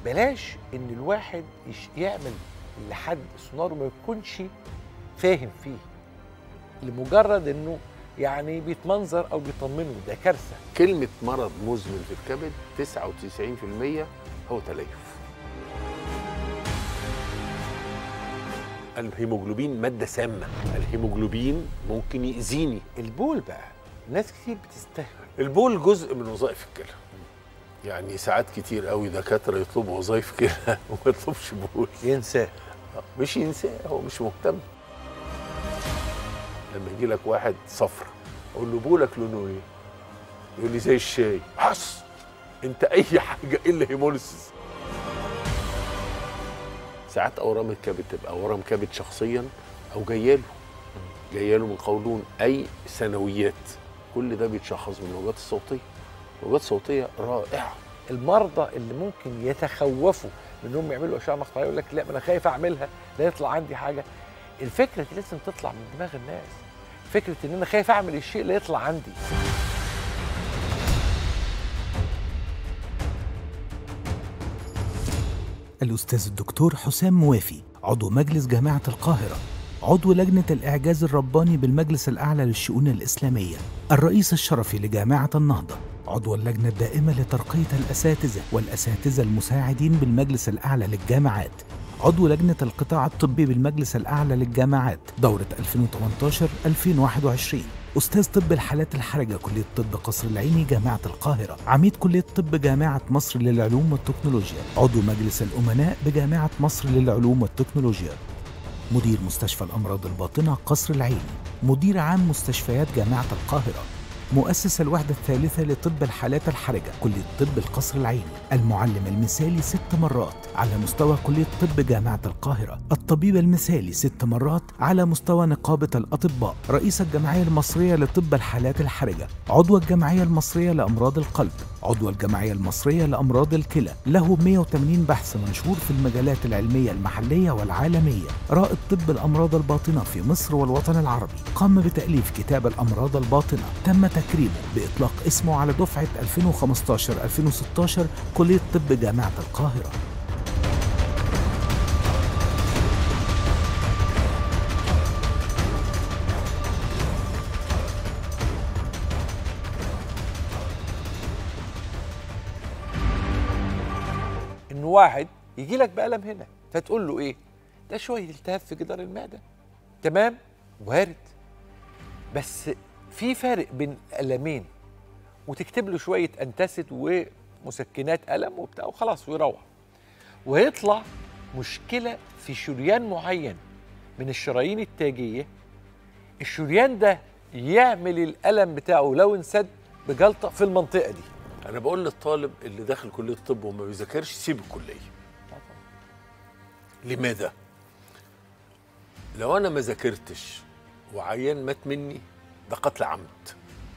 بلاش ان الواحد يش- يعمل لحد سونار ما يكونش فاهم فيه لمجرد انه يعني بيتمنظر او بيطمنه ده كارثه كلمة مرض مزمن في الكبد 99% هو تليف الهيموجلوبين مادة سامة الهيموجلوبين ممكن يأذيني البول بقى ناس كتير بتستهبل البول جزء من وظائف الكلى يعني ساعات كتير قوي دكاترة يطلبوا وظائف كلى وما يطلبش بول ينساه مش ينساه هو مش مهتم لما يجي لك واحد صفر اقول له بولك لونه ايه؟ يقول لي زي الشاي حص انت اي حاجه الا هيموليسيس ساعات اورام الكبد تبقى اورام كبد شخصيا او جاياله جاياله من قولون اي ثانويات كل ده بيتشخص من الوجات الصوتيه الوجات الصوتيه رائعه المرضى اللي ممكن يتخوفوا من انهم يعملوا اشعه مقطعيه يقول لك لا ما انا خايف اعملها لا يطلع عندي حاجه الفكره دي لازم تطلع من دماغ الناس فكره ان انا خايف اعمل الشيء لا يطلع عندي الأستاذ الدكتور حسام موافي عضو مجلس جامعة القاهرة عضو لجنة الإعجاز الرباني بالمجلس الأعلى للشؤون الإسلامية الرئيس الشرفي لجامعة النهضة عضو اللجنة الدائمة لترقية الأساتذة والأساتذة المساعدين بالمجلس الأعلى للجامعات عضو لجنة القطاع الطبي بالمجلس الأعلى للجامعات دورة 2018-2021 أستاذ طب الحالات الحرجة كلية طب قصر العيني جامعة القاهرة عميد كلية طب جامعة مصر للعلوم والتكنولوجيا عضو مجلس الأمناء بجامعة مصر للعلوم والتكنولوجيا مدير مستشفى الأمراض الباطنة قصر العيني مدير عام مستشفيات جامعة القاهرة مؤسس الوحدة الثالثة لطب الحالات الحرجة كلية طب القصر العيني المعلم المثالي ست مرات على مستوى كلية طب جامعة القاهرة الطبيب المثالي ست مرات على مستوى نقابة الأطباء رئيس الجمعية المصرية لطب الحالات الحرجة عضو الجمعية المصرية لأمراض القلب عضو الجمعية المصرية لأمراض الكلى له 180 بحث منشور في المجالات العلمية المحلية والعالمية رائد طب الأمراض الباطنة في مصر والوطن العربي قام بتأليف كتاب الأمراض الباطنة تم تكريمه بإطلاق اسمه على دفعة 2015-2016 كلية طب جامعة القاهرة ان واحد يجي لك بألم هنا فتقول له ايه ده شويه التهاب في جدار المعده تمام وارد بس في فرق بين ألمين وتكتب له شويه انتاسيد ومسكنات ألم وبتاع وخلاص ويروح ويطلع مشكله في شريان معين من الشرايين التاجيه الشريان ده يعمل الألم بتاعه لو انسد بجلطه في المنطقه دي انا بقول للطالب اللي داخل كليه الطب وما بيذاكرش سيب الكليه لماذا لو انا ما ذاكرتش وعيان مات مني ده قتل عمد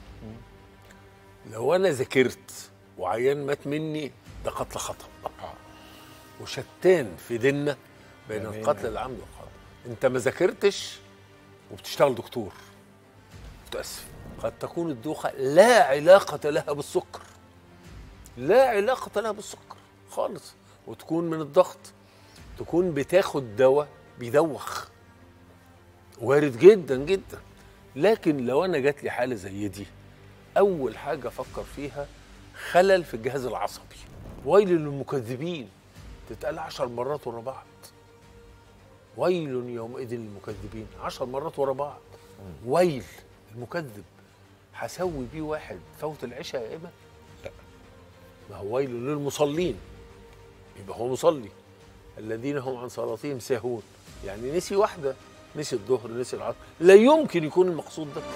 لو انا ذاكرت وعيان مات مني ده قتل خطا وشتان في ديننا بين تمام. القتل العمد والخطا انت ما ذاكرتش وبتشتغل دكتور متاسف قد تكون الدوخه لا علاقه لها بالسكر لا علاقة لها بالسكر خالص وتكون من الضغط تكون بتاخد دواء بيدوخ وارد جدا جدا لكن لو انا جات لي حالة زي دي اول حاجة افكر فيها خلل في الجهاز العصبي ويل للمكذبين تتقال عشر مرات ورا بعض ويل يومئذ للمكذبين عشر مرات ورا بعض ويل المكذب هسوي بيه واحد فوت العشاء يا ايمن ما هو ويل للمصلين يبقى هو مصلي الذين هم عن صلاتهم ساهون يعني نسي واحدة نسي الظهر نسي العصر لا يمكن يكون المقصود ده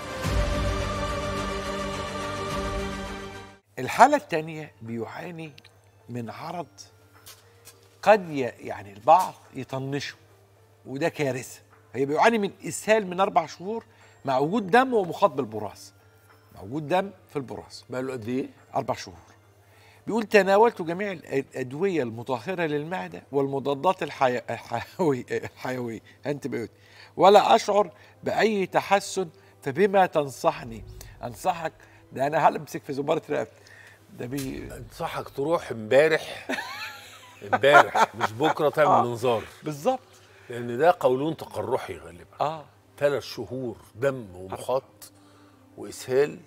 الحالة الثانية بيعاني من عرض قد ي- يعني البعض يطنشه وده كارثة هي بيعاني من إسهال من أربع شهور مع وجود دم ومخاط بالبراز مع وجود دم في البراز بقاله قد ايه؟ أربع شهور بيقول تناولت جميع الأدوية المطهرة للمعدة والمضادات الحي... الحيوية الحيوية أنتبيوتيك ولا أشعر بأي تحسن فبما تنصحني أنصحك ده أنا هلمسك في زبارة رقبتي ده بي انصحك تروح امبارح امبارح مش بكره تعمل منظار بالظبط لان ده قولون تقرحي غالبا اه ثلاث شهور دم ومخاط واسهال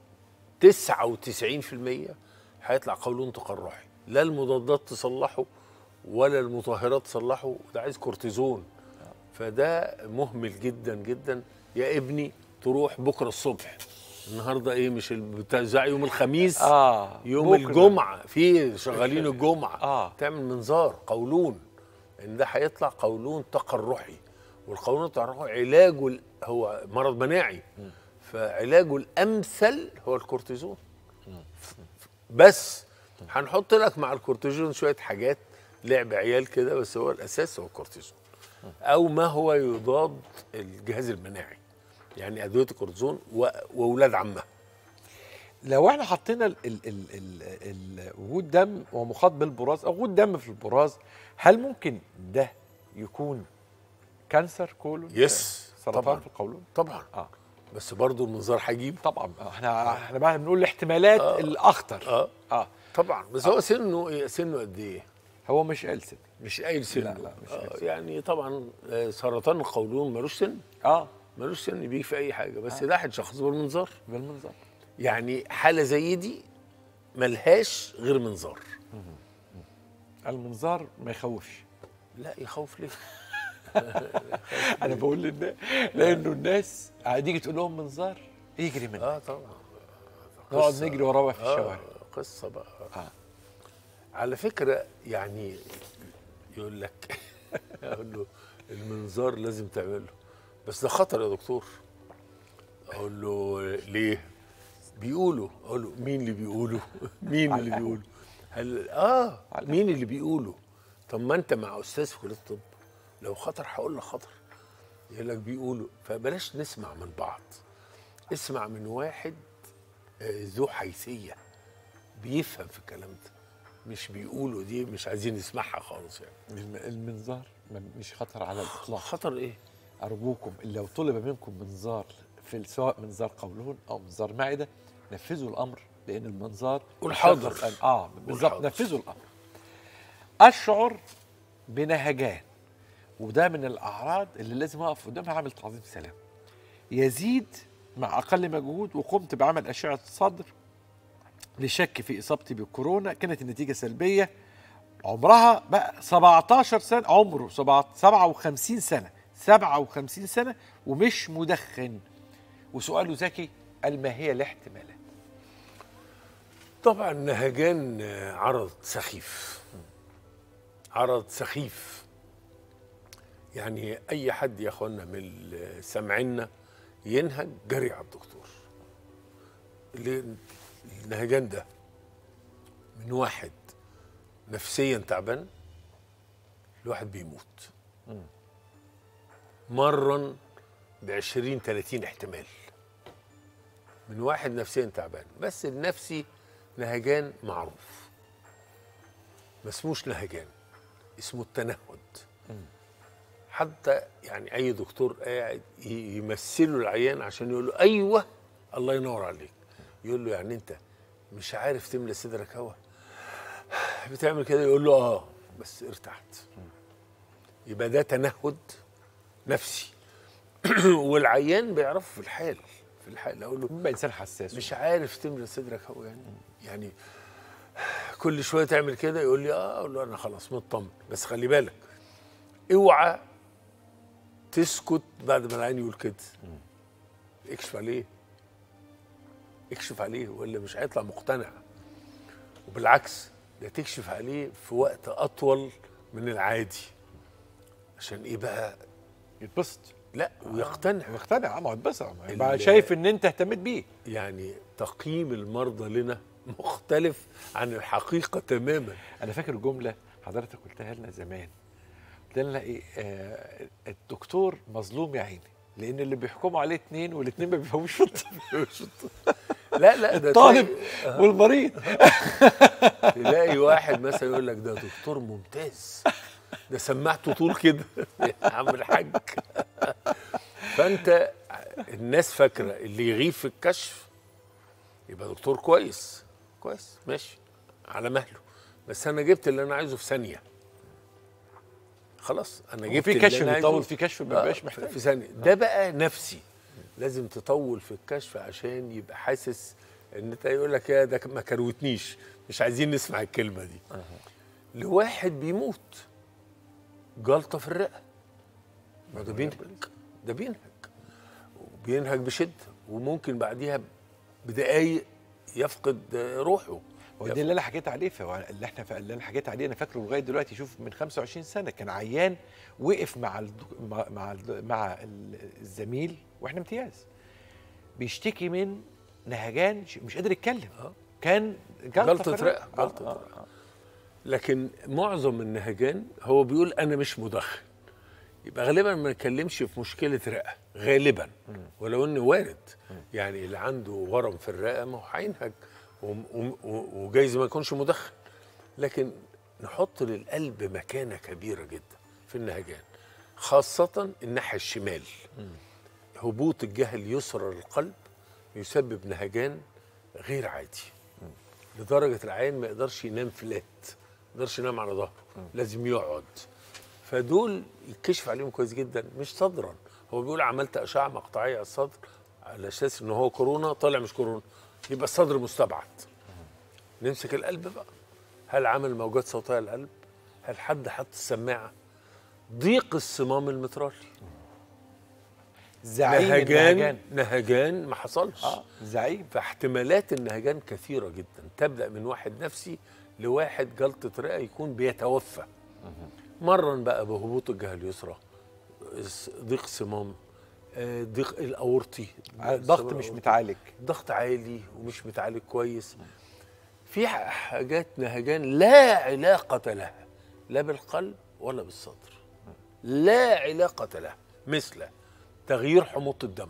99% هيطلع قولون تقرحي لا المضادات تصلحه ولا المطهرات تصلحه ده عايز كورتيزون فده مهمل جدا جدا يا ابني تروح بكره الصبح النهارده ايه مش ال- بتاع يوم الخميس اه يوم بكرة. الجمعه في شغالين الجمعه آه. تعمل منظار قولون ان ده هيطلع قولون تقرحي والقولون التقرحي علاجه ال- هو مرض مناعي فعلاجه الامثل هو الكورتيزون ف- ف- بس هنحط لك مع الكورتيزون شويه حاجات لعب عيال كده بس هو الاساس هو الكورتيزون او ما هو يضاد الجهاز المناعي يعني ادويه الكورتيزون و- واولاد عمها لو احنا حطينا ال ال ال ال ال وجود دم ومخاط بالبراز او وجود دم في البراز هل ممكن ده يكون كانسر كولون يس سرطان طبعا في القولون طبعا اه بس برضه المنظار هجيب طبعا احنا احنا بقى بنقول الاحتمالات آه. الاخطر اه اه طبعا بس هو سنه ايه سنه قد ايه هو مش قال سن مش قايل سنه لا، لا، مش آه قايل سن. يعني طبعا آه، سرطان القولون ملوش سن اه ملوش سن بيجي في اي حاجه بس ده هيتشخص بالمنظار بالمنظر يعني حاله زي دي ملهاش غير منظار المنظار ما يخوفش لا يخوف ليه انا بقول للناس لانه الناس هتيجي تقول لهم منظار يجري منها اه طبعا نقعد قصة- نجري وراه في آه الشوارع قصه بقى آه. على فكره يعني يقول لك اقول له المنظار لازم تعمله بس ده خطر يا دكتور اقول له ليه بيقولوا اقول له مين اللي بيقولوا مين على اللي القهوة. بيقولوا هل اه على مين اللي بيقولوا طب ما انت مع استاذ في كليه الطب لو خطر هقول لك خطر يقول لك بيقولوا فبلاش نسمع من بعض اسمع من واحد آه، ذو حيثيه بيفهم في الكلام ده مش بيقولوا دي مش عايزين نسمعها خالص يعني الم- المنظار ما- مش خطر على الاطلاق خطر ايه ارجوكم لو طلب منكم منظار في ال- سواء منظار قولون او منظار معده نفذوا الامر لان المنظار قول حاضر. يشخص أن- اه بالظبط حاضر. نفذوا الامر اشعر بنهجان وده من الاعراض اللي لازم اقف قدامها اعمل تعظيم سلام يزيد مع اقل مجهود وقمت بعمل اشعه صدر لشك في اصابتي بالكورونا كانت النتيجه سلبيه عمرها بقى 17 سنه عمره 57 سنه 57 سنه ومش مدخن وسؤاله ذكي قال ما هي الاحتمالات طبعا نهجان آه، عرض سخيف عرض سخيف يعني اي حد يا اخوانا من اللي سامعينا ينهج جري على الدكتور اللي- النهجان ده من واحد نفسيا تعبان لواحد بيموت مرا ب 20 30 احتمال من واحد نفسيا تعبان بس النفسي نهجان معروف ما اسموش نهجان اسمه التنهد حتى يعني اي دكتور قاعد ي- يمثله العيان عشان يقول له ايوه الله ينور عليك يقول له يعني انت مش عارف تملى صدرك هوا بتعمل كده يقول له اه بس ارتحت يبقى ده تنهد نفسي والعيان بيعرفه في الحال في الحال اقول له بيبقى انسان حساس مش عارف تملى صدرك هو يعني يعني كل شويه تعمل كده يقول لي اه اقول له انا خلاص مطمن بس خلي بالك اوعى تسكت بعد ما العين يقول كده اكشف عليه اكشف عليه ولا مش هيطلع مقتنع وبالعكس ده تكشف عليه في وقت اطول من العادي عشان ايه بقى يتبسط لا ويقتنع مقتنع ما هو يتبسط ما يبقى ال- شايف ان انت اهتميت بيه يعني تقييم المرضى لنا مختلف عن الحقيقة تماما انا فاكر جمله حضرتك قلتها لنا زمان قلت لنا ايه آه الدكتور مظلوم يا عيني لان اللي بيحكموا عليه اتنين والاتنين ما بيفهموش في الطب لا لا ده الطالب تلاقي- والمريض تلاقي واحد مثلا يقول لك ده دكتور ممتاز ده سمعته طول كده يا عم الحاج فانت الناس فاكره اللي يغيب في الكشف يبقى دكتور كويس كويس ماشي على مهله بس انا جبت اللي انا عايزه في ثانيه خلاص انا هو جبت في اللي كشف أنا بيطول عايزه. في كشف ما آه، بيبقاش في- محتاج في ثانيه ده بقى نفسي لازم تطول في الكشف عشان يبقى حاسس ان انت يقول لك يا ده ما كروتنيش مش عايزين نسمع الكلمه دي لواحد بيموت جلطه في الرئه ما ده بينهج ده بينهج وبينهج بشده وممكن بعديها بدقايق يفقد روحه هو ده اللي انا حكيت عليه فهو اللي احنا اللي انا حكيت عليه انا فاكره لغايه دلوقتي شوف من 25 سنه كان عيان وقف مع الدك... مع مع, الد- مع ال- الزميل واحنا امتياز بيشتكي من نهجان ش- مش قادر يتكلم آه. كان جلطة في رئة، آه، جلطة آه، رئة. آه. لكن معظم النهجان هو بيقول انا مش مدخن يبقى غالبا ما نتكلمش في مشكله رئه غالبا ولو انه وارد يعني اللي عنده ورم في الرئه ما هو هينهج وم- وم- و- وجايز ما يكونش مدخن لكن نحط للقلب مكانه كبيره جدا في النهجان خاصه الناحيه الشمال هبوط الجهه اليسرى للقلب يسبب نهجان غير عادي لدرجه العين ما يقدرش ينام فلات ما يقدرش ينام على ظهره لازم يقعد فدول يتكشف عليهم كويس جدا مش صدرا هو بيقول عملت اشعه مقطعيه على الصدر على اساس ان هو كورونا طالع مش كورونا يبقى الصدر مستبعد نمسك القلب بقى هل عمل موجات صوتيه للقلب هل حد حط السماعه ضيق الصمام المترالي زعيم نهجان النهجان نهجان ما حصلش اه زعيم فاحتمالات النهجان كثيرة جدا تبدأ من واحد نفسي لواحد جلطة رئة يكون بيتوفى مرا بقى بهبوط الجهة اليسرى اس- ضيق صمام آه، ضيق الأورطي ضغط الصمام مش الأورطي. متعالج ضغط عالي ومش متعالج كويس في ح- حاجات نهجان لا علاقة لها لا بالقلب ولا بالصدر لا علاقة لها مثل تغيير حموضة الدم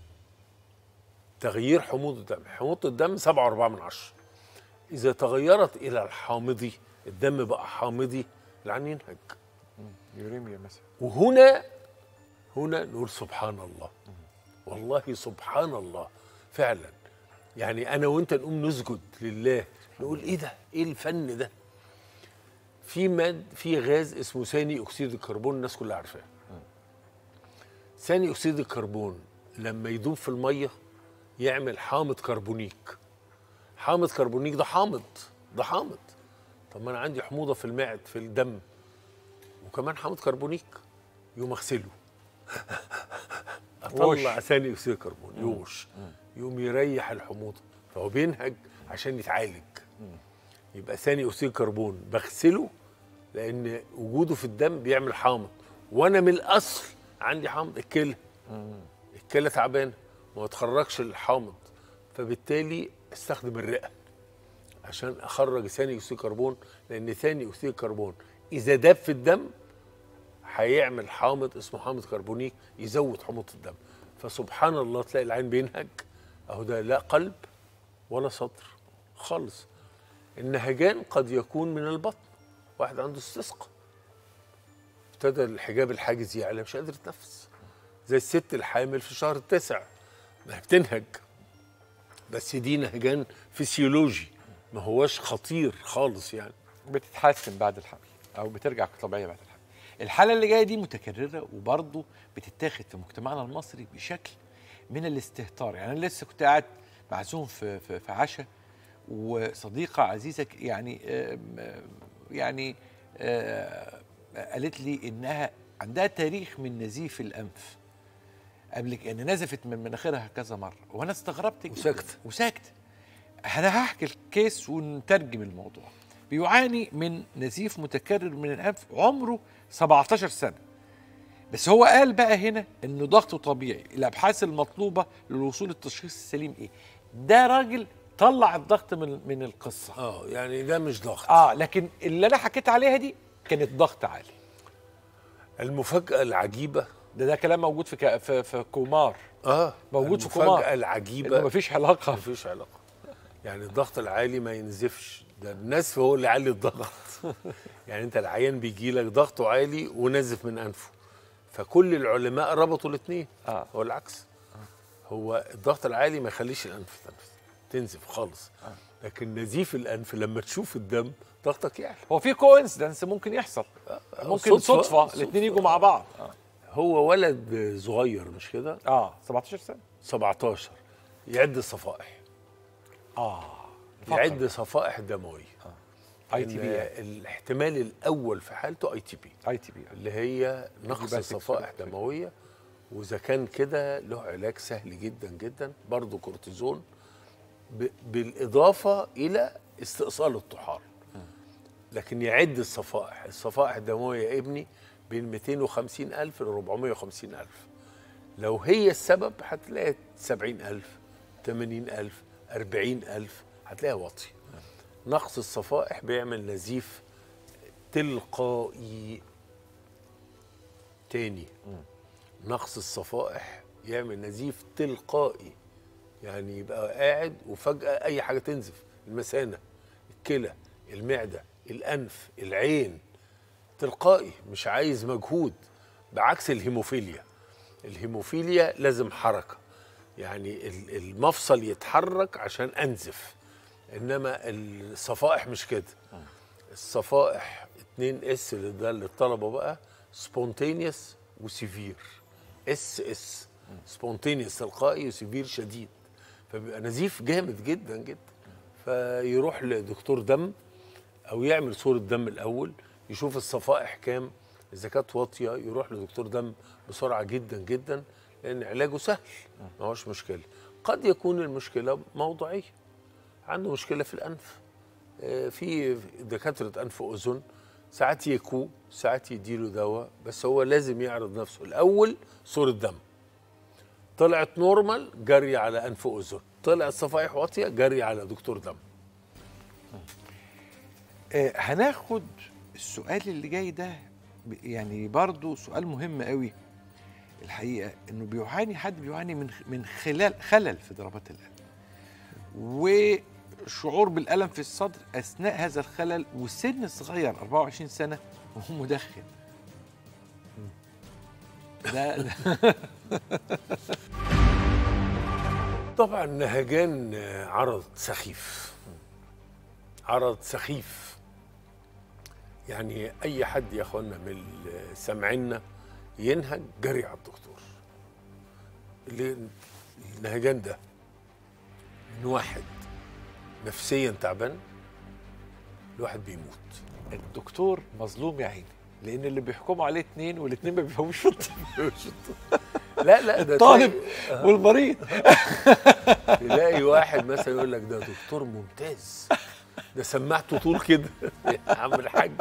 تغيير حموضة الدم حموضة الدم 7.4 من عشرة إذا تغيرت إلى الحامضي الدم بقى حامضي العين ينهج يوريميا مثلا وهنا هنا نقول سبحان الله والله سبحان الله فعلا يعني انا وانت نقوم نسجد لله نقول ايه ده ايه الفن ده في ماد في غاز اسمه ثاني اكسيد الكربون الناس كلها عارفاه ثاني اكسيد الكربون لما يدوب في الميه يعمل حامض كربونيك حامض كربونيك ده حامض ده حامض طب ما انا عندي حموضه في المعد في الدم وكمان حامض كربونيك يقوم اغسله اطلع ثاني اكسيد الكربون يوش يقوم يريح الحموضه فهو بينهج عشان يتعالج يبقى ثاني اكسيد الكربون بغسله لان وجوده في الدم بيعمل حامض وانا من الاصل عندي حامض الكلى الكلى تعبانه ما تخرجش الحامض فبالتالي استخدم الرئه عشان اخرج ثاني اكسيد الكربون لان ثاني اكسيد الكربون اذا داب في الدم هيعمل حامض اسمه حامض كربونيك يزود حموضه الدم فسبحان الله تلاقي العين بينهج اهو ده لا قلب ولا صدر خالص النهجان قد يكون من البطن واحد عنده استسقاء ابتدى الحجاب الحاجز يعلى مش قادر يتنفس زي الست الحامل في شهر التاسع ما هي بتنهج بس دي نهجان فسيولوجي ما هواش خطير خالص يعني بتتحسن بعد الحمل او بترجع طبيعيه بعد الحمل الحاله اللي جايه دي متكرره وبرضه بتتاخد في مجتمعنا المصري بشكل من الاستهتار يعني انا لسه كنت قاعد معزوم في في, في عشاء وصديقه عزيزه ك- يعني آم، آم، يعني آه، قالت لي انها عندها تاريخ من نزيف الانف قبل ك- ان نزفت من مناخيرها كذا مره وانا استغربت جدا وساكتة. وساكته انا هحكي الكيس ونترجم الموضوع بيعاني من نزيف متكرر من الانف عمره 17 سنه بس هو قال بقى هنا انه ضغطه طبيعي الابحاث المطلوبه للوصول للتشخيص السليم ايه ده راجل طلع الضغط من من القصه اه يعني ده مش ضغط اه لكن اللي انا حكيت عليها دي كانت ضغط عالي المفاجاه العجيبه ده ده كلام موجود في ك- في, في كومار اه موجود في المفاجاه كومار. العجيبه انه مفيش علاقه مفيش علاقه يعني الضغط العالي ما ينزفش ده النزف هو اللي يعلي الضغط يعني انت العيان بيجي لك ضغطه عالي ونزف من انفه فكل العلماء ربطوا الاثنين آه. هو العكس هو الضغط العالي ما يخليش الانف تنفس تنزف خالص لكن نزيف الانف لما تشوف الدم ضغطك يعلى هو في كوينسيدنس ممكن يحصل ممكن صدفة. صدفه, صدفة. الاثنين يجوا مع بعض هو ولد صغير مش كده اه 17 سنه 17 يعد الصفائح اه يعد صفائح دمويه اي تي إن بي الاحتمال الاول في حالته اي تي بي اي تي بي اللي هي نقص يبقى الصفائح سكس- دمويه واذا كان كده له علاج سهل جدا جدا برضه كورتيزون ب- بالاضافه الى استئصال الطحال لكن يعد الصفائح الصفائح الدمويه يا ابني بين 250 الف ل 450 الف لو هي السبب هتلاقي 70 الف 80 الف 40 الف هتلاقيها واطي نقص الصفائح بيعمل نزيف تلقائي تاني نقص الصفائح يعمل نزيف تلقائي يعني يبقى قاعد وفجأة أي حاجة تنزف المثانة الكلى المعدة الأنف العين تلقائي مش عايز مجهود بعكس الهيموفيليا الهيموفيليا لازم حركة يعني ال- المفصل يتحرك عشان أنزف إنما الصفائح مش كده الصفائح 2 اس اللي ده للطلبه بقى سبونتينيوس وسيفير اس اس سبونتينيوس تلقائي وسيفير شديد فبيبقى نزيف جامد جدا جدا فيروح لدكتور دم او يعمل صوره دم الاول يشوف الصفائح كام اذا كانت واطيه يروح لدكتور دم بسرعه جدا جدا لان علاجه سهل ما هوش مشكله قد يكون المشكله موضعيه عنده مشكله في الانف آه، في دكاتره انف واذن ساعات يكو ساعات يديله دواء بس هو لازم يعرض نفسه الاول صوره دم طلعت نورمال جري على انف واذن طلعت صفائح واطيه جري على دكتور دم آه هناخد السؤال اللي جاي ده ب- يعني برضو سؤال مهم قوي الحقيقه انه بيعاني حد بيعاني من من خلال خلل في ضربات القلب وشعور بالالم في الصدر اثناء هذا الخلل وسن صغير 24 سنه وهو مدخن ده ده- طبعا نهجان آه، عرض سخيف عرض سخيف يعني اي حد يا اخوانا من اللي سامعينا ينهج جري على الدكتور اللي النهجان ده من واحد نفسيا تعبان لواحد بيموت الدكتور مظلوم يا عيني لان اللي بيحكموا عليه اتنين والاتنين ما بيفهموش في الطب لا لا ده الطالب تلاقي- والمريض تلاقي واحد مثلا يقول لك ده دكتور ممتاز ده سمعته طول كده يا عم الحاج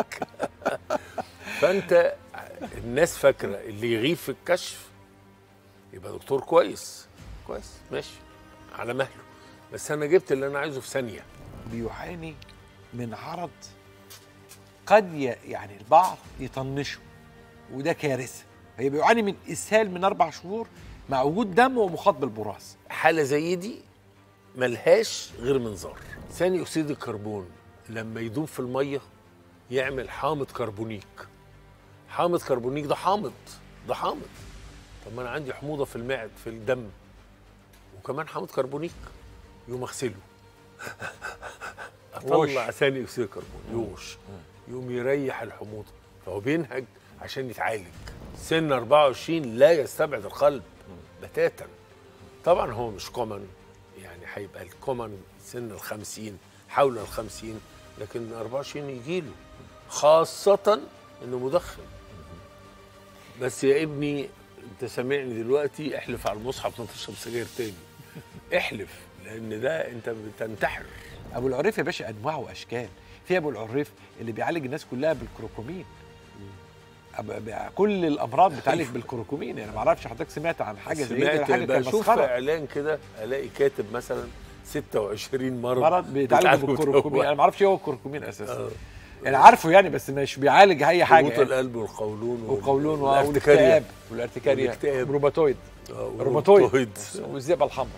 فانت الناس فاكره اللي يغيب في الكشف يبقى دكتور كويس كويس ماشي على مهله بس انا جبت اللي انا عايزه في ثانيه بيعاني من عرض قد ي- يعني البعض يطنشه وده كارثه هي بيعاني من اسهال من اربع شهور مع وجود دم ومخاط بالبراز حاله زي دي ملهاش غير منظار ثاني اكسيد الكربون لما يدوب في الميه يعمل حامض كربونيك حامض كربونيك ده حامض ده حامض طب ما انا عندي حموضه في المعد في الدم وكمان حامض كربونيك يقوم اغسله اطلع ثاني اكسيد الكربون يوش يقوم يريح الحموضه فهو بينهج عشان يتعالج سن 24 لا يستبعد القلب بتاتا طبعا هو مش كومن يعني هيبقى الكومن سن ال 50 حول ال 50 لكن 24 يجيله خاصة انه مدخن بس يا ابني انت سامعني دلوقتي احلف على المصحف ما تشرب سجاير تاني احلف لان ده انت بتنتحر ابو العريف يا باشا انواع واشكال في ابو العريف اللي بيعالج الناس كلها بالكروكومين أب- ب- كل الامراض بتعالج بالكروكومين يعني ما اعرفش حضرتك سمعت عن حاجه زي كده سمعت حاجه كان بشوف مسخره اعلان كده الاقي كاتب مثلا 26 مرض مرض بيتعالج بالكروكومين انا يعني ما اعرفش ايه هو الكروكومين اساسا يعني عارفه يعني بس مش بيعالج اي حاجه هبوط يعني. القلب والقولون وال- وقولون والارتكارية. والاكتئاب والارتكاريا والاكتئاب. روماتويد آه، روماتويد والروماتويد. والذئبه الحمراء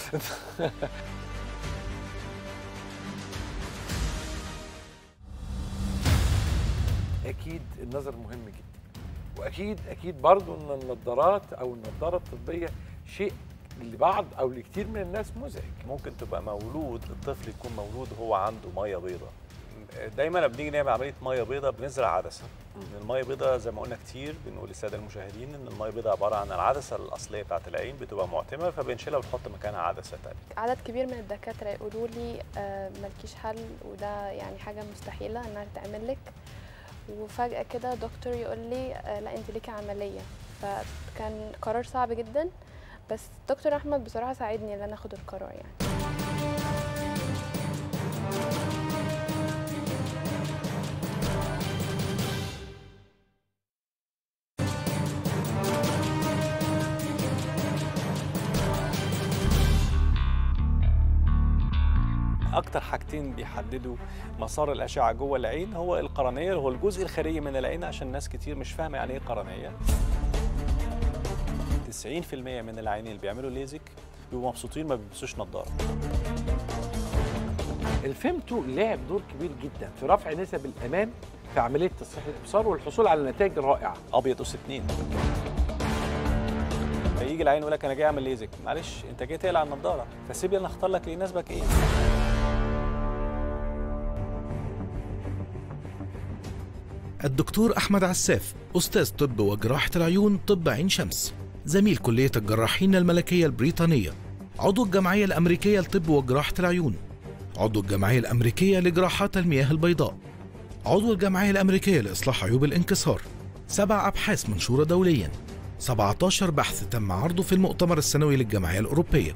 اكيد النظر مهم جدا واكيد اكيد برضو ان النظارات او النظاره الطبيه شيء لبعض او لكتير من الناس مزعج ممكن تبقى مولود الطفل يكون مولود وهو عنده ميه بيضاء دايما لما بنيجي نعمل عمليه ميه بيضاء بنزرع عدسه ان الميه بيضاء زي ما قلنا كتير بنقول للساده المشاهدين ان الميه بيضاء عباره عن العدسه الاصليه بتاعت العين بتبقى معتمه فبنشيلها ونحط مكانها عدسه ثانيه عدد كبير من الدكاترة يقولوا لي آه، ملكيش حل وده يعني حاجة مستحيلة انها تتعمل لك وفجأة كده دكتور يقول لي آه، لا انت ليكي عملية فكان قرار صعب جدا بس دكتور احمد بصراحة ساعدني ان انا اخد القرار يعني اكتر حاجتين بيحددوا مسار الاشعه جوه العين هو القرنيه اللي هو الجزء الخارجي من العين عشان ناس كتير مش فاهمه يعني ايه قرنيه 90% من العيانين اللي بيعملوا ليزك بيبقوا مبسوطين ما بيلبسوش نظاره الفيمتو لعب دور كبير جدا في رفع نسب الامان في عمليه تصحيح الابصار والحصول على نتائج رائعه ابيض اس اتنين فيجي العين يقول لك انا جاي اعمل ليزك معلش انت جاي تقلع النضاره فسيب لي انا اختار لك اللي يناسبك ايه الدكتور أحمد عساف أستاذ طب وجراحة العيون طب عين شمس زميل كلية الجراحين الملكية البريطانية عضو الجمعية الأمريكية لطب وجراحة العيون عضو الجمعية الأمريكية لجراحات المياه البيضاء عضو الجمعية الأمريكية لإصلاح عيوب الانكسار سبع أبحاث منشورة دوليا 17 بحث تم عرضه في المؤتمر السنوي للجمعية الأوروبية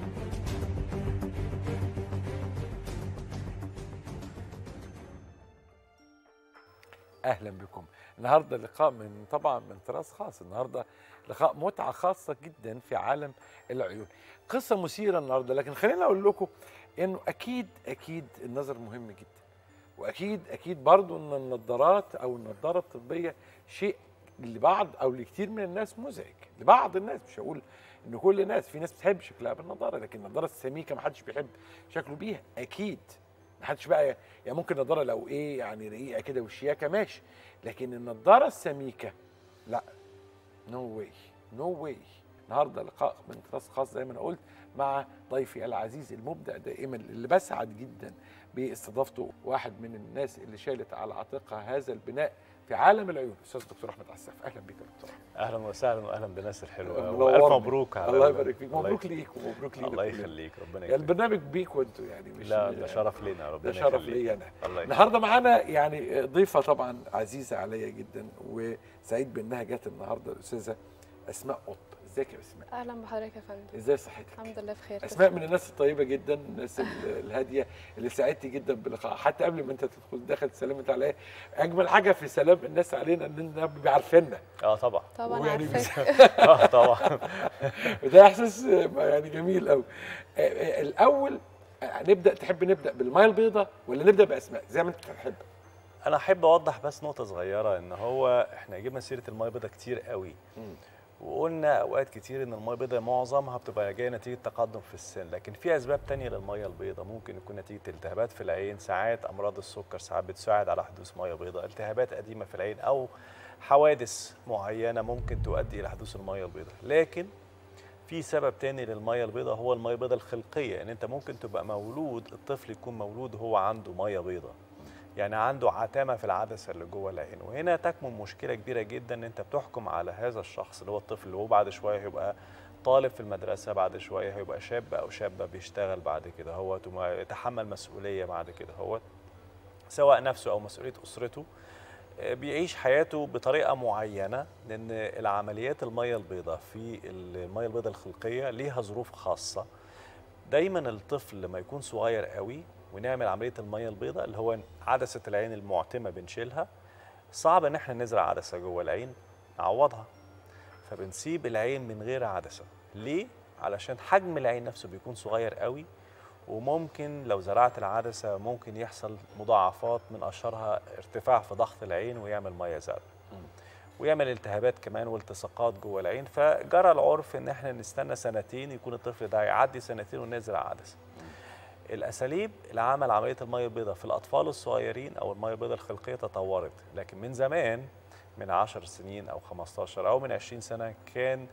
اهلا بكم النهارده لقاء من طبعا من طراز خاص النهارده لقاء متعه خاصه جدا في عالم العيون قصه مثيره النهارده لكن خليني اقول لكم انه اكيد اكيد النظر مهم جدا واكيد اكيد برضو ان النظارات او النظاره الطبيه شيء لبعض او لكتير من الناس مزعج لبعض الناس مش هقول ان كل الناس في ناس بتحب شكلها بالنظاره لكن النظاره السميكه ما حدش بيحب شكله بيها اكيد ما حدش بقى يعني ممكن نظاره لو ايه يعني رقيقه كده وشياكه ماشي لكن النظاره السميكه لا نو واي نو واي النهارده لقاء من طراز خاص زي ما انا قلت مع ضيفي العزيز المبدع دائما اللي بسعد جدا باستضافته واحد من الناس اللي شالت على عاتقها هذا البناء في عالم العيون الاستاذ الدكتور احمد عساف اهلا بك يا دكتور اهلا وسهلا واهلا بالناس الحلوه منورني. والف مبروك على الله ال- يبارك فيك الله مبروك يخليك. ليك ومبروك لينا الله كلنا. يخليك ربنا يعني يخليك البرنامج بيك وانتوا يعني مش لا ده شرف لينا ربنا ده شرف يخليك. لي انا الله يخليك النهارده معانا يعني ضيفه طبعا عزيزه عليا جدا وسعيد بانها جت النهارده الاستاذه اسماء قط ازيك يا اسماء اهلا بحضرتك يا فندم ازاي صحتك الحمد لله بخير اسماء من الناس الطيبه جدا الناس ال- الهاديه اللي ساعدتي جدا بلقاء حتى قبل ما انت تدخل دخلت سلمت عليا اجمل حاجه في سلام الناس علينا اننا بيبقوا عارفيننا اه طبعا طبعا ويعني عارفاك اه طبعا وده احساس يعني جميل قوي الاول آه، نبدا تحب نبدا بالميه البيضاء ولا نبدا باسماء زي ما انت تحب انا احب اوضح بس نقطه صغيره ان هو احنا جبنا سيره الميه البيضاء كتير قوي مم. وقلنا اوقات كتير ان الميه البيضاء معظمها بتبقى جايه نتيجه تقدم في السن لكن في اسباب تانية للميه البيضاء ممكن يكون نتيجه التهابات في العين ساعات امراض السكر ساعات بتساعد على حدوث ميه بيضاء التهابات قديمه في العين او حوادث معينه ممكن تؤدي الى حدوث الميه البيضاء لكن في سبب تاني للميه البيضاء هو الميه البيضاء الخلقيه ان انت ممكن تبقى مولود الطفل يكون مولود هو عنده ميه بيضاء يعني عنده عتامه في العدسه اللي جوه العين وهنا تكمن مشكله كبيره جدا ان انت بتحكم على هذا الشخص اللي هو الطفل اللي هو بعد شويه هيبقى طالب في المدرسه بعد شويه هيبقى شاب او شابه بيشتغل بعد كده هو يتحمل مسؤوليه بعد كده هو سواء نفسه او مسؤوليه اسرته آه، بيعيش حياته بطريقه معينه لان العمليات الميه البيضاء في الميه البيضاء الخلقيه ليها ظروف خاصه دايما الطفل لما يكون صغير قوي ونعمل عمليه الميه البيضاء اللي هو عدسه العين المعتمه بنشيلها صعب ان احنا نزرع عدسه جوه العين نعوضها فبنسيب العين من غير عدسه ليه علشان حجم العين نفسه بيكون صغير قوي وممكن لو زرعت العدسه ممكن يحصل مضاعفات من اشهرها ارتفاع في ضغط العين ويعمل ميه زرقاء ويعمل التهابات كمان والتصاقات جوه العين فجرى العرف ان احنا نستنى سنتين يكون الطفل ده يعدي سنتين ونزرع عدسه الاساليب لعمل عمليه الميه البيضاء في الاطفال الصغيرين او الميه البيضاء الخلقيه تطورت لكن من زمان من 10 سنين او 15 او من 20 سنه كان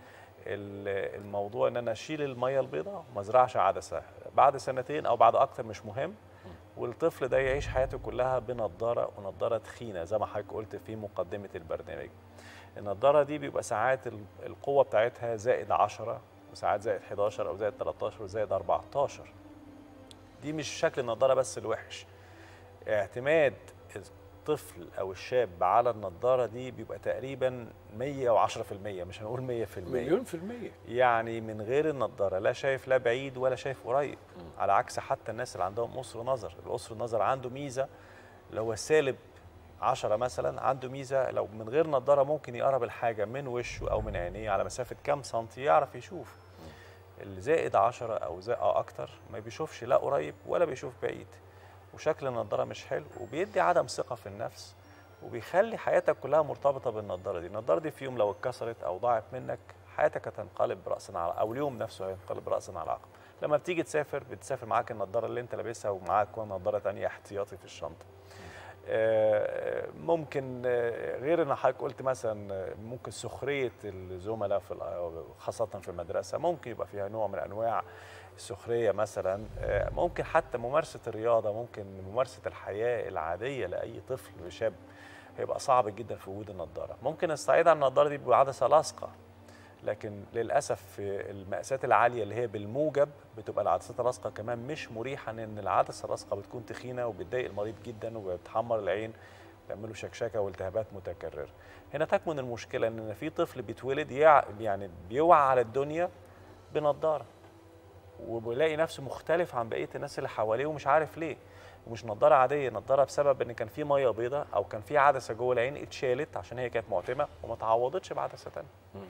ال- الموضوع ان انا اشيل الميه البيضاء وما ازرعش عدسه بعد سنتين او بعد اكتر مش مهم والطفل ده يعيش حياته كلها بنضاره ونضاره تخينه زي ما حضرتك قلت في مقدمه البرنامج النضاره دي بيبقى ساعات ال- القوه بتاعتها زائد 10 وساعات زائد 11 او زائد 13 وزائد 14 دي مش شكل النضاره بس الوحش اعتماد الطفل او الشاب على النضاره دي بيبقى تقريبا 110% مش هنقول 100% مليون في المية يعني من غير النضاره لا شايف لا بعيد ولا شايف قريب على عكس حتى الناس اللي عندهم قصر نظر القصر النظر عنده ميزه اللي هو سالب 10 مثلا عنده ميزه لو من غير نضاره ممكن يقرب الحاجه من وشه او من عينيه على مسافه كام سنتي يعرف يشوف اللي زائد 10 او زائد أو اكتر ما بيشوفش لا قريب ولا بيشوف بعيد وشكل النضاره مش حلو وبيدي عدم ثقه في النفس وبيخلي حياتك كلها مرتبطه بالنضاره دي النضاره دي في يوم لو اتكسرت او ضاعت منك حياتك هتنقلب راسا على او اليوم نفسه هينقلب راسا على عقب لما بتيجي تسافر بتسافر معاك النضاره اللي انت لابسها ومعاك كمان نضاره تانية احتياطي في الشنطه آه، ممكن آه، غير ان حضرتك قلت مثلا آه، ممكن سخريه الزملاء في الأ- خاصه في المدرسه ممكن يبقى فيها نوع من انواع السخريه مثلا آه، ممكن حتى ممارسه الرياضه ممكن ممارسه الحياه العاديه لاي طفل شاب هيبقى صعب جدا في وجود النضاره ممكن استعيد عن النضاره دي بعدسه لاصقه لكن للاسف في المقاسات العاليه اللي هي بالموجب بتبقى العدسات اللاصقه كمان مش مريحه لان العدسه اللاصقه بتكون تخينه وبتضايق المريض جدا وبتحمر العين بيعملوا شكشكه والتهابات متكرره هنا تكمن المشكله ان في طفل بيتولد يع- يعني بيوعى على الدنيا بنضاره وبيلاقي نفسه مختلف عن بقيه الناس اللي حواليه ومش عارف ليه ومش نضاره عاديه نضاره بسبب ان كان في ميه بيضاء او كان في عدسه جوه العين اتشالت عشان هي كانت معتمه وما تعوضتش بعدسه ثانيه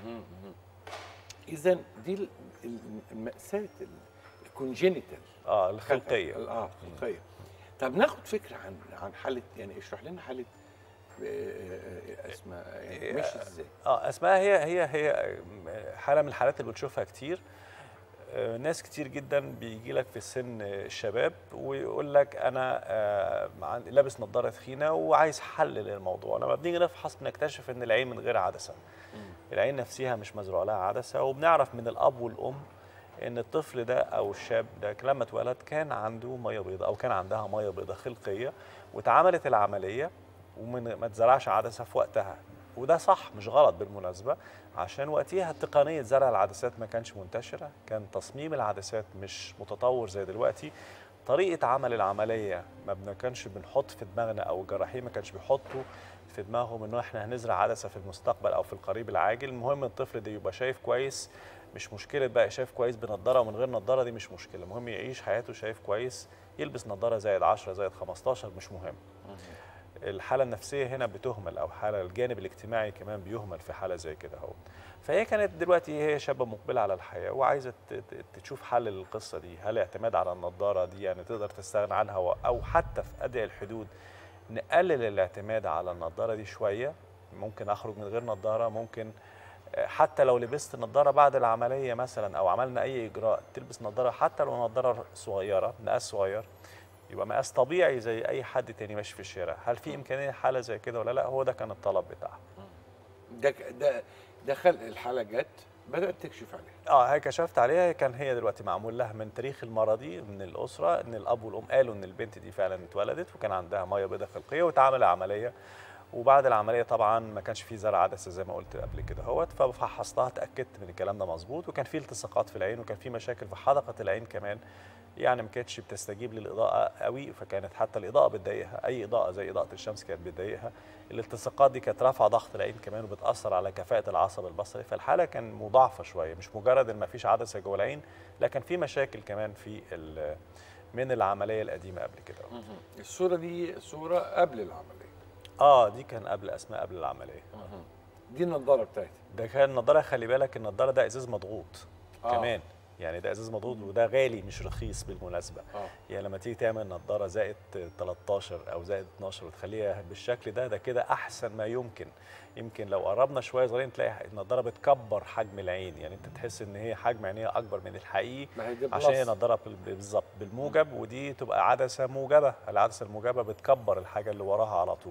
اذا دي ال- ال- المأساة الكونجينيتال اه الخلقيه اه الخلقيه طب ناخد فكره عن عن حاله يعني اشرح لنا حاله آه، آه، آه، اسماء يعني مش ازاي اه اسمها هي هي هي حاله من الحالات اللي بتشوفها كتير آه، ناس كتير جدا بيجي لك في سن الشباب ويقول لك انا آه، عن- لابس نظاره تخينه وعايز حل للموضوع لما بنيجي نفحص بنكتشف ان العين من غير عدسه العين نفسها مش مزروع لها عدسه وبنعرف من الاب والام ان الطفل ده او الشاب ده لما اتولد كان عنده ميه بيضاء او كان عندها ميه بيضاء خلقيه واتعملت العمليه وما ما اتزرعش عدسه في وقتها وده صح مش غلط بالمناسبه عشان وقتها تقنيه زرع العدسات ما كانش منتشره كان تصميم العدسات مش متطور زي دلوقتي طريقه عمل العمليه ما بن- كانش بنحط في دماغنا او الجراحين ما كانش بيحطوا في دماغهم انه احنا هنزرع عدسه في المستقبل او في القريب العاجل المهم الطفل ده يبقى شايف كويس مش مشكله بقى شايف كويس بنضاره ومن غير نضاره دي مش مشكله المهم يعيش حياته شايف كويس يلبس نضاره زائد 10 زائد 15 مش مهم الحاله النفسيه هنا بتهمل او حاله الجانب الاجتماعي كمان بيهمل في حاله زي كده اهو فهي كانت دلوقتي هي شابه مقبله على الحياه وعايزه ت- ت- تشوف حل للقصه دي هل اعتماد على النضاره دي يعني تقدر تستغنى عنها و- او حتى في ادعي الحدود نقلل الاعتماد على النضاره دي شويه ممكن اخرج من غير نضاره ممكن آه، حتى لو لبست نضاره بعد العمليه مثلا او عملنا اي اجراء تلبس نضاره حتى لو نضاره صغيره مقاس صغير يبقى مقاس طبيعي زي اي حد تاني ماشي في الشارع هل في امكانيه حاله زي كده ولا لا هو ده كان الطلب بتاعها ده ك- ده ده خلق الحاله جت بدات تكشف عليها اه هي كشفت عليها كان هي دلوقتي معمول لها من تاريخ المرضي من الاسره ان الاب والام قالوا ان البنت دي فعلا اتولدت وكان عندها ميه بيضاء خلقيه واتعمل عمليه وبعد العمليه طبعا ما كانش في زرع عدسه زي ما قلت قبل كده اهوت ففحصتها اتاكدت من الكلام ده مظبوط وكان في التصاقات في العين وكان في مشاكل في حدقه العين كمان يعني ما كانتش بتستجيب للاضاءه قوي فكانت حتى الاضاءه بتضايقها اي اضاءه زي اضاءه الشمس كانت بتضايقها الالتصاقات دي كانت رافعه ضغط العين كمان وبتاثر على كفاءه العصب البصري فالحاله كان مضاعفه شويه مش مجرد ان ما فيش عدسه جوه العين لكن في مشاكل كمان في ال- من العمليه القديمه قبل كده الصوره دي صوره قبل العمليه اه دي كان قبل اسماء قبل العمليه دي النضاره بتاعتي ده كان النضاره خلي بالك النضاره ده ازاز مضغوط آه. آه. كمان يعني ده ازاز مضغوط وده غالي مش رخيص بالمناسبه اه يعني لما تيجي تعمل نضاره زائد 13 او زائد 12 وتخليها بالشكل ده ده كده احسن ما يمكن يمكن لو قربنا شويه صغيرين تلاقي النضاره بتكبر حجم العين يعني انت تحس ان هي حجم عينيها اكبر من الحقيقي ما هي دي عشان هي بلس. نضاره بال- بالظبط بالموجب ودي تبقى عدسه موجبه العدسه الموجبه بتكبر الحاجه اللي وراها على طول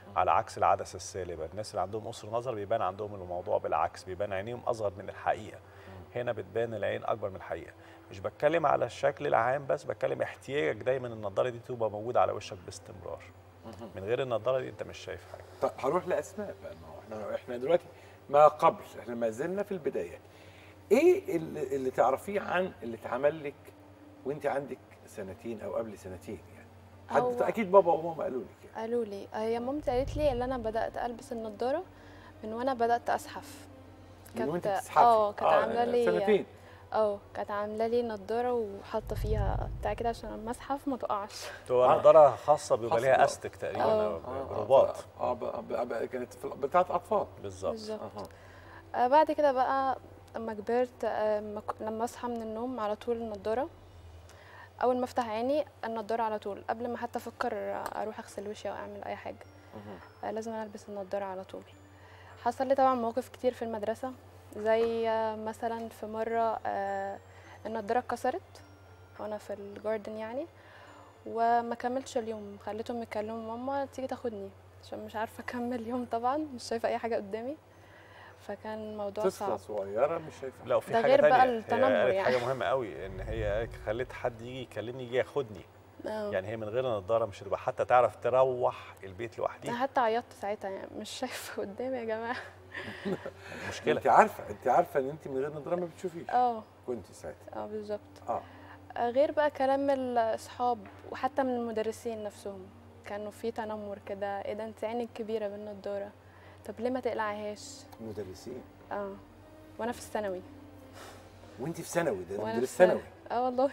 على عكس العدسه السالبه الناس اللي عندهم قصر نظر بيبان عندهم الموضوع بالعكس بيبان عينيهم اصغر من الحقيقه هنا بتبان العين اكبر من الحقيقه مش بتكلم على الشكل العام بس بتكلم احتياجك دايما النضاره دي تبقى موجوده على وشك باستمرار من غير النضاره دي انت مش شايف حاجه طب هروح لاسماء بقى ما هو احنا احنا دلوقتي ما قبل احنا ما زلنا في البدايات ايه اللي, اللي تعرفيه عن اللي اتعمل لك وانت عندك سنتين او قبل سنتين يعني حد هو- اكيد بابا وماما قالوا لك يعني. قالوا لي هي مامتي قالت لي ان انا بدات البس النضاره من وانا بدات ازحف من وانت كانت- بتزحفي اه كانت عامله لي سنتين اه كانت عامله لي نضاره وحاطه فيها بتاع كده عشان لما ازحف ما تقعش تبقى آه. نضاره خاصه بيبقى خاصة. ليها استك تقريبا آه. أو رباط اه ب- ب- ب- كانت في بتاعت اطفال بالظبط بالظبط اها آه بعد كده بقى لما كبرت آه لما ك- لما اصحى من النوم على طول النضاره اول ما افتح عيني النضاره على طول قبل ما حتى افكر اروح اغسل وشي او اعمل اي حاجه آه لازم أنا البس النضاره على طول حصل لي طبعا مواقف كتير في المدرسه زي آه مثلا في مره آه النضاره اتكسرت وانا في الجاردن يعني وما كملتش اليوم خليتهم يكلموا ماما تيجي تاخدني عشان مش عارفه اكمل اليوم طبعا مش شايفه اي حاجه قدامي فكان الموضوع طفله صعب صغيره مش شايفه لا وفي ده حاجه غير بقى تانية هي التنمر قالت يعني. حاجه مهمه قوي ان هي خلت حد يجي يكلمني يجي ياخدني آه. يعني هي من غير النضاره مش هتبقى حتى تعرف تروح البيت انا لوحديها حتى عيطت ساعتها يعني مش شايفه قدامي يا جماعه مشكله انت عارفه انت عارفه ان انت من غير نظاره ما بتشوفيش اه كنت ساعتها اه بالظبط اه آه، غير بقى كلام الاصحاب وحتى من المدرسين نفسهم كانوا في تنمر كده ايه ده انت عينك كبيره بالنضاره طب ليه ما تقلعهاش مدرسين اه وانا في الثانوي وانت في ثانوي ده وانا مدرس في ثانوي اه والله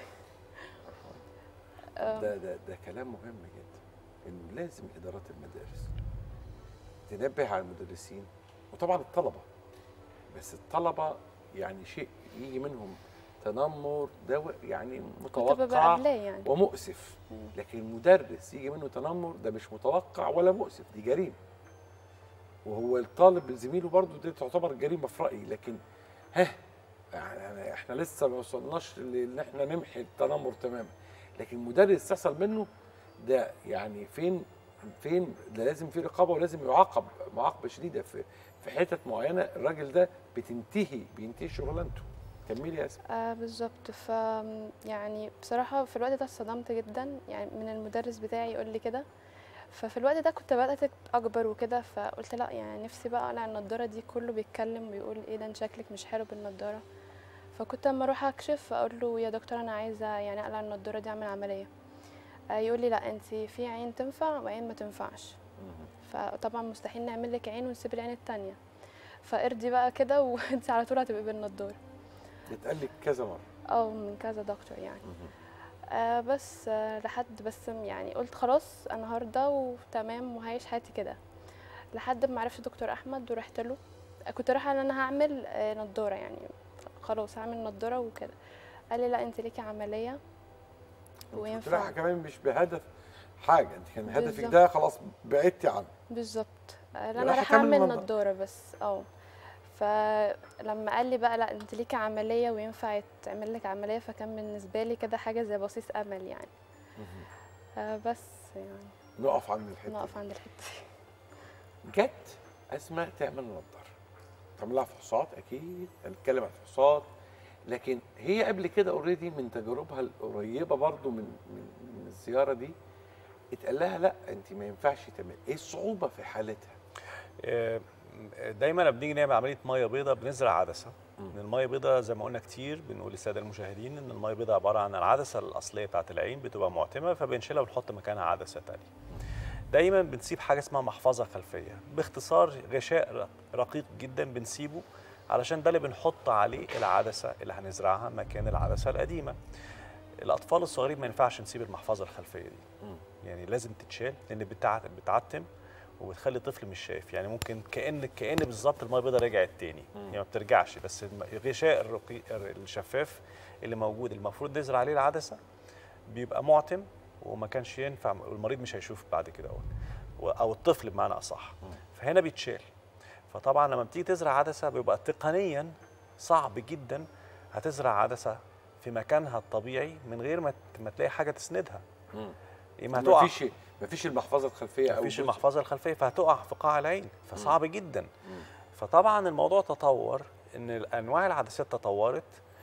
آه. ده ده ده كلام مهم جدا انه لازم ادارات المدارس تنبه على المدرسين وطبعا الطلبه بس الطلبه يعني شيء يجي منهم تنمر ده و- يعني كنت ببقى متوقع قبلاه يعني ومؤسف مم. لكن المدرس يجي منه تنمر ده مش متوقع ولا مؤسف دي جريمه وهو الطالب زميله برضه دي تعتبر جريمه في رايي لكن ها يعني احنا لسه ما وصلناش ان احنا نمحي التنمر تماما لكن مدرس تحصل منه ده يعني فين فين ده لازم في رقابه ولازم يعاقب معاقبه شديده في في حتت معينه الراجل ده بتنتهي بينتهي شغلانته كملي يا اسماء آه بالظبط ف يعني بصراحة في الوقت ده اتصدمت جدا يعني من المدرس بتاعي يقول لي كده ففي الوقت ده كنت بدأت أكبر وكده فقلت لا يعني نفسي بقى أقلع النضارة دي كله بيتكلم ويقول ايه ده انت شكلك مش حلو بالنضارة فكنت لما أروح أكشف أقول له يا دكتور أنا عايزة يعني أقلع النضارة دي أعمل عملية آه يقول لي لا انت في عين تنفع وعين ما تنفعش فطبعا مستحيل نعمل لك عين ونسيب العين التانية فارضي بقى كده وانت على طول هتبقي بالنضارة بيتقال لك كذا مره اه من كذا دكتور يعني آه بس آه لحد بس يعني قلت خلاص انا هرضى وتمام وهعيش حياتي كده لحد ما عرفت دكتور احمد ورحت له آه، كنت رايحه ان انا هعمل آه نضاره يعني خلاص هعمل نضاره وكده قال لي لا انت ليكي عمليه وينفع وينفع كمان مش بهدف حاجه انت كان هدفك بالظبط. ده خلاص بعدتي عنه بالظبط آه، رايحة انا رايحه تعمل اعمل نضارة. نضاره بس اه فلما قال لي بقى لا انت ليكي عمليه وينفع يتعمل لك عمليه فكان بالنسبه لي كده حاجه زي بصيص امل يعني آه بس يعني نقف عند الحته نقف عند الحته دي دي. جت اسماء تعمل نظاره تعمل لها فحوصات اكيد هنتكلم عن الفحوصات لكن هي قبل كده اوريدي من تجاربها القريبه برضو من من, من الزياره دي اتقال لها لا انت ما ينفعش تعمل ايه الصعوبه في حالتها آه، دايما لما بنيجي نعمل عمليه ميه بيضاء بنزرع عدسه ان الميه بيضاء زي ما قلنا كتير بنقول للساده المشاهدين ان الميه بيضاء عباره عن العدسه الاصليه بتاعه العين بتبقى معتمه فبنشيلها ونحط مكانها عدسه ثانيه دايما بنسيب حاجه اسمها محفظه خلفيه باختصار غشاء ر- رقيق جدا بنسيبه علشان ده اللي بنحط عليه العدسه اللي هنزرعها مكان العدسه القديمه الاطفال الصغيرين ما ينفعش نسيب المحفظه الخلفيه دي يعني لازم تتشال لان بتاع- بتعتم وبتخلي الطفل مش شايف يعني ممكن كان كان بالظبط الميه البيضاء رجعت تاني يعني ما بترجعش بس الم- الغشاء الرقيق الشفاف اللي موجود المفروض نزرع عليه العدسه بيبقى معتم وما كانش ينفع المريض مش هيشوف بعد كده أهو. او الطفل بمعنى اصح فهنا بيتشال فطبعا لما بتيجي تزرع عدسه بيبقى تقنيا صعب جدا هتزرع عدسه في مكانها الطبيعي من غير ما ت- ما تلاقي حاجه تسندها يا اما ما هتقع فيش مفيش المحفظه الخلفيه او مفيش جزء- المحفظه الخلفيه فهتقع في قاع العين فصعب جدا فطبعا الموضوع تطور ان انواع العدسات تطورت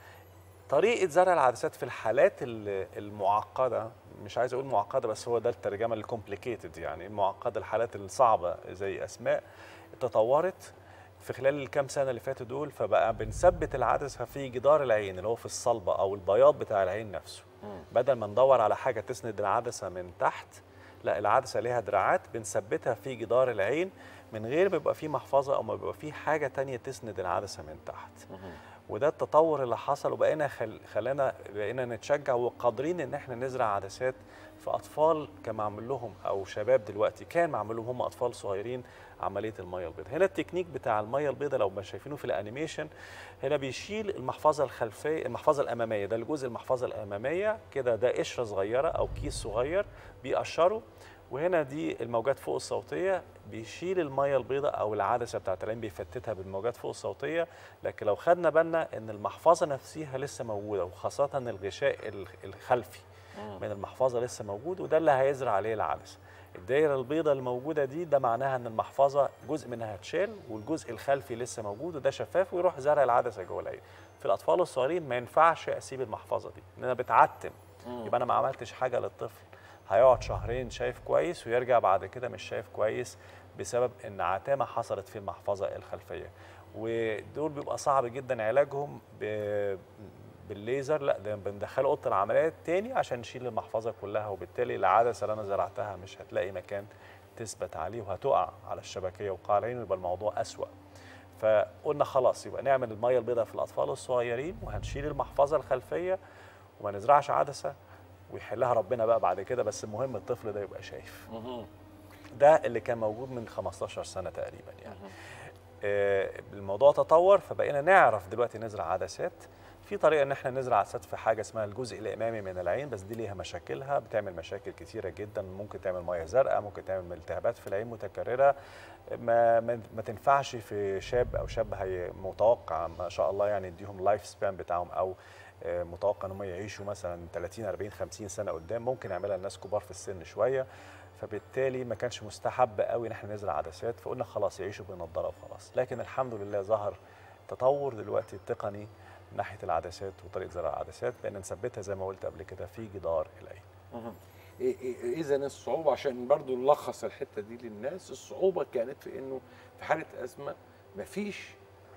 طريقه زرع العدسات في الحالات ال- المعقده مش عايز اقول معقده بس هو ده الترجمه الكومبليكيتد يعني المعقده الحالات الصعبه زي اسماء تطورت في خلال الكام سنه اللي فاتوا دول فبقى بنثبت العدسه في جدار العين اللي هو في الصلبه او البياض بتاع العين نفسه بدل ما ندور على حاجه تسند العدسه من تحت لا العدسه ليها دراعات بنثبتها في جدار العين من غير ما يبقى فيه محفظه او ما يبقى فيه حاجه تانية تسند العدسه من تحت وده التطور اللي حصل وبقينا خل... خلانا بقينا نتشجع وقادرين ان احنا نزرع عدسات في اطفال كان معمول لهم او شباب دلوقتي كان معمول لهم هم اطفال صغيرين عمليه الميه البيضاء هنا التكنيك بتاع الميه البيضاء لو ما شايفينه في الانيميشن هنا بيشيل المحفظه الخلفيه المحفظه الاماميه ده الجزء المحفظه الاماميه كده ده قشره صغيره او كيس صغير بيقشره وهنا دي الموجات فوق الصوتيه بيشيل الميه البيضاء او العدسه بتاعت العين بيفتتها بالموجات فوق الصوتيه لكن لو خدنا بالنا ان المحفظه نفسها لسه موجوده وخاصه الغشاء ال- الخلفي من المحفظه لسه موجود وده اللي هيزرع عليه العدسه الدايره البيضاء الموجوده دي ده معناها ان المحفظه جزء منها اتشال والجزء الخلفي لسه موجود وده شفاف ويروح زرع العدسه جوه العين في الاطفال الصغيرين ما ينفعش اسيب المحفظه دي لان انا بتعتم يبقى انا ما عملتش حاجه للطفل هيقعد شهرين شايف كويس ويرجع بعد كده مش شايف كويس بسبب ان عتامه حصلت في المحفظه الخلفيه ودول بيبقى صعب جدا علاجهم ب- بالليزر لا ده بندخله اوضه العمليات تاني عشان نشيل المحفظه كلها وبالتالي العدسه اللي انا زرعتها مش هتلاقي مكان تثبت عليه وهتقع على الشبكيه وقاع العين ويبقى الموضوع اسوأ فقلنا خلاص يبقى نعمل الميه البيضاء في الاطفال الصغيرين وهنشيل المحفظه الخلفيه وما نزرعش عدسه ويحلها ربنا بقى بعد كده بس المهم الطفل ده يبقى شايف ده اللي كان موجود من 15 سنه تقريبا يعني آه، الموضوع تطور فبقينا نعرف دلوقتي نزرع عدسات في طريقه ان احنا نزرع عدسات في حاجه اسمها الجزء الامامي من العين بس دي ليها مشاكلها بتعمل مشاكل كتيره جدا ممكن تعمل ميه زرقاء ممكن تعمل التهابات في العين متكرره ما ما, ما تنفعش في شاب او شاب هي متوقع ما شاء الله يعني يديهم لايف سبان بتاعهم او آه، متوقع ان هم يعيشوا مثلا 30 40 50 سنه قدام ممكن يعملها الناس كبار في السن شويه فبالتالي ما كانش مستحب قوي ان احنا نزرع عدسات فقلنا خلاص يعيشوا بنضاره وخلاص لكن الحمد لله ظهر تطور دلوقتي تقني من ناحيه العدسات وطريقه زرع العدسات بان نثبتها زي ما قلت قبل كده في جدار العين اذا الصعوبه عشان برضو نلخص الحته دي للناس الصعوبه كانت في انه في حاله ازمه مفيش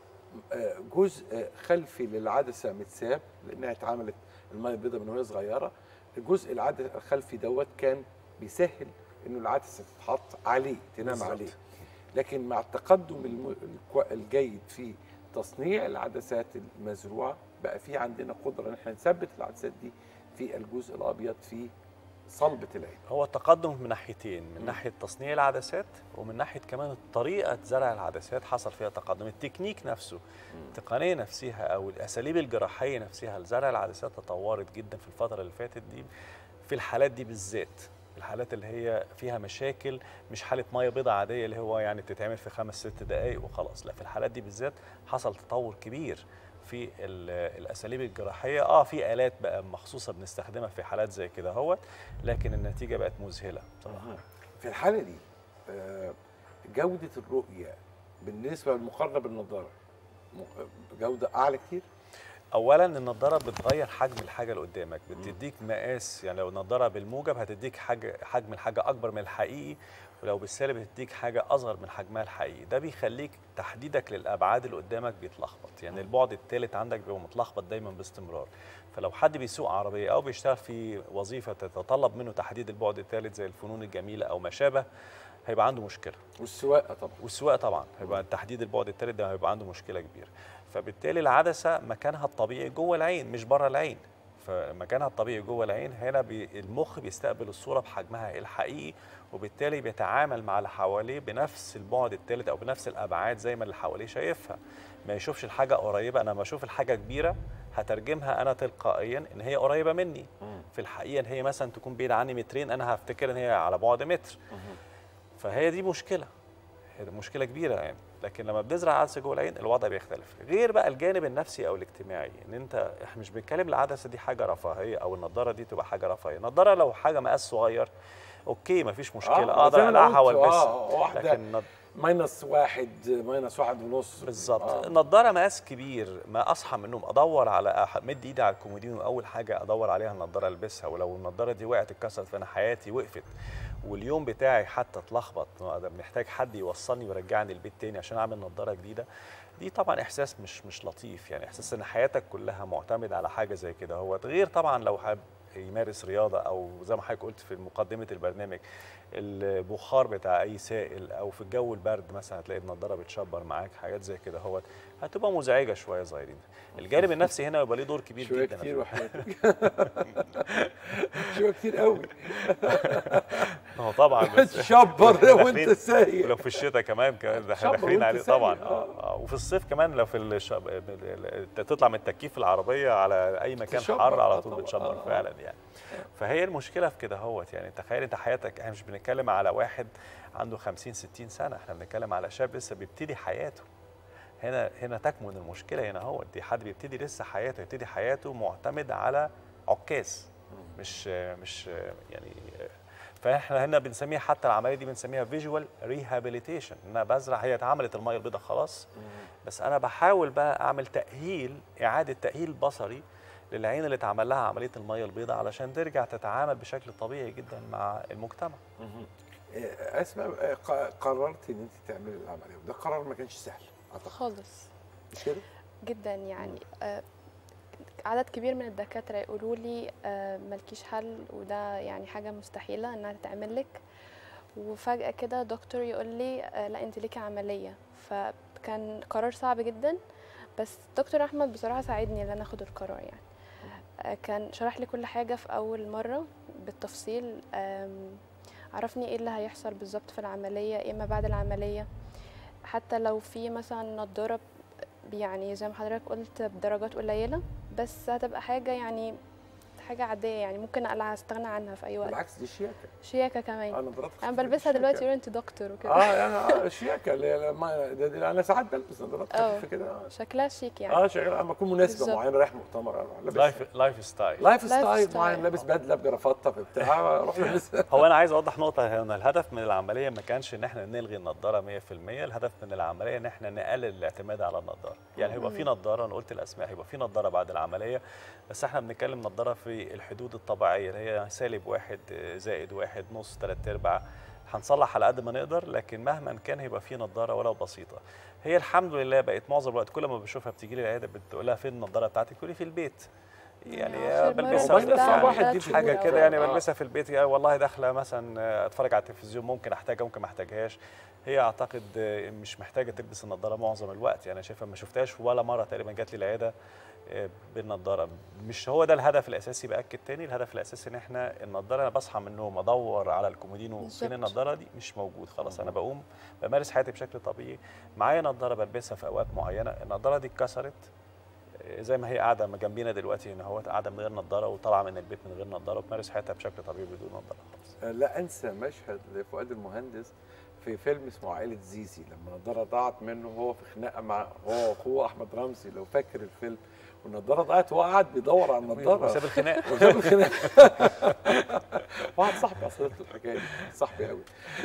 آه، جزء خلفي للعدسه متساب لانها اتعملت الميه البيضاء من وهي صغيره الجزء العدسه الخلفي دوت كان بيسهل انه العدسه تتحط عليه تنام بالظبط. عليه لكن مع التقدم الم- الكو- الجيد في تصنيع العدسات المزروعه بقى في عندنا قدره ان احنا نثبت العدسات دي في الجزء الابيض في صلبه العين هو التقدم من ناحيتين من ناحيه تصنيع العدسات ومن ناحيه كمان طريقه زرع العدسات حصل فيها تقدم التكنيك نفسه التقنيه نفسها او الاساليب الجراحيه نفسها لزرع العدسات تطورت جدا في الفتره اللي فاتت دي في الحالات دي بالذات الحالات اللي هي فيها مشاكل مش حاله ميه بيضاء عاديه اللي هو يعني بتتعمل في خمس ست دقائق وخلاص لا في الحالات دي بالذات حصل تطور كبير في ال- الاساليب الجراحيه اه في الات بقى مخصوصه بنستخدمها في حالات زي كده اهوت لكن النتيجه بقت مذهله بصراحه في الحاله دي آه، جوده الرؤيه بالنسبه للمقارنه بالنضاره م- جوده اعلى كتير اولا النضاره بتغير حجم الحاجه اللي قدامك بتديك مقاس يعني لو النضاره بالموجب هتديك حاجه حجم الحاجه اكبر من الحقيقي ولو بالسالب هتديك حاجه اصغر من حجمها الحقيقي ده بيخليك تحديدك للابعاد اللي قدامك بيتلخبط يعني البعد الثالث عندك بيبقى متلخبط دايما باستمرار فلو حد بيسوق عربيه او بيشتغل في وظيفه تتطلب منه تحديد البعد الثالث زي الفنون الجميله او ما شابه هيبقى عنده مشكله والسواقه طبعا والسواقه طبعا هيبقى تحديد البعد الثالث ده هيبقى عنده مشكله كبيره فبالتالي العدسه مكانها الطبيعي جوه العين مش بره العين فمكانها الطبيعي جوه العين هنا بي المخ بيستقبل الصوره بحجمها الحقيقي وبالتالي بيتعامل مع اللي حواليه بنفس البعد الثالث او بنفس الابعاد زي ما اللي حواليه شايفها ما يشوفش الحاجه قريبه انا لما اشوف الحاجه كبيره هترجمها انا تلقائيا ان هي قريبه مني في الحقيقه ان هي مثلا تكون بعيده عني مترين انا هفتكر ان هي على بعد متر فهي دي مشكله هي دي مشكله كبيره يعني لكن لما بنزرع عدسه جوه العين الوضع بيختلف غير بقى الجانب النفسي او الاجتماعي ان انت احنا مش بنتكلم العدسه دي حاجه رفاهيه او النضاره دي تبقى حاجه رفاهيه النضاره لو حاجه مقاس صغير اوكي مفيش مشكله آه، اقدر زي ما أنا اقلعها قلت، والبسها آه، واحدة لكن نض- ماينس واحد ماينس واحد ونص بالظبط آه. النضاره مقاس كبير ما اصحى من النوم ادور على أح- مد ايدي على الكومودينو اول حاجه ادور عليها النضاره البسها ولو النضاره دي وقعت اتكسرت فانا حياتي وقفت واليوم بتاعي حتى اتلخبط أنا محتاج حد يوصلني ويرجعني البيت تاني عشان اعمل نضاره جديده دي طبعا احساس مش مش لطيف يعني احساس ان حياتك كلها معتمده على حاجه زي كده هو غير طبعا لو حابب يمارس رياضه او زي ما حضرتك قلت في مقدمه البرنامج البخار بتاع اي سائل او في الجو البرد مثلا هتلاقي النضاره بتشبر معاك حاجات زي كده هو هتبقى مزعجه شويه صغيرين الجانب النفسي هنا يبقى ليه دور كبير شويه جدا كتير وحياتك شويه كتير قوي هو طبعا بس تشبر وانت داخلين- سايق ولو في الشتاء كمان كمان ده احنا شبر داخلين وانت عليه سايق، طبعا آه. آه. وفي الصيف كمان لو في الشب... ال- ال- ال- تطلع من التكييف العربيه على اي مكان تشبر، حر آه على طول طبعاً، بتشبر آه. فعلا يعني فهي المشكله في كده هوت يعني تخيل انت حياتك احنا مش بنتكلم على واحد عنده 50 60 سنه احنا بنتكلم على شاب لسه بيبتدي حياته هنا هنا تكمن المشكله هنا هو دي حد بيبتدي لسه حياته يبتدي حياته معتمد على عكاز مش مش يعني فاحنا هنا بنسميها حتى العمليه دي بنسميها فيجوال ريهابيليتيشن ان انا بزرع هي اتعملت الميه البيضاء خلاص بس انا بحاول بقى اعمل تاهيل اعاده تاهيل بصري للعين اللي اتعمل لها عمليه الميه البيضاء علشان ترجع تتعامل بشكل طبيعي جدا مع المجتمع آه، اسماء آه، ق- قررت ان انت تعملي العمليه وده قرار ما كانش سهل اعتقد خالص مش كده؟ جدا يعني آه، عدد كبير من الدكاترة يقولوا لي آه، ملكيش حل وده يعني حاجة مستحيلة انها تتعمل لك وفجأة كده دكتور يقول لي آه، لا انت ليكي عملية فكان قرار صعب جدا بس دكتور احمد بصراحة ساعدني ان انا اخد القرار يعني آه، كان شرح لي كل حاجة في اول مرة بالتفصيل آم، عرفني ايه اللي هيحصل بالظبط في العملية ايه ما بعد العملية حتى لو في مثلا نضارة يعني زي ما حضرتك قلت بدرجات قليلة بس هتبقى حاجة يعني حاجة عادية يعني ممكن اقلع استغنى عنها في أي وقت بالعكس دي شياكه شياكة كمان انا نظرات أنا خفيفة بلبسها دي دلوقتي شياكة. يقولوا أنت دكتور وكده اه يعني اه شياكه اللي هي لما ده- ده- انا ساعات بلبس نظارات آه. خفيفه كده آه. شكلها شيك يعني اه شغال لما اكون مناسبه بالظبط. معينه رايح مؤتمر اروح لابس لايف لايف ستايل لايف لايف ستايل ستايل. معين لابس بدله بجرافطه بتاع اروح لابس هو انا عايز اوضح نقطه هنا الهدف من العمليه ما كانش ان احنا نلغي النضاره 100% الهدف من العمليه ان احنا نقلل الاعتماد على النضاره يعني هيبقى في نضاره انا قلت الاسماء هيبقى في نضاره بعد العمليه بس احنا بنتكلم نضاره في الحدود الطبيعيه اللي هي سالب واحد آه، زائد واحد نص ثلاث ارباع هنصلح على قد ما نقدر لكن مهما كان هيبقى في نضاره ولو بسيطه هي الحمد لله بقت معظم الوقت كل ما بشوفها بتيجي لي العياده بتقول لها فين النضاره بتاعتك تقول لي في البيت يعني آخر مرة بلبسها والله ده صعب واحد تلات دي في شهور حاجه أو كده يعني آه. بلبسها في البيت يعني والله داخله مثلا آه، اتفرج على التلفزيون ممكن احتاجها ممكن ما احتاجهاش هي اعتقد آه، مش محتاجه تلبس النضاره معظم الوقت يعني انا شايفها ما شفتهاش ولا مره تقريبا جات لي العياده آه، بالنضاره مش هو ده الهدف الاساسي باكد تاني الهدف الاساسي ان احنا النضاره انا بصحى من النوم ادور على الكومودينو بالظبط. فين النضاره دي مش موجود خلاص انا بقوم بمارس حياتي بشكل طبيعي معايا نضاره بلبسها في اوقات معينه النضاره دي اتكسرت زي ما هي قاعده جنبينا دلوقتي هنا هو قاعده من غير نضاره وطالعه من البيت من غير نضاره وبتمارس حياتها بشكل طبيعي بدون نضاره خالص لا انسى مشهد لفؤاد المهندس في فيلم اسمه عائله زيزي لما النضاره ضاعت منه وهو في خناقه مع هو واخوه احمد رمزي لو فاكر الفيلم والنضاره ضاعت وهو قاعد بيدور على النضاره وساب الخناق وساب الخناقه واحد صاحبي اصلت له الحكايه دي صاحبي قوي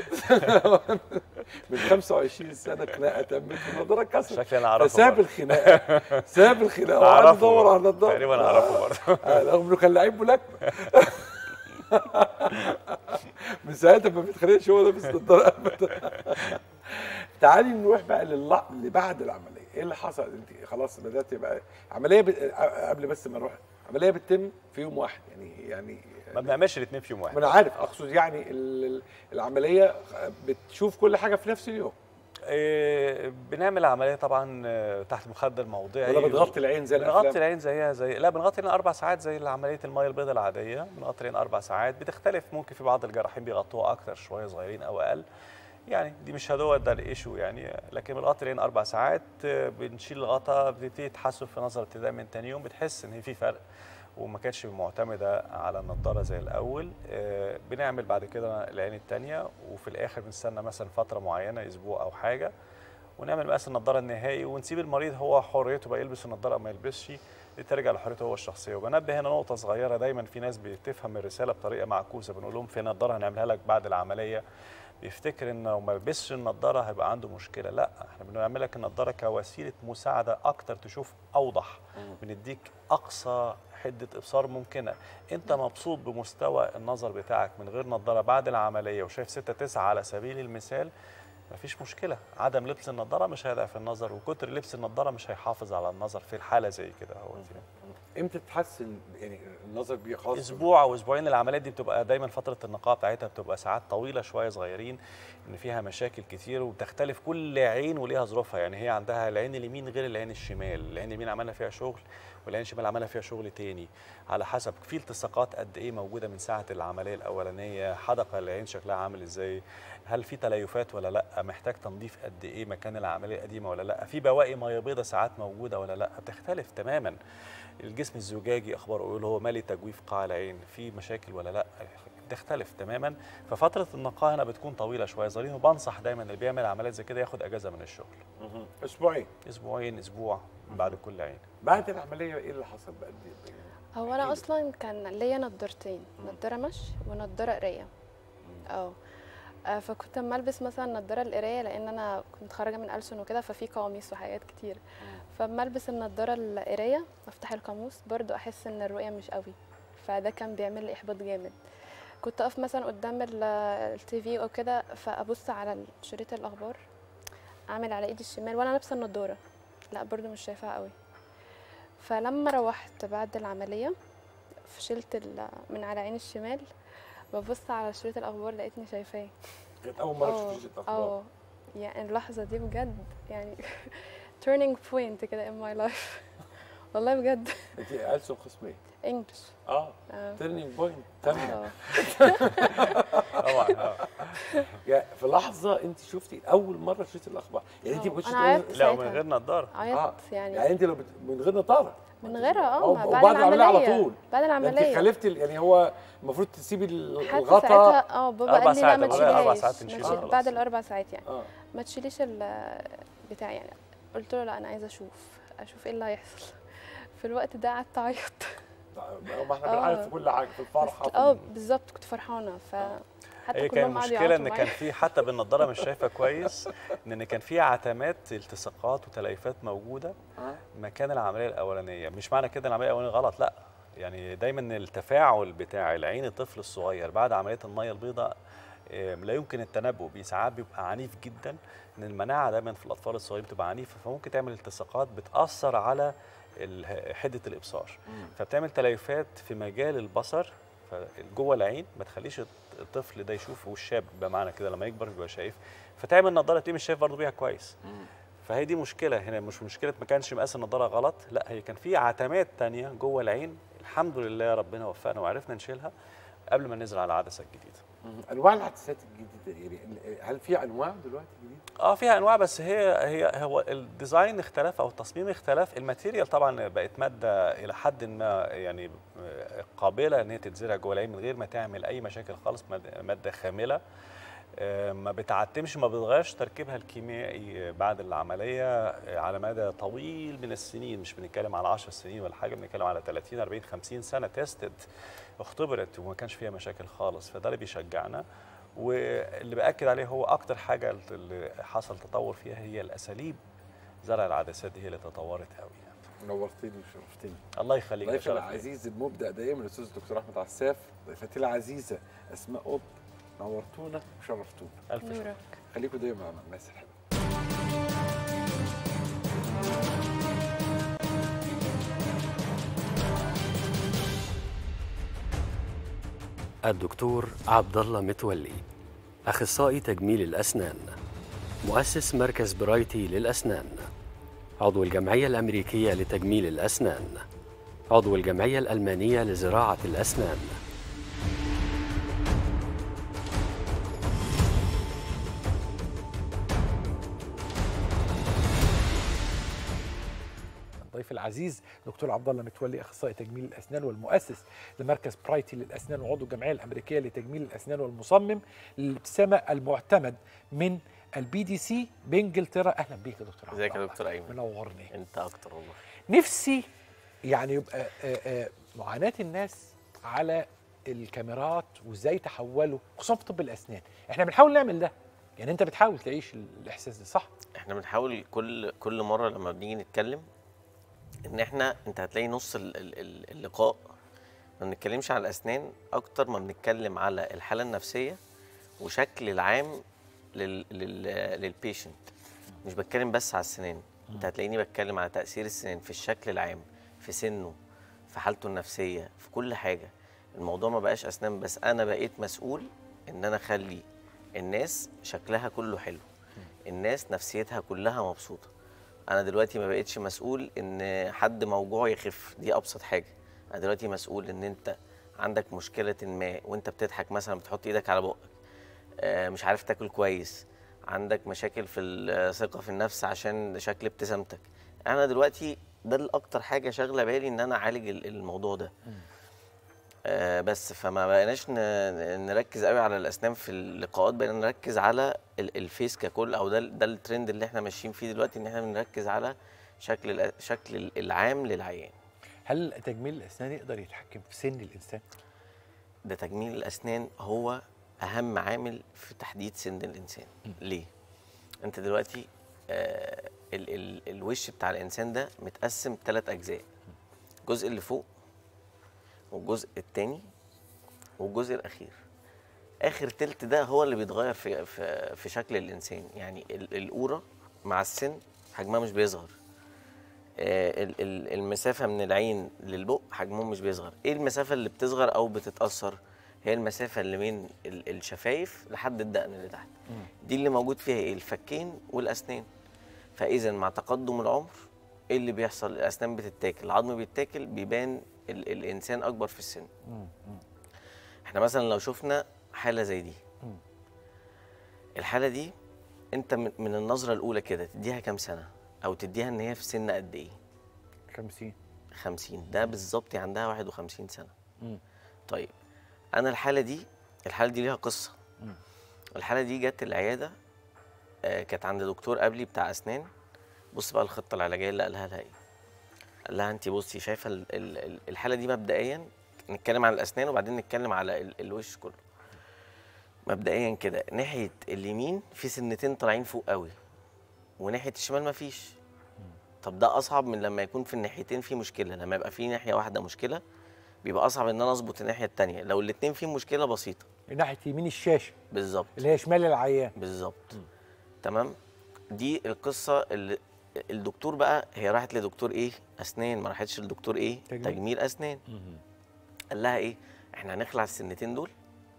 من 25 سنه خناقه تمت والنضاره اتكسرت شكلي انا اعرفه فساب برضه. الخناقه ساب الخناقه وقعد اعرفه يدور على برضه. النضاره تقريبا اعرفه برضه آه، رغم انه كان لعيب ملاكمه من ساعتها ما بيتخانقش هو لابس نضاره ابدا تعالي نروح بقى للع... اللي بعد العمليه ايه اللي حصل انت خلاص بدات يبقى عمليه ب... قبل بس ما نروح عمليه بتتم في يوم واحد يعني يعني ما بنعملش الاثنين في يوم ما واحد انا عارف اقصد يعني ال- ال- العمليه بتشوف كل حاجه في نفس اليوم إيه، بنعمل عمليه طبعا آه، تحت مخدر موضعي ولا بتغطي العين زي بنغطي الافلام العين زيها زي لا بنغطي العين اربع ساعات زي عمليه الميه البيضاء العاديه بنغطي العين اربع ساعات بتختلف ممكن في بعض الجراحين بيغطوها اكتر شويه صغيرين او اقل يعني دي مش هو ده الايشو يعني لكن بنغطي العين اربع ساعات آه، بنشيل الغطا بتبتدي تحسن في نظر ابتداء من تاني يوم بتحس ان في فرق وما كانتش معتمده على النضاره زي الاول آه، بنعمل بعد كده العين الثانيه وفي الاخر بنستنى مثلا فتره معينه اسبوع او حاجه ونعمل مقاس النضاره النهائي ونسيب المريض هو حريته بقى يلبس النضاره او ما يلبسش دي ترجع لحريته هو الشخصيه وبنبه هنا نقطه صغيره دايما في ناس بتفهم الرساله بطريقه معكوسه بنقول لهم في نظاره هنعملها لك بعد العمليه بيفتكر ان لو ما لبسش النضاره هيبقى عنده مشكله لا احنا بنعمل لك النضاره كوسيله مساعده اكتر تشوف اوضح بنديك اقصى حده ابصار ممكنه انت مبسوط بمستوى النظر بتاعك من غير نضاره بعد العمليه وشايف 6 9 على سبيل المثال مفيش مشكله عدم لبس النضاره مش هيضعف النظر وكتر لبس النضاره مش هيحافظ على النظر في الحاله زي كده هو امتى تتحسن يعني النظر بيه خلاص اسبوع او اسبوعين العمليات دي بتبقى دايما فتره النقاهه بتاعتها بتبقى ساعات طويله شويه صغيرين ان فيها مشاكل كتير وبتختلف كل عين وليها ظروفها يعني هي عندها العين اليمين غير العين الشمال العين اليمين عملنا فيها شغل والعين الشمال عملنا فيها شغل تاني على حسب في التصاقات قد ايه موجوده من ساعه العمليه الاولانيه حدقه العين شكلها عامل ازاي هل في تليفات ولا لا محتاج تنظيف قد ايه مكان العمليه القديمه ولا لا في بواقي ميه بيضاء ساعات موجوده ولا لا بتختلف تماما الجسم الزجاجي اخباره ايه اللي هو مالي تجويف قاع العين في مشاكل ولا لا تختلف تماما ففتره النقاهه هنا بتكون طويله شويه ظريف وبنصح دايما اللي بيعمل عمليات زي كده ياخد اجازه من الشغل مهم. اسبوعين اسبوعين اسبوع بعد كل عين بعد العمليه ايه اللي حصل بقى دي؟ هو انا اصلا كان ليا نضارتين نضاره مشي ونضاره قرايه اه آه، فكنت اما البس مثلا نضاره القرايه لان انا كنت متخرجه من ألسن وكده ففي قواميس وحاجات كتير فاما البس النضاره القرايه وافتح القاموس برضو احس ان الرؤيه مش قوي فده كان بيعمل لي احباط جامد كنت اقف مثلا قدام التي في او كده فابص على شريط الاخبار اعمل على ايدي الشمال وانا لابسه النضاره لا برضو مش شايفاها قوي فلما روحت بعد العمليه فشلت ال- من على عيني الشمال ببص على شريط الاخبار لقيتني شايفاه كانت اول مره اه تشوفي الاخبار اه يعني اللحظه دي بجد يعني turning point كده in my life والله بجد انت ألسن قسم ايه؟ انجلش اه اه تيرنينج بوينت تمام آه. طبعا آه. يعني في لحظه انت شفتي اول مره شفتي الاخبار يعني انت آه، ما كنتش أنا تقولي- عرفت لا ومن ساعتها. غير نظاره عيطت يعني يعني انت لو بت... من غير نطاره من غيرها أو- اه ما وبعد بعد العملية العمليه على طول. بعد ده انت العمليه خالفتي ال- يعني هو المفروض تسيبي ال- حتى الغطا ساعتها اه بابا أربع قال لي لا ساعات ما العملية أربع تشيلهاش ساعات ما نشيلها تشيل- خلاص. بعد الاربع ساعات يعني اه ما تشيليش ال بتاع يعني قلت له لا انا عايزه اشوف اشوف ايه اللي هيحصل في الوقت ده قعدت اعيط ما احنا آه. بنعرف في كل حاجه في الفرحه في اه ال- بالظبط كنت فرحانه ف حتى هي كان كلهم قعدوا المشكله يعيطوا ان معايا. كان في حتى بالنضاره مش شايفه كويس ان كان في عتمات التصاقات وتليفات موجوده آه. مكان العمليه الاولانيه مش معنى كده العمليه الاولانيه غلط لا يعني دايما التفاعل بتاع العين الطفل الصغير بعد عمليه الميه البيضاء آه، لا يمكن التنبؤ بيه ساعات بيبقى عنيف جدا ان المناعه دايما في الاطفال الصغيرين بتبقى عنيفه فممكن تعمل التصاقات بتاثر على ال- حده الابصار فبتعمل تليفات في مجال البصر جوه العين ما تخليش الط- الطفل ده يشوف والشاب بمعنى كده لما يكبر يبقى شايف فتعمل نظاره تلاقيه مش شايف برضه بيها كويس فهي دي مشكله هنا مش مشكله ما كانش مقاس النضاره غلط لا هي كان في عتمات تانية جوه العين الحمد لله ربنا وفقنا وعرفنا نشيلها قبل ما ننزل على العدسه الجديده مم. انواع العدسات الجديده يعني ال- هل في انواع دلوقتي جديده؟ اه فيها انواع بس هي هي هو الديزاين اختلف او التصميم اختلف الماتيريال طبعا بقت ماده الى حد ما يعني آه، قابله ان هي تتزرع جوه العين من غير ما تعمل اي مشاكل خالص ماد- ماده خامله آه، ما بتعتمش ما بتغيرش تركيبها الكيميائي بعد العمليه آه، على مدى طويل من السنين مش بنتكلم على 10 سنين ولا حاجه بنتكلم على 30 40 50 سنه تيستد اختبرت وما كانش فيها مشاكل خالص فده اللي بيشجعنا واللي باكد عليه هو اكتر حاجه اللي حصل تطور فيها هي الاساليب زرع العدسات دي هي اللي تطورت قوي يعني. نورتني وشرفتني الله يخليك ده ضيفي شرف ليا. العزيز المبدع دائما الاستاذ الدكتور احمد عساف ضيفتي العزيزه اسماء قط نورتونا وشرفتونا الف شكر نورك خليكم دايما مع الناس الحلوه الدكتور عبد الله متولي اخصائي تجميل الاسنان مؤسس مركز برايتي للاسنان عضو الجمعيه الامريكيه لتجميل الاسنان عضو الجمعيه الالمانيه لزراعه الاسنان ضيف العزيز دكتور عبد الله متولي اخصائي تجميل الاسنان والمؤسس لمركز برايتي للاسنان وعضو الجمعيه الامريكيه لتجميل الاسنان والمصمم للابتسامه المعتمد من البي دي سي بانجلترا اهلا بيك يا دكتور عبد ازيك يا الله. دكتور ايمن منورني انت اكتر والله نفسي يعني يبقى آه، آه، معاناه الناس على الكاميرات وازاي تحولوا خصوصا في طب الاسنان احنا بنحاول نعمل ده يعني انت بتحاول تعيش الاحساس ده صح احنا بنحاول كل كل مره لما بنيجي نتكلم ان احنا انت هتلاقي نص ال- ال- ال- اللقاء ما بنتكلمش على الاسنان اكتر ما بنتكلم على الحاله النفسيه وشكل العام لل لل للبيشنت مش بتكلم بس على السنان انت هتلاقيني بتكلم على تاثير السنان في الشكل العام في سنه في حالته النفسيه في كل حاجه الموضوع ما بقاش اسنان بس انا بقيت مسؤول ان انا اخلي الناس شكلها كله حلو الناس نفسيتها كلها مبسوطه انا دلوقتي ما بقتش مسؤول ان حد موجوع يخف دي ابسط حاجه انا دلوقتي مسؤول ان انت عندك مشكله ما وانت بتضحك مثلا بتحط ايدك على بقك آه، مش عارف تاكل كويس عندك مشاكل في الثقه في النفس عشان شكل ابتسامتك انا دلوقتي ده الاكتر حاجه شاغله بالي ان انا اعالج ال- الموضوع ده آه بس فما بقيناش ن- نركز قوي على الاسنان في اللقاءات بقينا نركز على ال- الفيس ككل او ده ده الترند اللي احنا ماشيين فيه دلوقتي ان احنا بنركز على شكل الأ- شكل العام للعيان هل تجميل الاسنان يقدر يتحكم في سن الانسان ده تجميل الاسنان هو اهم عامل في تحديد سن الانسان ليه انت دلوقتي آه ال ال الوش بتاع الانسان ده متقسم ثلاث اجزاء الجزء اللي فوق والجزء الثاني والجزء الاخير اخر تلت ده هو اللي بيتغير في في, في شكل الانسان يعني ال- القوره مع السن حجمها مش بيصغر آه، ال- ال- المسافه من العين للبق حجمهم مش بيصغر ايه المسافه اللي بتصغر او بتتاثر هي المسافه اللي من ال- الشفايف لحد الدقن اللي تحت دي اللي موجود فيها ايه الفكين والاسنان فاذا مع تقدم العمر ايه اللي بيحصل الاسنان بتتاكل العظم بيتاكل بيبان ال الانسان اكبر في السن احنا مثلا لو شفنا حاله زي دي الحاله دي انت من من النظره الاولى كده تديها كام سنه او تديها ان هي في سن قد ايه 50 50 ده بالظبط عندها 51 سنه مم. طيب انا الحاله دي الحاله دي ليها قصه الحاله دي جت العياده آه كانت عند دكتور قبلي بتاع اسنان بص بقى الخطه العلاجيه اللي قالها لها ايه قال لها انت بصي شايفه ال- ال- ال- الحاله دي مبدئيا نتكلم عن الاسنان وبعدين نتكلم على ال- الوش كله مبدئيا كده ناحيه اليمين في سنتين طالعين فوق قوي وناحيه الشمال مفيش طب ده اصعب من لما يكون في الناحيتين في مشكله لما يبقى في ناحيه واحده مشكله بيبقى اصعب ان انا اظبط الناحيه التانية لو الاتنين فيهم مشكله بسيطه ناحيه يمين الشاشه بالظبط اللي هي شمال العيان بالظبط تمام دي القصه اللي الدكتور بقى هي راحت لدكتور ايه اسنان ما راحتش لدكتور ايه تجميل. تجميل, تجميل اسنان قال لها ايه احنا هنخلع السنتين دول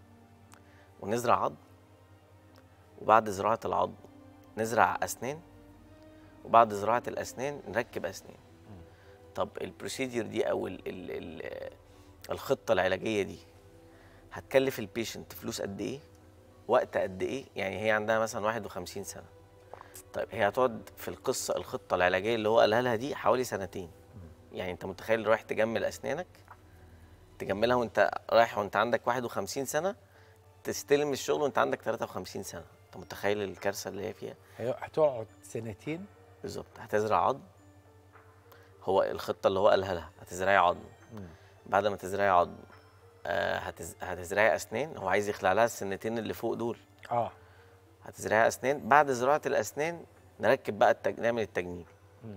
ونزرع عظم وبعد زراعه العظم نزرع اسنان وبعد زراعه الاسنان نركب اسنان طب البروسيدير دي او ال ال ال الخطه العلاجيه دي هتكلف البيشنت فلوس قد ايه وقت قد ايه يعني هي عندها مثلا 51 سنه طيب هي هتقعد في القصه الخطه العلاجيه اللي هو قالها لها دي حوالي سنتين يعني انت متخيل رايح تجمل اسنانك تجملها وانت رايح وانت عندك 51 سنه تستلم الشغل وانت عندك 53 سنه انت متخيل الكارثه اللي هي فيها هي هتقعد سنتين بالظبط هتزرع عظم هو الخطه اللي هو قالها لها هتزرعي عظم بعد ما تزرعي عظم آه هتز... هتزرعي اسنان هو عايز يخلع لها السنتين اللي فوق دول اه هتزرعي اسنان بعد زراعه الاسنان نركب بقى التج... نعمل التجميل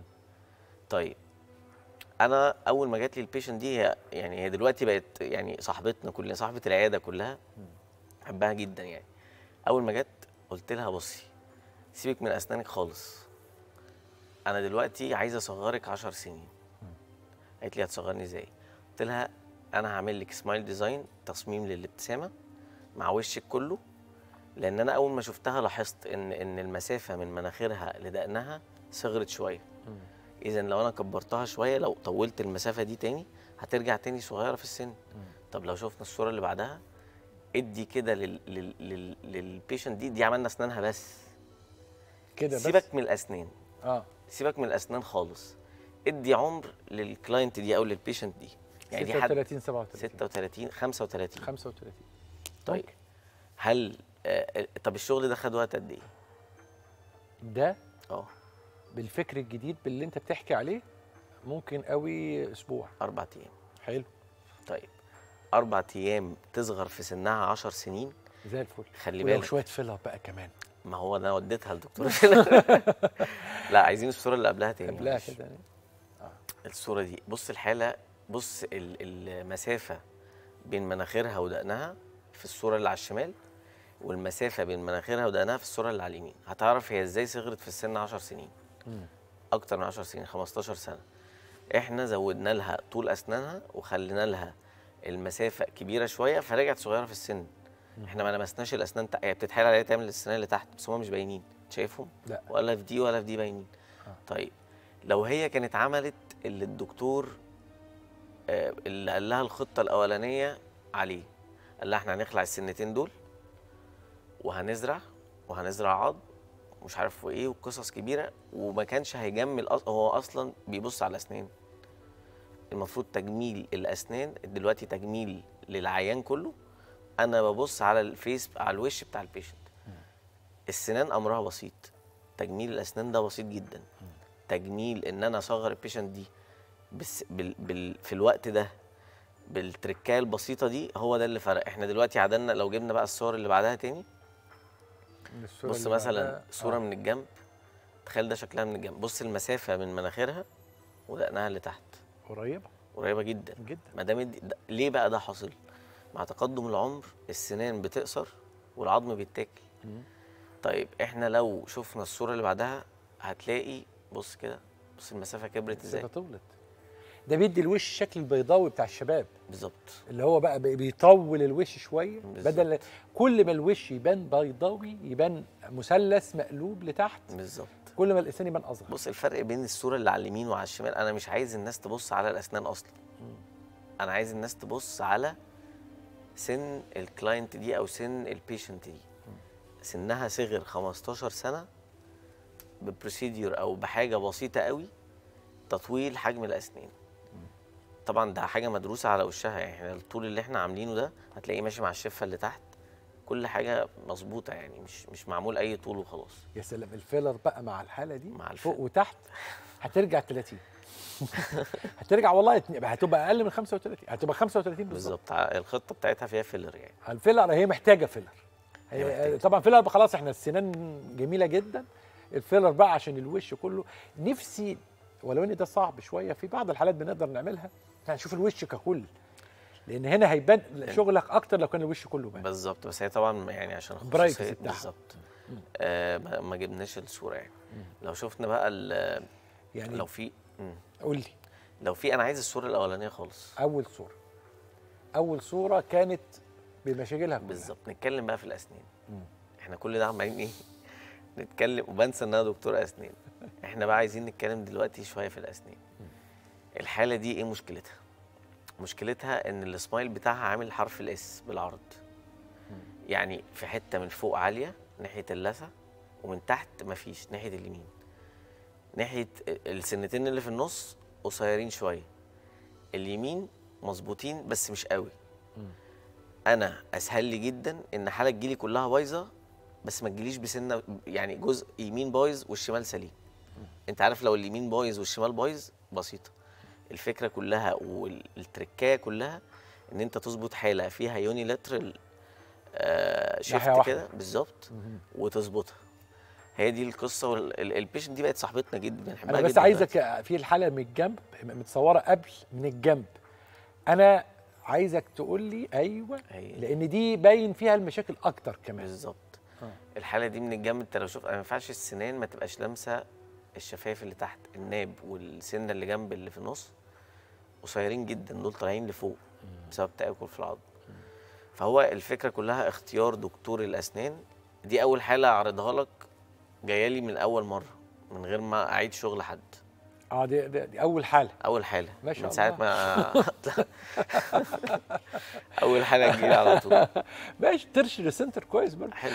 طيب انا اول ما جات لي البيشنت دي هي يعني هي دلوقتي بقت يعني صاحبتنا كلنا صاحبه العياده كلها بحبها جدا يعني اول ما جت قلت لها بصي سيبك من اسنانك خالص انا دلوقتي عايز اصغرك 10 سنين قالت لي هتصغرني ازاي قلت لها انا هعمل لك سمايل ديزاين تصميم للابتسامه مع وشك كله لان انا اول ما شفتها لاحظت ان ان المسافه من مناخيرها لدقنها صغرت شويه اذا لو انا كبرتها شويه لو طولت المسافه دي تاني هترجع تاني صغيره في السن طب لو شفنا الصوره اللي بعدها ادي كده لل لل لل للبيشنت دي دي عملنا اسنانها بس كده بس سيبك من الاسنان اه سيبك من الاسنان خالص ادي عمر للكلاينت دي او للبيشنت دي يعني دي حد 36 37 36 35 35 طيب هل آه طب الشغل ده خد وقت قد ايه؟ ده اه بالفكر الجديد باللي انت بتحكي عليه ممكن قوي اسبوع اربع ايام حلو طيب اربع ايام تصغر في سنها 10 سنين زي الفل خلي ولو بالك شويه فيلر بقى كمان ما هو انا وديتها للدكتور لا عايزين الصوره اللي قبلها تاني قبلها معلش. كده يعني. الصوره دي بص الحاله بص ال- المسافه بين مناخيرها ودقنها في الصوره اللي على الشمال والمسافه بين مناخيرها ودقنها في الصوره اللي على اليمين هتعرف هي ازاي صغرت في السن 10 سنين اكتر من 10 سنين 15 سنه احنا زودنا لها طول اسنانها وخلينا لها المسافه كبيره شويه فرجعت صغيره في السن احنا ما لمسناش الاسنان تق- هي بتتحايل عليها تعمل الاسنان اللي تحت بس هم مش باينين شايفهم لا. ولا في دي ولا في دي باينين طيب لو هي كانت عملت اللي الدكتور آه، اللي قال لها الخطه الاولانيه عليه قال لها احنا هنخلع السنتين دول وهنزرع وهنزرع عظم مش عارف وايه وقصص كبيره وما كانش هيجمل أص... هو اصلا بيبص على الاسنان المفروض تجميل الاسنان دلوقتي تجميل للعيان كله انا ببص على الفيس على الوش بتاع البيشنت السنان امرها بسيط تجميل الاسنان ده بسيط جدا تجميل ان انا اصغر البيشنت دي بس بال... بال... في الوقت ده بالتركايه البسيطه دي هو ده اللي فرق احنا دلوقتي عدلنا لو جبنا بقى الصور اللي بعدها تاني الصورة بص اللي مثلا بعدها- صوره آه. من الجنب تخيل ده شكلها من الجنب بص المسافه من مناخيرها ودقنها اللي تحت قريبه قريبه جدا جدا ما دام الد- ده- ليه بقى ده حاصل مع تقدم العمر السنان بتقصر والعظم بيتاكل طيب احنا لو شفنا الصوره اللي بعدها هتلاقي بص كده بص المسافه كبرت ازاي المسافة طولت ده بيدي الوش الشكل البيضاوي بتاع الشباب بالظبط اللي هو بقى بي- بيطول الوش شويه بالظبط. بدل كل ما الوش يبان بيضاوي يبان مثلث مقلوب لتحت بالظبط كل ما الانسان يبان اصغر بص الفرق بين الصوره اللي على اليمين وعلى الشمال انا مش عايز الناس تبص على الاسنان اصلا انا عايز الناس تبص على سن الكلاينت دي او سن البيشنت دي سنها صغر 15 سنه ببروسيديور او بحاجه بسيطه قوي تطويل حجم الاسنان طبعا ده حاجه مدروسه على وشها يعني احنا الطول اللي احنا عاملينه ده هتلاقيه ماشي مع الشفه اللي تحت كل حاجه مظبوطه يعني مش مش معمول اي طول وخلاص يا سلام الفيلر بقى مع الحاله دي مع فوق الفيلر. وتحت هترجع 30 هترجع والله اتنين- هتبقى اقل من 35 هتبقى 35 بالظبط بالظبط ع- الخطه بتاعتها فيها فيلر يعني الفيلر هي محتاجه فيلر هي هي محتاجة. طبعا فيلر بقى خلاص احنا السنان جميله جدا الفيلر بقى عشان الوش كله نفسي ولو ان ده صعب شويه في بعض الحالات بنقدر نعملها هنشوف الوش ككل لان هنا هيبان شغلك اكتر لو كان الوش كله بان بالظبط بس هي طبعا يعني عشان برايفسي خصوصية بتاعها. بالظبط آه ما ما جبناش الصوره يعني لو شفنا بقى ال- يعني لو في مم. قول لي لو في انا عايز الصوره الاولانيه خالص اول صوره اول صوره كانت بمشاكلها كلها بالظبط نتكلم بقى في الاسنان احنا كل ده عمالين ايه نتكلم وبنسى ان انا دكتور اسنان احنا بقى عايزين نتكلم دلوقتي شويه في الاسنان الحاله دي ايه مشكلتها مشكلتها ان السمايل بتاعها عامل حرف الاس بالعرض يعني في حته من فوق عاليه ناحيه اللثه ومن تحت مفيش ناحيه اليمين ناحيه السنتين اللي في النص قصيرين شويه اليمين مظبوطين بس مش قوي انا اسهل لي جدا ان حاله تجيلي كلها بايظه بس ما تجيليش بسنه يعني جزء يمين بايظ والشمال سليم انت عارف لو اليمين بايظ والشمال بايظ بسيطه الفكره كلها والتركايه كلها ان انت تظبط حاله فيها يونيلاترال آه ناحية شيفت واحدة. كده بالظبط وتظبطها هي دي القصه والبيشنت دي بقت صاحبتنا جدا بنحبها انا بس جدا عايزك دلوقتي. في الحاله من الجنب متصوره قبل من الجنب انا عايزك تقول لي ايوه هي دي. لان دي باين فيها المشاكل اكتر كمان بالظبط آه. الحاله دي من الجنب انت لو شفت ما ينفعش السنان ما تبقاش لامسه الشفايف اللي تحت الناب والسنه اللي جنب اللي في النص قصيرين جدا دول طالعين لفوق بسبب تاكل في العظم فهو الفكره كلها اختيار دكتور الاسنان دي اول حاله اعرضها لك جايه لي من اول مره من غير ما اعيد شغل حد اه دي, دي, دي اول حاله اول حاله ما شاء من ساعه الله. ما اول حاله تجيلي على طول ماشي ترشد السنتر كويس برضه حلو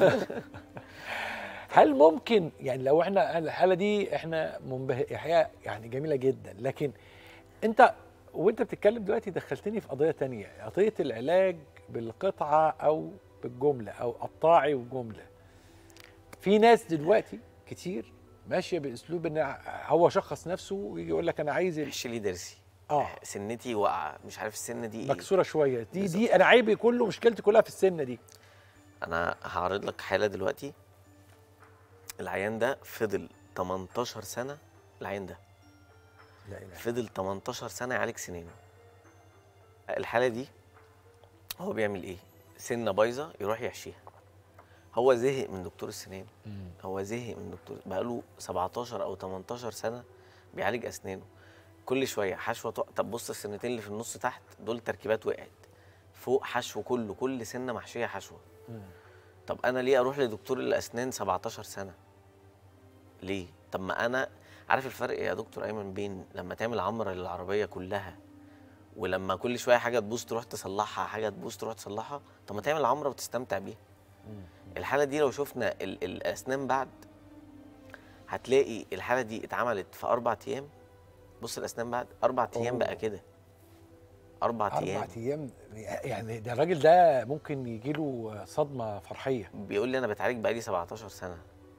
هل ممكن يعني لو احنا الحاله دي احنا منبه احياء يعني جميله جدا لكن انت وانت بتتكلم دلوقتي دخلتني في قضيه تانية قضيه العلاج بالقطعه او بالجمله او قطاعي وجمله في ناس دلوقتي كتير ماشيه باسلوب ان هو شخص نفسه ويجي يقول لك انا عايز ال- احشي لي ضرسي اه سنتي واقعه مش عارف السنه دي ايه مكسوره شويه دي دي انا عيبي كله مشكلتي كلها في السنه دي انا هعرض لك حاله دلوقتي العيان ده فضل 18 سنه العيان ده لا اله فضل 18 سنه يعالج سنانه الحاله دي هو بيعمل ايه سنه بايظه يروح يحشيها هو زهق من دكتور السنان هو زهق من دكتور بقاله 17 او 18 سنه بيعالج اسنانه كل شويه حشوه تق... طب بص السنتين اللي في النص تحت دول تركيبات وقعت فوق حشو كله كل سنه محشيه حشوه طب انا ليه اروح لدكتور الاسنان 17 سنه ليه طب ما انا عارف الفرق يا دكتور ايمن بين لما تعمل عمره للعربيه كلها ولما كل شويه حاجه تبوظ تروح تصلحها حاجه تبوظ تروح تصلحها طب ما تعمل عمره وتستمتع بيها الحاله دي لو شفنا ال- الاسنان بعد هتلاقي الحاله دي اتعملت في اربع ايام بص الاسنان بعد اربع ايام بقى كده اربع ايام اربع ايام يعني ده الراجل ده ممكن يجي له صدمه فرحيه بيقول لي انا بتعالج بقالي 17 سنه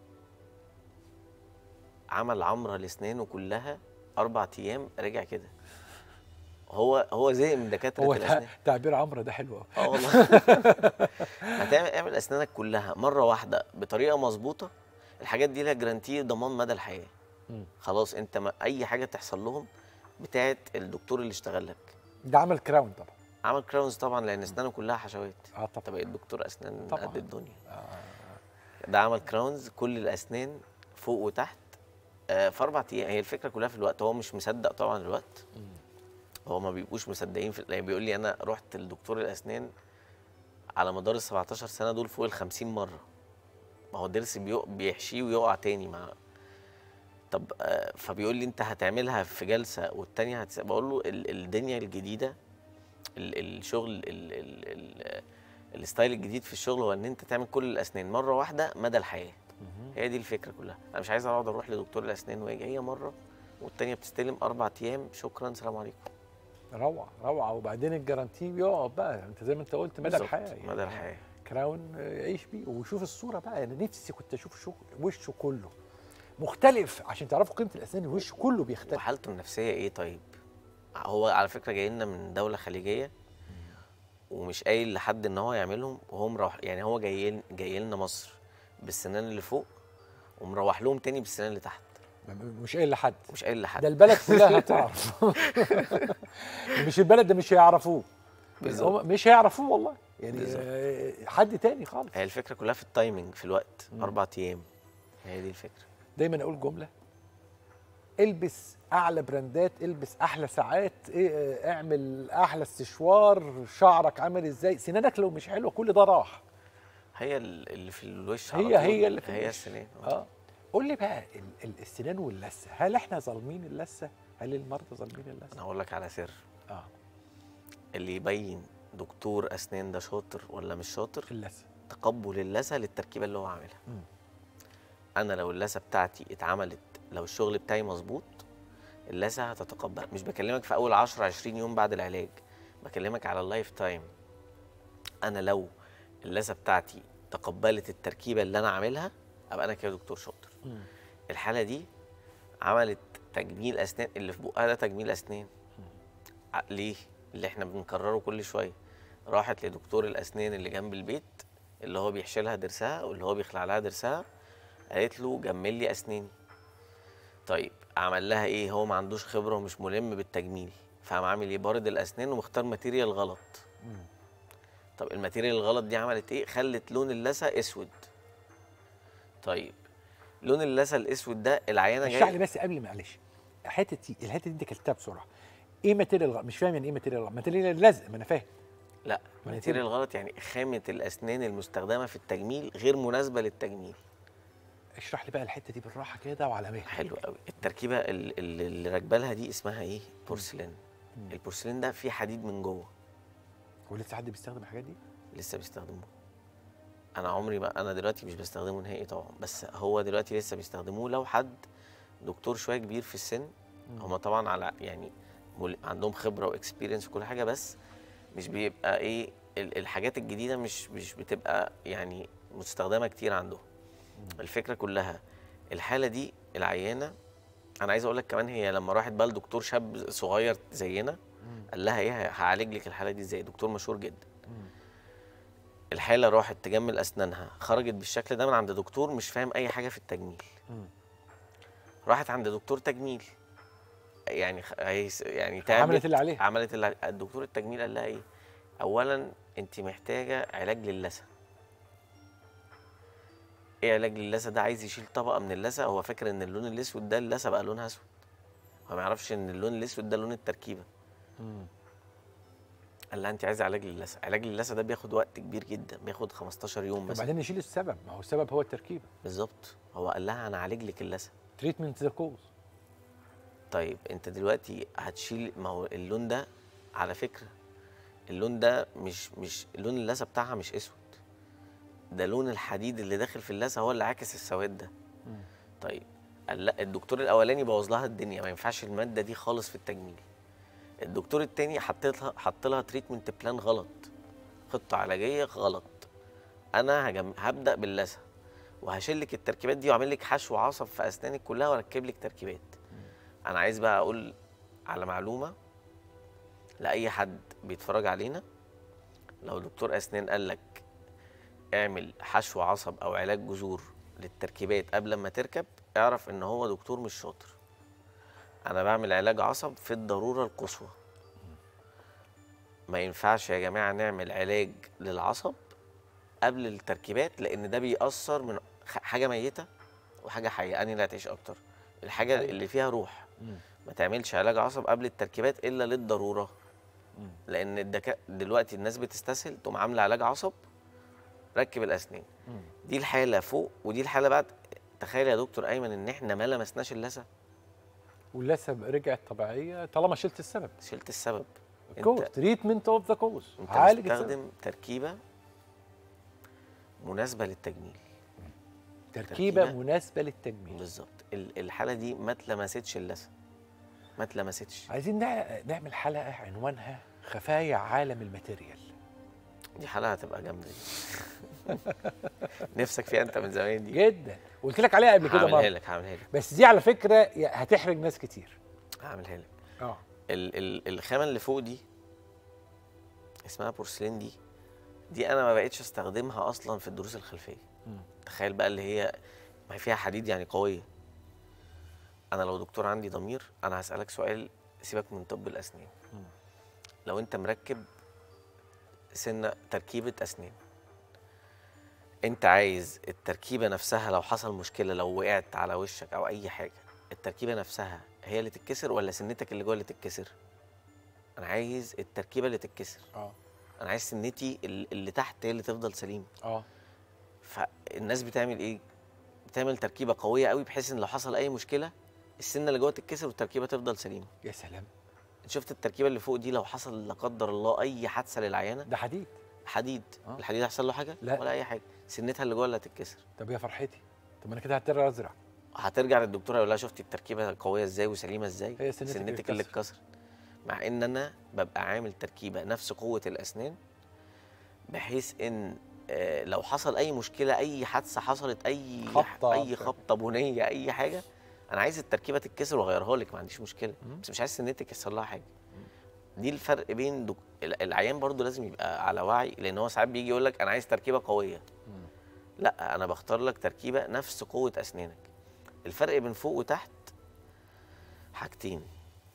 عمل عمره لاسنانه كلها اربع ايام رجع كده هو هو زهق من دكاتره هو الاسنان ده تعبير عمرو ده حلو قوي اه والله هتعمل اعمل اسنانك كلها مره واحده بطريقه مظبوطه الحاجات دي لها جرانتي ضمان مدى الحياه مم. خلاص انت ما اي حاجه تحصل لهم بتاعت الدكتور اللي اشتغل لك ده عمل كراون طبعا عمل كراونز طبعا لان اسنانه كلها حشوات اه انت طبعا بقيت دكتور اسنان طبعاً. قد الدنيا ده عمل كراونز كل الاسنان فوق وتحت آه في اربع ايام هي الفكره كلها في الوقت هو مش مصدق طبعا الوقت هو ما بيبقوش مصدقين في يعني بيقول لي انا رحت لدكتور الاسنان على مدار ال 17 سنه دول فوق ال 50 مره ما هو الضرس بيق- بيحشيه ويقع تاني مع طب آه فبيقول لي انت هتعملها في جلسه والتانيه هتس... بقول له ال- الدنيا الجديده ال- الشغل ال- ال- ال- الستايل الجديد في الشغل هو ان انت تعمل كل الاسنان مره واحده مدى الحياه هي دي الفكره كلها انا مش عايز اقعد اروح لدكتور الاسنان واجي هي مره والتانيه بتستلم اربع ايام شكرا سلام عليكم روعه روعه وبعدين الجرانتي بيقعد بقى انت زي ما انت قلت مدى بالظبط، الحياه يعني. مدى الحياه كراون آه، يعيش بيه وشوف الصوره بقى انا نفسي كنت اشوف شو وشه كله مختلف عشان تعرفوا قيمه الاسنان الوش كله بيختلف وحالته النفسيه ايه طيب هو على فكره جاي لنا من دوله خليجيه ومش قايل لحد ان هو يعملهم وهو مروح يعني هو جاي جاي لنا مصر بالسنان اللي فوق ومروح لهم تاني بالسنان اللي تحت م- مش قايل لحد مش قايل لحد ده البلد كلها هتعرف مش البلد ده مش هيعرفوه بالظبط. هم مش هيعرفوه والله يعني بالظبط. آه، حد تاني خالص هي الفكره كلها في التايمنج في الوقت اربع ايام هي دي الفكره دايما اقول جمله البس اعلى براندات البس احلى ساعات إيه، آه، اعمل احلى استشوار شعرك عامل ازاي سنانك لو مش حلوه كل ده راح هي ال- اللي في الوش هي- على طول. هي اللي في هي الوش. السنان اه قول لي بقى ال- ال- السنان واللثه هل احنا ظالمين اللثه هل المرضى ظالمين انا اللثه هقول لك على سر اه اللي يبين دكتور اسنان ده شاطر ولا مش شاطر اللثه تقبل اللثه للتركيبه اللي هو عاملها مم. انا لو اللثه بتاعتي اتعملت لو الشغل بتاعي مظبوط اللثه هتتقبل مش بكلمك في اول 10 20 يوم بعد العلاج بكلمك على اللايف تايم انا لو اللثه بتاعتي تقبلت التركيبه اللي انا عاملها ابقى انا كده دكتور شاطر مم. الحاله دي عملت تجميل اسنان اللي في بقها ده تجميل اسنان ع- ليه اللي احنا بنكرره كل شويه راحت لدكتور الاسنان اللي جنب البيت اللي هو بيحشي لها ضرسها واللي هو بيخلع لها ضرسها قالت له جمل لي اسناني طيب عمل لها ايه هو ما عندوش خبره ومش ملم بالتجميل فقام عامل ايه بارد الاسنان ومختار ماتيريال غلط طب الماتيريال الغلط دي عملت ايه خلت لون اللثه اسود طيب لون اللثه الاسود ده العيانه اشرح لي جايه بس قبل معلش الحته دي الحته دي انت كلتها بسرعه ايه ماتيريال غلط مش فاهم يعني ايه ماتيريال غلط ماتيريال لزق ما انا فاهم لا ما ماتيريال غلط يعني خامه الاسنان المستخدمه في التجميل غير مناسبه للتجميل اشرح لي بقى الحته دي بالراحه كده وعلى مهلك حلو قوي التركيبه ال- ال- اللي راكبه لها دي اسمها ايه بورسلين البورسلين ده فيه حديد من جوه ولسه حد بيستخدم الحاجات دي لسه بيستخدموه انا عمري ما انا دلوقتي مش بستخدمه نهائي طبعا بس هو دلوقتي لسه بيستخدموه لو حد دكتور شويه كبير في السن هما طبعا على يعني مل- عندهم خبره واكسبيرينس وكل حاجه بس مش بيبقى ايه ال- الحاجات الجديده مش مش بتبقى يعني مستخدمه كتير عندهم الفكره كلها الحاله دي العيانه انا عايز اقول لك كمان هي لما راحت بقى لدكتور شاب صغير زينا قال لها ايه هعالج لك الحاله دي ازاي دكتور مشهور جدا الحاله راحت تجمل اسنانها خرجت بالشكل ده من عند دكتور مش فاهم اي حاجه في التجميل راحت عند دكتور تجميل يعني خ- هيس- يعني تعبت عملت اللي عليها. عملت اللي عليها الدكتور التجميل قال لها ايه اولا انت محتاجه علاج للثه ايه علاج للثه ده عايز يشيل طبقه من اللثه هو فاكر ان اللون الاسود ده اللثه بقى لونها اسود هو ما يعرفش ان اللون الاسود ده لون التركيبه قال لها انت عايزه علاج للثه علاج للثه ده بياخد وقت كبير جدا بياخد 15 يوم مثلا وبعدين نشيل السبب ما هو السبب هو التركيبه بالظبط هو قال لها انا هعالج لك اللثه تريتمنت ذا كوز طيب انت دلوقتي هتشيل ما هو اللون ده على فكره اللون ده مش مش لون اللثه بتاعها مش اسود ده لون الحديد اللي داخل في اللثه هو اللي عاكس السواد ده طيب قال لا الدكتور الاولاني بوظ لها الدنيا ما ينفعش الماده دي خالص في التجميل الدكتور التاني حط لها حط لها تريتمنت بلان غلط خطه علاجيه غلط انا هجم... هبدا باللثه وهشيل لك التركيبات دي واعمل لك حشو عصب في اسنانك كلها واركب لك تركيبات انا عايز بقى اقول على معلومه لاي حد بيتفرج علينا لو دكتور اسنان قال لك اعمل حشو عصب او علاج جذور للتركيبات قبل ما تركب اعرف ان هو دكتور مش شاطر انا بعمل علاج عصب في الضروره القصوى ما ينفعش يا جماعه نعمل علاج للعصب قبل التركيبات لان ده بيأثر من خ- حاجه ميته وحاجه حيه انهي اللي هتعيش اكتر الحاجه اللي فيها روح ما تعملش علاج عصب قبل التركيبات الا للضروره لان الدكا... دلوقتي الناس بتستسهل تقوم عامله علاج عصب ركب الاسنان دي الحاله فوق ودي الحاله بعد تخيل يا دكتور ايمن ان احنا ما لمسناش اللثه واللثه رجعت طبيعيه طالما شلت السبب شلت السبب كوز انت تريتمنت اوف ذا كوز انت عالج السبب مستخدم تركيبه مناسبه للتجميل تركيبه تركيبة. مناسبه للتجميل بالظبط ال- الحاله دي ما اتلمستش اللثه ما اتلمستش عايزين نع- نعمل حلقه عنوانها خفايا عالم الماتيريال دي حلقه هتبقى جامده دي نفسك فيها انت من زمان دي جدا قلت لك عليها قبل كده هعملها مره لك هعملها لك بس دي على فكره يا- هتحرج ناس كتير هعملها لك اه ال ال الخامه اللي فوق دي اسمها بورسلين دي دي انا ما بقتش استخدمها اصلا في الدروس الخلفيه تخيل بقى اللي هي ما هي فيها حديد يعني قويه انا لو دكتور عندي ضمير انا هسالك سؤال سيبك من طب الاسنان لو انت مركب سنه تركيبه اسنان انت عايز التركيبه نفسها لو حصل مشكله لو وقعت على وشك او اي حاجه التركيبه نفسها هي اللي تتكسر ولا سنتك اللي جوه اللي تتكسر انا عايز التركيبه اللي تتكسر اه انا عايز سنتي ال- اللي تحت هي اللي تفضل سليمه اه فالناس بتعمل ايه بتعمل تركيبه قويه قوي بحيث ان لو حصل اي مشكله السنه اللي جوه تتكسر والتركيبه تفضل سليمه يا سلام انت شفت التركيبه اللي فوق دي لو حصل لا قدر الله اي حادثه للعيانه ده حديد حديد آه. الحديد هيحصل له حاجه لا. ولا اي حاجه سنتها اللي جوه اللي هتتكسر طب يا فرحتي طب انا كده هضطر ازرع هترجع للدكتوره يقول لها شفتي التركيبه قويه ازاي وسليمه ازاي هي سنتك اللي سنتك اللي اتكسر. اتكسر مع ان انا ببقى عامل تركيبه نفس قوه الاسنان بحيث ان آه، لو حصل اي مشكله اي حادثه حصلت اي خبطة اي بتاع. خبطه بنيه اي حاجه انا عايز التركيبه تتكسر واغيرها لك ما عنديش مشكله بس مش عايز سنتك يحصل لها حاجه دي الفرق بين دك... ال- العيان برضو لازم يبقى على وعي لان هو ساعات بيجي يقول لك انا عايز تركيبه قويه لا انا بختار لك تركيبه نفس قوه اسنانك الفرق بين فوق وتحت حاجتين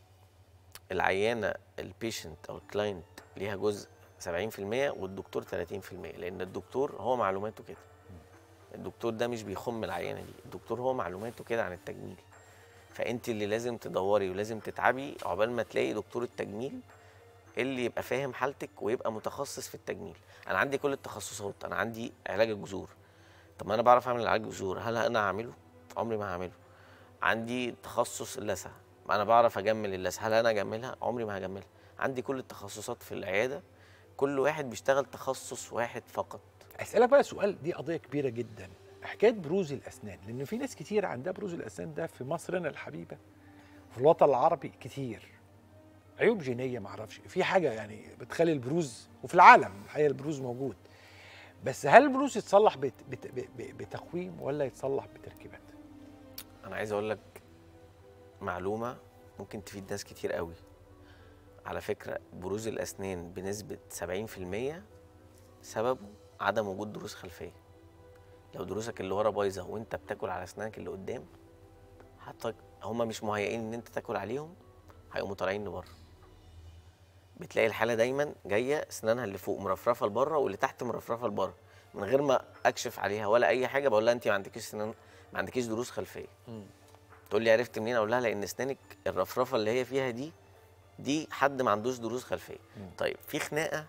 العيانه البيشنت او الكلاينت ليها جزء 70% والدكتور 30% لان الدكتور هو معلوماته كده الدكتور ده مش بيخم العيانه دي الدكتور هو معلوماته كده عن التجميل فانت اللي لازم تدوري ولازم تتعبي عقبال ما تلاقي دكتور التجميل اللي يبقى فاهم حالتك ويبقى متخصص في التجميل انا عندي كل التخصصات انا عندي علاج الجذور طب ما انا بعرف اعمل علاج الجذور هل انا هعمله عمري ما هعمله عندي تخصص اللثه ما انا بعرف اجمل اللثه هل انا اجملها عمري ما هجملها عندي كل التخصصات في العياده كل واحد بيشتغل تخصص واحد فقط اسالك بقى سؤال دي قضيه كبيره جدا حكايه بروز الاسنان لان في ناس كتير عندها بروز الاسنان ده في مصرنا الحبيبه في الوطن العربي كتير عيوب جينيه ما اعرفش في حاجه يعني بتخلي البروز وفي العالم الحقيقه البروز موجود بس هل البروز يتصلح بت بت ب- ب- بتقويم ولا يتصلح بتركيبات انا عايز اقول لك معلومه ممكن تفيد ناس كتير قوي على فكره بروز الاسنان بنسبه 70% سببه عدم وجود دروس خلفيه لو دروسك اللي ورا بايظه وانت بتاكل على اسنانك اللي قدام حتى هما مش مهيئين ان انت تاكل عليهم هيقوموا طالعين لبره بتلاقي الحاله دايما جايه اسنانها اللي فوق مرفرفه لبره واللي تحت مرفرفه لبره من غير ما اكشف عليها ولا اي حاجه بقول لها انت ما عندكيش سنان ما عندكيش دروس خلفيه تقول لي عرفت منين اقول لها لان اسنانك الرفرفه اللي هي فيها دي دي حد ما عندوش دروس خلفيه طيب في خناقه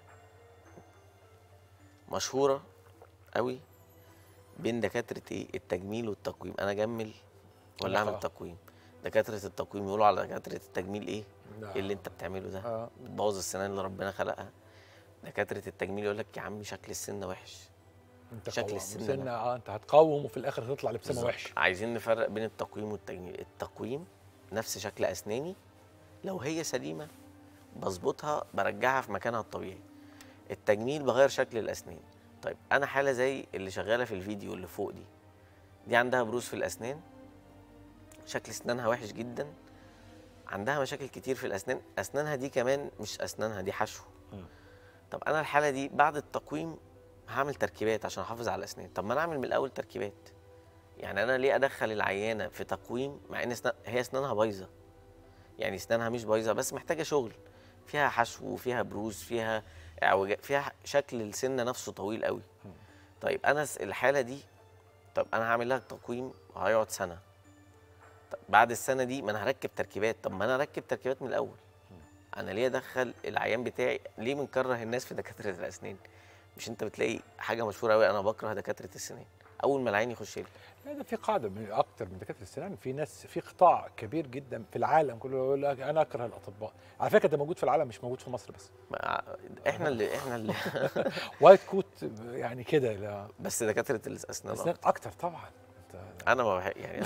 مشهوره قوي بين دكاتره ايه التجميل والتقويم انا اجمل ولا اعمل آه. تقويم دكاتره التقويم يقولوا على دكاتره التجميل ايه نعم. ايه اللي انت بتعمله ده آه. بتبوظ السنان اللي ربنا خلقها دكاتره التجميل يقول لك يا عم شكل السنه وحش انت شكل قوام. السن سنة ده. اه انت هتقاوم وفي الاخر هتطلع لابسمه بالظبط. وحش عايزين نفرق بين التقويم والتجميل التقويم نفس شكل اسناني لو هي سليمه بظبطها برجعها في مكانها الطبيعي التجميل بغير شكل الاسنان طيب انا حاله زي اللي شغاله في الفيديو اللي فوق دي دي عندها بروز في الاسنان شكل اسنانها وحش جدا عندها مشاكل كتير في الاسنان اسنانها دي كمان مش اسنانها دي حشو طب انا الحاله دي بعد التقويم هعمل تركيبات عشان احافظ على الاسنان طب ما انا اعمل من الاول تركيبات يعني انا ليه ادخل العيانه في تقويم مع ان أسنان هي اسنانها بايظه يعني اسنانها مش بايظه بس محتاجه شغل فيها حشو وفيها بروز فيها اعوجاج فيها شكل السن نفسه طويل قوي طيب انا س- الحاله دي طب انا هعمل لها تقويم هيقعد سنه طب بعد السنه دي ما انا هركب تركيبات طب ما انا اركب تركيبات من الاول انا ليه ادخل العيان بتاعي ليه بنكره الناس في دكاتره الاسنان مش انت بتلاقي حاجه مشهوره قوي انا بكره دكاتره السنان اول ما العين يخش لي لا ده في قاعده من اكتر من دكاتره السنان في ناس في قطاع كبير جدا في العالم كله يقول لك انا اكره الاطباء على فكره ده موجود في العالم مش موجود في مصر بس ما- احنا اللي احنا اللي وايت كوت يعني كده لا بس دكاتره الاسنان اسنان أكتر. اكتر طبعا انت انا ما بحب يعني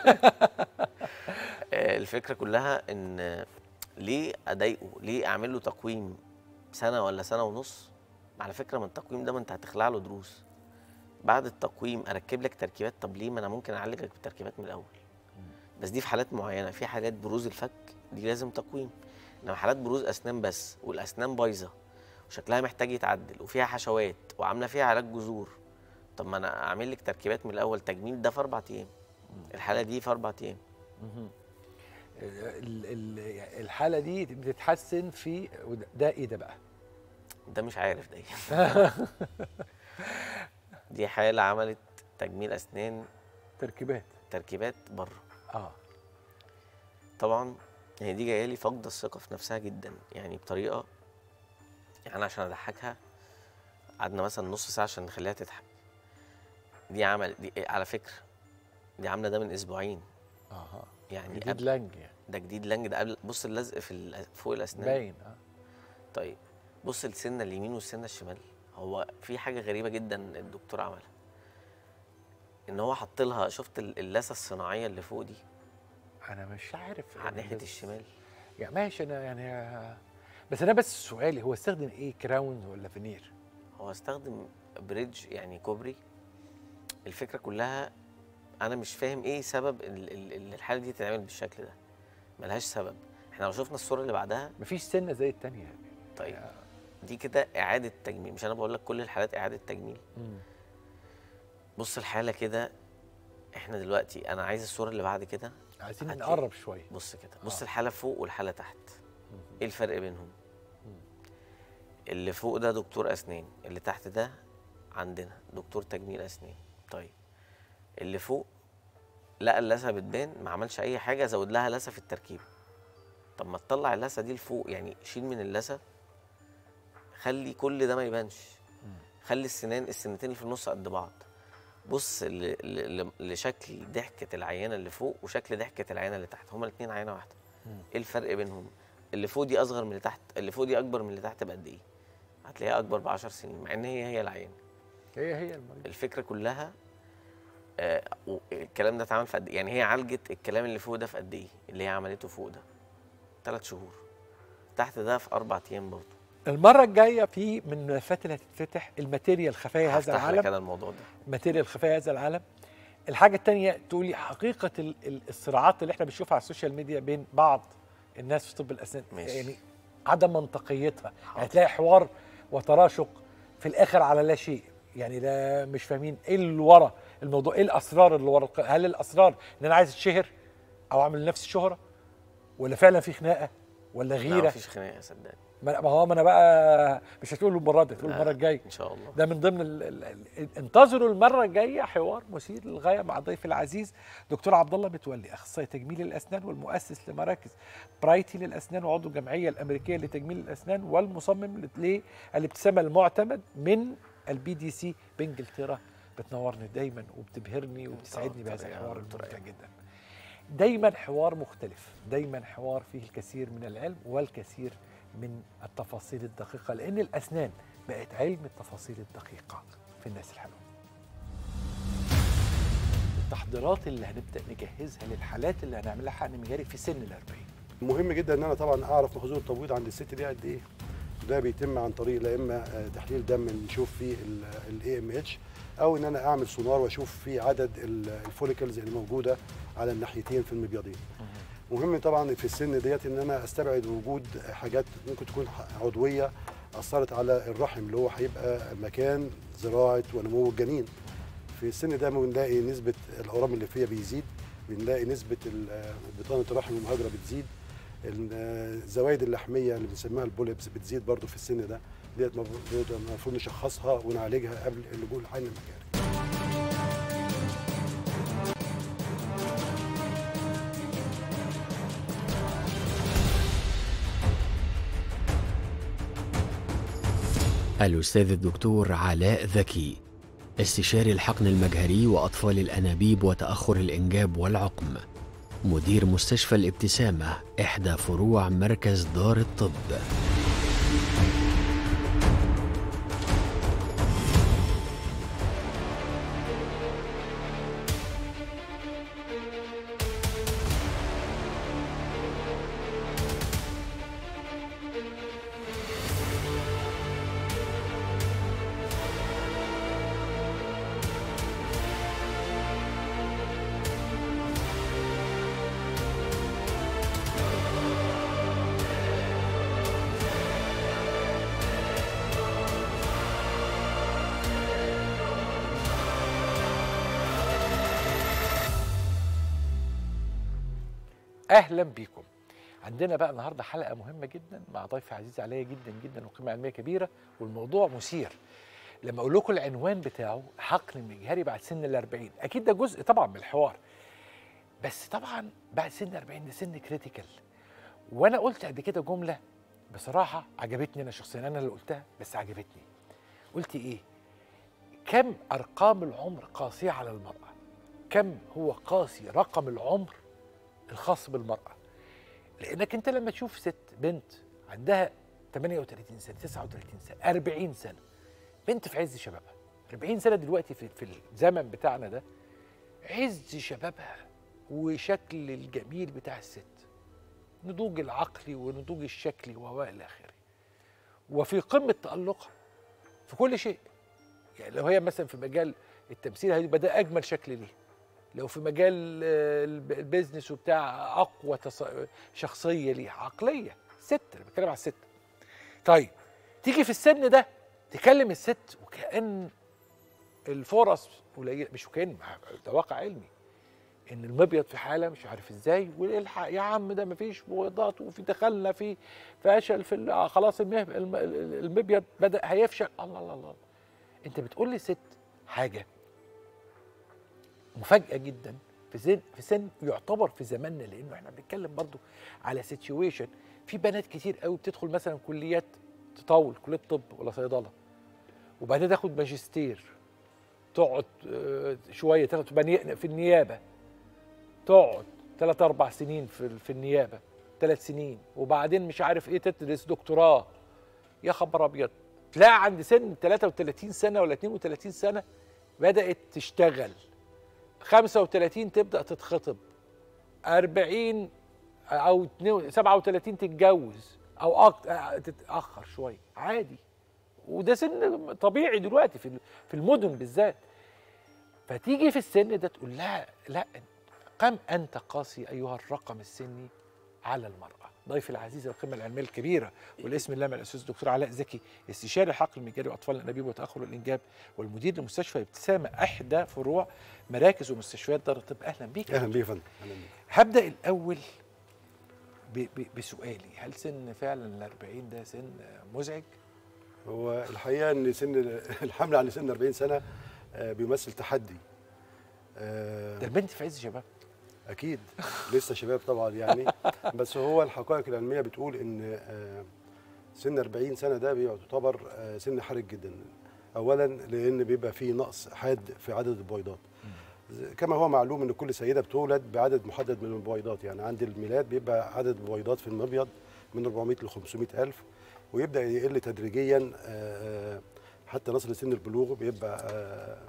آه، الفكره كلها ان ليه اضايقه ليه اعمل له تقويم سنه ولا سنه ونص على فكره من التقويم ده ما انت هتخلع له دروس بعد التقويم اركب لك تركيبات طب ليه ما انا ممكن اعالجك بالتركيبات من الاول بس دي في حالات معينه في حالات بروز الفك دي لازم تقويم انما حالات بروز اسنان بس والاسنان بايظه وشكلها محتاج يتعدل وفيها حشوات وعامله فيها علاج جذور طب ما انا اعمل لك تركيبات من الاول تجميل ده في اربع ايام الحاله دي في اربع ايام ال- ال- الحاله دي بتتحسن في وده- ده ايه ده بقى ده مش عارف ده إيه. دي حاله عملت تجميل اسنان تركيبات تركيبات بره اه طبعا هي دي جايه لي فقد الثقه في نفسها جدا يعني بطريقه يعني عشان اضحكها قعدنا مثلا نص ساعه عشان نخليها تضحك دي عمل دي على فكره دي عامله ده من اسبوعين اها يعني جديد قبل لانج يعني ده جديد لانج ده قبل بص اللزق في ال- فوق الاسنان باين اه طيب بص السنه اليمين والسنه الشمال هو في حاجه غريبه جدا الدكتور عملها ان هو حط لها شفت ال- اللثه الصناعيه اللي فوق دي انا مش عارف على ناحيه بس- الشمال يعني ماشي انا يعني آه، بس انا بس سؤالي هو استخدم ايه كراون ولا فينير هو استخدم بريدج يعني كوبري الفكره كلها انا مش فاهم ايه سبب ال- ال- ال- الحاله دي تتعمل بالشكل ده ملهاش سبب احنا لو شفنا الصوره اللي بعدها مفيش سنه زي التانية طيب دي كده اعاده تجميل مش انا بقول لك كل الحالات اعاده تجميل مم. بص الحاله كده احنا دلوقتي انا عايز الصوره اللي بعد كده عايزين هتلاقي- نقرب شويه بص كده بص آه. الحاله فوق والحاله تحت ايه الفرق بينهم اللي فوق ده دكتور اسنان اللي تحت ده عندنا دكتور تجميل اسنان طيب اللي فوق لقى اللثه بتبان ما عملش اي حاجه زود لها لثه في التركيب طب ما تطلع اللثه دي لفوق يعني شيل من اللثه خلي كل ده ما يبانش خلي السنان السنتين اللي في النص قد بعض بص ل- ل- ل- لشكل ضحكه العيانه اللي فوق وشكل ضحكه العيانه اللي تحت هما الاثنين عينه واحده ايه الفرق بينهم اللي فوق دي اصغر من اللي تحت اللي فوق دي اكبر من اللي تحت بقد ايه هتلاقيها اكبر ب 10 سنين مع ان هي هي العيان هي هي المريض الفكره كلها آه و- الكلام ده اتعمل في قد إيه؟ يعني هي عالجت الكلام اللي فوق ده في قد ايه اللي هي عملته فوق ده ثلاث شهور تحت ده في اربع ايام برضه المره الجايه في من الملفات اللي هتتفتح الماتيريال خفايا هذا هفتح لك العالم انا الموضوع ده ماتيريال خفايا هذا العالم الحاجه الثانيه تقولي حقيقه ال- ال- الصراعات اللي احنا بنشوفها على السوشيال ميديا بين بعض الناس في طب الاسنان ماشي. يعني عدم منطقيتها يعني تلاقي حوار وتراشق في الاخر على لا شيء يعني لا مش فاهمين ايه اللي ورا الموضوع ايه الاسرار اللي ورا الق- هل الاسرار ان انا عايز اتشهر او اعمل لنفسي شهره ولا فعلا في خناقه ولا لا غيره مفيش خناقه صدقني ما ما هو ما انا بقى مش هتقول له المره دي هتقول لا، المره الجايه ان شاء الله ده من ضمن ال ال ال انتظروا المره الجايه حوار مثير للغايه مع ضيفي العزيز دكتور عبد الله متولي اخصائي تجميل الاسنان والمؤسس لمراكز برايتي للاسنان وعضو الجمعيه الامريكيه لتجميل الاسنان والمصمم للابتسامه المعتمد من البي دي سي بانجلترا بتنورني دايما وبتبهرني وبتسعدني بهذا طبعاً يا الحوار دكتور الممتع جدا دايما حوار مختلف دايما حوار فيه الكثير من العلم والكثير من التفاصيل الدقيقة لأن الأسنان بقت علم التفاصيل الدقيقة في الناس الحلوة التحضيرات اللي هنبدأ نجهزها للحالات اللي هنعملها حقن مجاري في سن الأربعين مهم جدا ان انا طبعا اعرف مخزون التبويض عند الست دي قد ايه ده بيتم عن طريق لا اما آه، تحليل دم نشوف فيه الاي ام اتش او ان انا اعمل سونار واشوف فيه عدد ال- الفوليكلز اللي موجوده على الناحيتين في المبيضين مهم طبعا في السن ديت ان انا استبعد وجود حاجات ممكن تكون ح- عضويه اثرت على الرحم اللي هو هيبقى مكان زراعه ونمو الجنين في السن ده بنلاقي نسبه الاورام الليفيه بيزيد بنلاقي نسبه ال- آه، بطانه الرحم المهاجره بتزيد الزوايد اللحميه اللي بنسميها البوليبس بتزيد برضو في السن ده ديت المفروض المفروض نشخصها ونعالجها قبل اللجوء لحقن المجاري الأستاذ الدكتور علاء ذكي استشاري الحقن المجهري وأطفال الأنابيب وتأخر الإنجاب والعقم مدير مستشفى الابتسامة إحدى فروع مركز دار الطب اهلا بيكم عندنا بقى النهارده حلقه مهمه جدا مع ضيف عزيز عليا جدا جدا وقيمه علميه كبيره والموضوع مثير لما اقول لكم العنوان بتاعه حقن مجهري بعد سن ال 40 اكيد ده جزء طبعا من الحوار بس طبعا بعد سن 40 ده سن كريتيكال وانا قلت قبل كده جمله بصراحه عجبتني انا شخصيا انا اللي قلتها بس عجبتني قلت ايه كم ارقام العمر قاسيه على المراه كم هو قاسي رقم العمر الخاص بالمرأة لأنك أنت لما تشوف ست بنت عندها 38 سنة 39 سنة 40 سنة بنت في عز شبابها 40 سنة دلوقتي في, في الزمن بتاعنا ده عز شبابها وشكل الجميل بتاع الست نضوج العقلي ونضوج الشكلي وهو إلى آخره وفي قمة تألقها في كل شيء يعني لو هي مثلا في مجال التمثيل هيبقى ده أجمل شكل ليه لو في مجال آه، الب- البيزنس وبتاع اقوى تص... شخصيه ليها عقليه ست انا بتكلم على الست طيب تيجي في السن ده تكلم الست وكأن الفرص قليله مش وكأن ده واقع علمي ان المبيض في حاله مش عارف ازاي والحق يا عم ده مفيش بويضات وفي دخلنا في فشل في ال- آه خلاص المه- الم- المبيض بدا هيفشل الله الله الله انت بتقول لي ست حاجه مفاجاه جدا في سن في سن يعتبر في زماننا لانه احنا بنتكلم برضو على سيتويشن في بنات كتير قوي بتدخل مثلا كليات تطول كليه طب ولا صيدله وبعدين تاخد ماجستير تقعد آه، شويه تاخد تبقى ني- في النيابه تقعد ثلاث اربع سنين في في النيابه ثلاث سنين وبعدين مش عارف ايه تدرس دكتوراه يا خبر ابيض تلاقي عند سن 33 سنه ولا 32 سنه بدات تشتغل 35 تبدا تتخطب 40 او 32 37 تتجوز او أكتر تتاخر شويه عادي وده سن طبيعي دلوقتي في في المدن بالذات فتيجي في السن ده تقول لا لا قم انت قاسي ايها الرقم السني على المراه ضيفي العزيز القمه العلميه الكبيره والاسم اللامع الاستاذ الدكتور علاء زكي استشاري الحقل المجاري واطفال الانابيب وتاخر الانجاب والمدير لمستشفى ابتسامه احدى فروع مراكز ومستشفيات دار الطب اهلا بيك اهلا بيك يا فندم اهلا بيك هبدا الاول ب- ب- بسؤالي هل سن فعلا ال 40 ده سن مزعج؟ هو الحقيقه ان سن الحمل عن سن 40 سنه آه، بيمثل تحدي آه، ده البنت في عز شباب اكيد لسه شباب طبعا يعني بس هو الحقائق العلميه بتقول ان آه، سن 40 سنه ده بيعتبر آه، سن حرج جدا اولا لان بيبقى فيه نقص حاد في عدد البويضات ز- كما هو معلوم ان كل سيده بتولد بعدد محدد من البويضات يعني عند الميلاد بيبقى عدد البويضات في المبيض من 400 ل 500 الف ويبدا يقل تدريجيا آه، آه، حتى نصل لسن البلوغ بيبقى آه،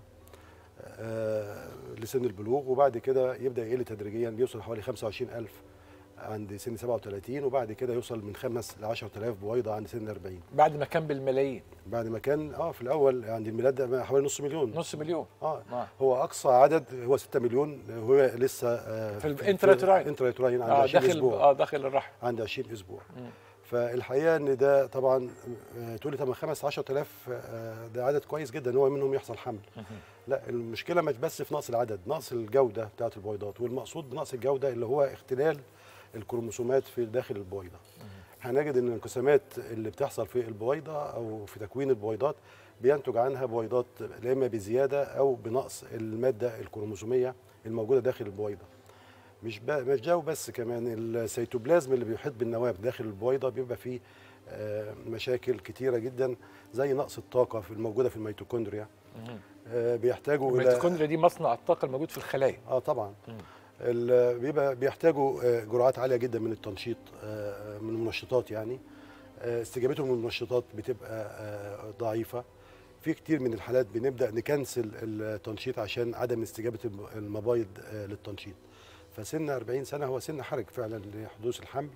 آه، لسن البلوغ وبعد كده يبدا يقل تدريجيا بيوصل حوالي 25000 عند سن 37 وبعد كده يوصل من 5 ل 10000 بويضه عند سن 40 بعد ما كان بالملايين بعد ما كان اه في الاول عند الميلاد ده حوالي نص مليون نص مليون اه آه. هو اقصى عدد هو 6 مليون هو لسه آه في الانتراتوراين. انتراتوراين عند اه 20 داخل اسبوع اه داخل الرحم عند 20 اسبوع فالحقيقه ان ده طبعا آه، تقول لي طب 5 10000 آه، ده عدد كويس جدا ان هو منهم يحصل حمل لا المشكله مش بس في نقص العدد نقص الجوده بتاعه البويضات والمقصود بنقص الجوده اللي هو اختلال الكروموسومات في داخل البويضه هنجد ان الانقسامات اللي بتحصل في البويضه او في تكوين البويضات بينتج عنها بويضات لا اما بزياده او بنقص الماده الكروموسوميه الموجوده داخل البويضه مش ب... مش ده وبس كمان السيتوبلازم اللي بيحيط بالنواه داخل البويضه بيبقى فيه آه، مشاكل كتيره جدا زي نقص الطاقه في الموجوده في الميتوكوندريا آه، بيحتاجوا الى الميتوكوندريا دي مصنع الطاقه الموجود في الخلايا اه طبعا ال- بيبقى بيحتاجوا آه، جرعات عاليه جدا من التنشيط آه، من المنشطات يعني آه، استجابتهم للمنشطات بتبقى آه، ضعيفه في كتير من الحالات بنبدا نكنسل التنشيط عشان عدم استجابه الم- المبايض آه، للتنشيط فسن 40 سنه هو سن حرج فعلا لحدوث الحمل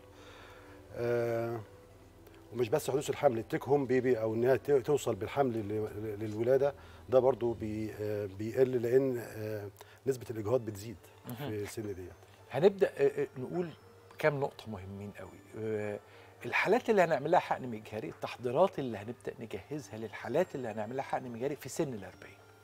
آه، ومش بس حدوث الحمل التيك هوم بيبي او انها ت- توصل بالحمل ل- للولاده ده برضو بي آه، بيقل لان آه، نسبه الاجهاض بتزيد في السن ديت هنبدا آه، آه، نقول كام نقطه مهمين قوي آه، الحالات اللي هنعمل لها حقن مجهري التحضيرات اللي هنبدا نجهزها للحالات اللي هنعمل لها حقن مجهري في سن ال 40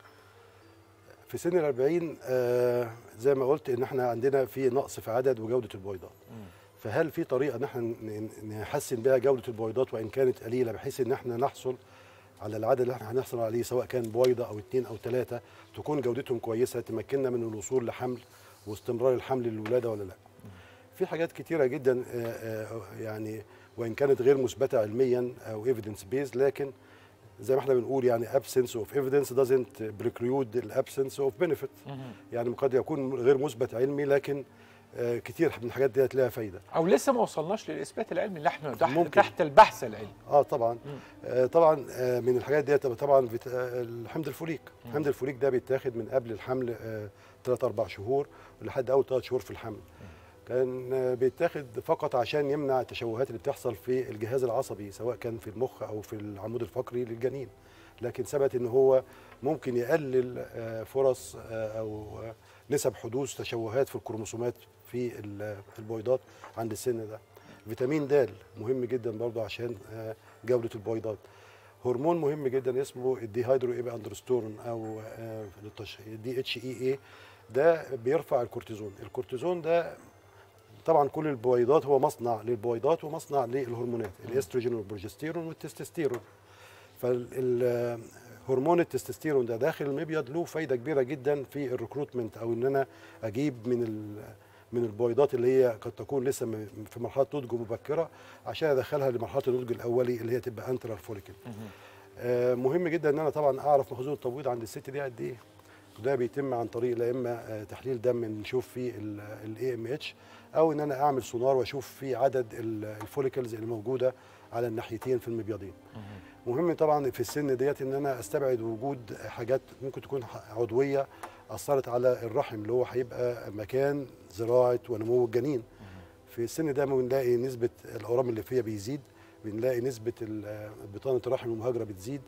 في سن ال 40 آه زي ما قلت ان احنا عندنا في نقص في عدد وجوده البويضات فهل في طريقه ان احنا ن- نحسن بها جوده البويضات وان كانت قليله بحيث ان احنا نحصل على العدد اللي احنا هنحصل عليه سواء كان بويضه او اثنين او ثلاثه تكون جودتهم كويسه تمكننا من الوصول لحمل واستمرار الحمل للولاده ولا لا في حاجات كتيره جدا آه، آه، يعني وان كانت غير مثبته علميا او ايفيدنس بيز لكن زي ما احنا بنقول يعني absence of evidence doesn't preclude the absence of benefit يعني قد يكون غير مثبت علمي لكن آه، كتير من الحاجات دي لها فايده او لسه ما وصلناش للاثبات العلمي اللي احنا تحت, ممكن. تحت البحث العلمي اه طبعا آه طبعا آه من الحاجات دي طبعا فيت- آه الحمض الفوليك الحمض الفوليك ده بيتاخد من قبل الحمل آه 3 4 شهور لحد اول 3 شهور في الحمل كان آه بيتاخد فقط عشان يمنع التشوهات اللي بتحصل في الجهاز العصبي سواء كان في المخ او في العمود الفقري للجنين لكن ثبت ان هو ممكن يقلل آه فرص آه او آه نسب حدوث تشوهات في الكروموسومات في ال- البويضات عند السن ده فيتامين د مهم جدا برضه عشان آه، جوده البويضات هرمون مهم جدا اسمه الديهايدرو ايبي اندروستورون او دي اتش اي اي ده بيرفع الكورتيزون الكورتيزون ده طبعا كل البويضات هو مصنع للبويضات ومصنع للهرمونات الاستروجين والبروجستيرون والتستوستيرون فالهرمون التستوستيرون ده داخل المبيض له فايده كبيره جدا في الريكروتمنت او ان انا اجيب من ال من البويضات اللي هي قد تكون لسه م- في مرحله نضج مبكره عشان ادخلها لمرحله النضج الاولي اللي هي تبقى انترال فوليكل آه مهم جدا ان انا طبعا اعرف مخزون التبويض عند الست دي قد ايه وده بيتم عن طريق لا اما آه، تحليل دم نشوف فيه الاي ام اتش او ان انا اعمل سونار واشوف فيه عدد ال- الفوليكلز اللي موجوده على الناحيتين في المبيضين مهم طبعا في السن ديت ان انا استبعد وجود حاجات ممكن تكون ح- عضويه اثرت على الرحم اللي هو هيبقى مكان زراعه ونمو الجنين في السن ده بنلاقي نسبه الاورام اللي فيها بيزيد بنلاقي نسبه ال- بطانه الرحم المهاجره بتزيد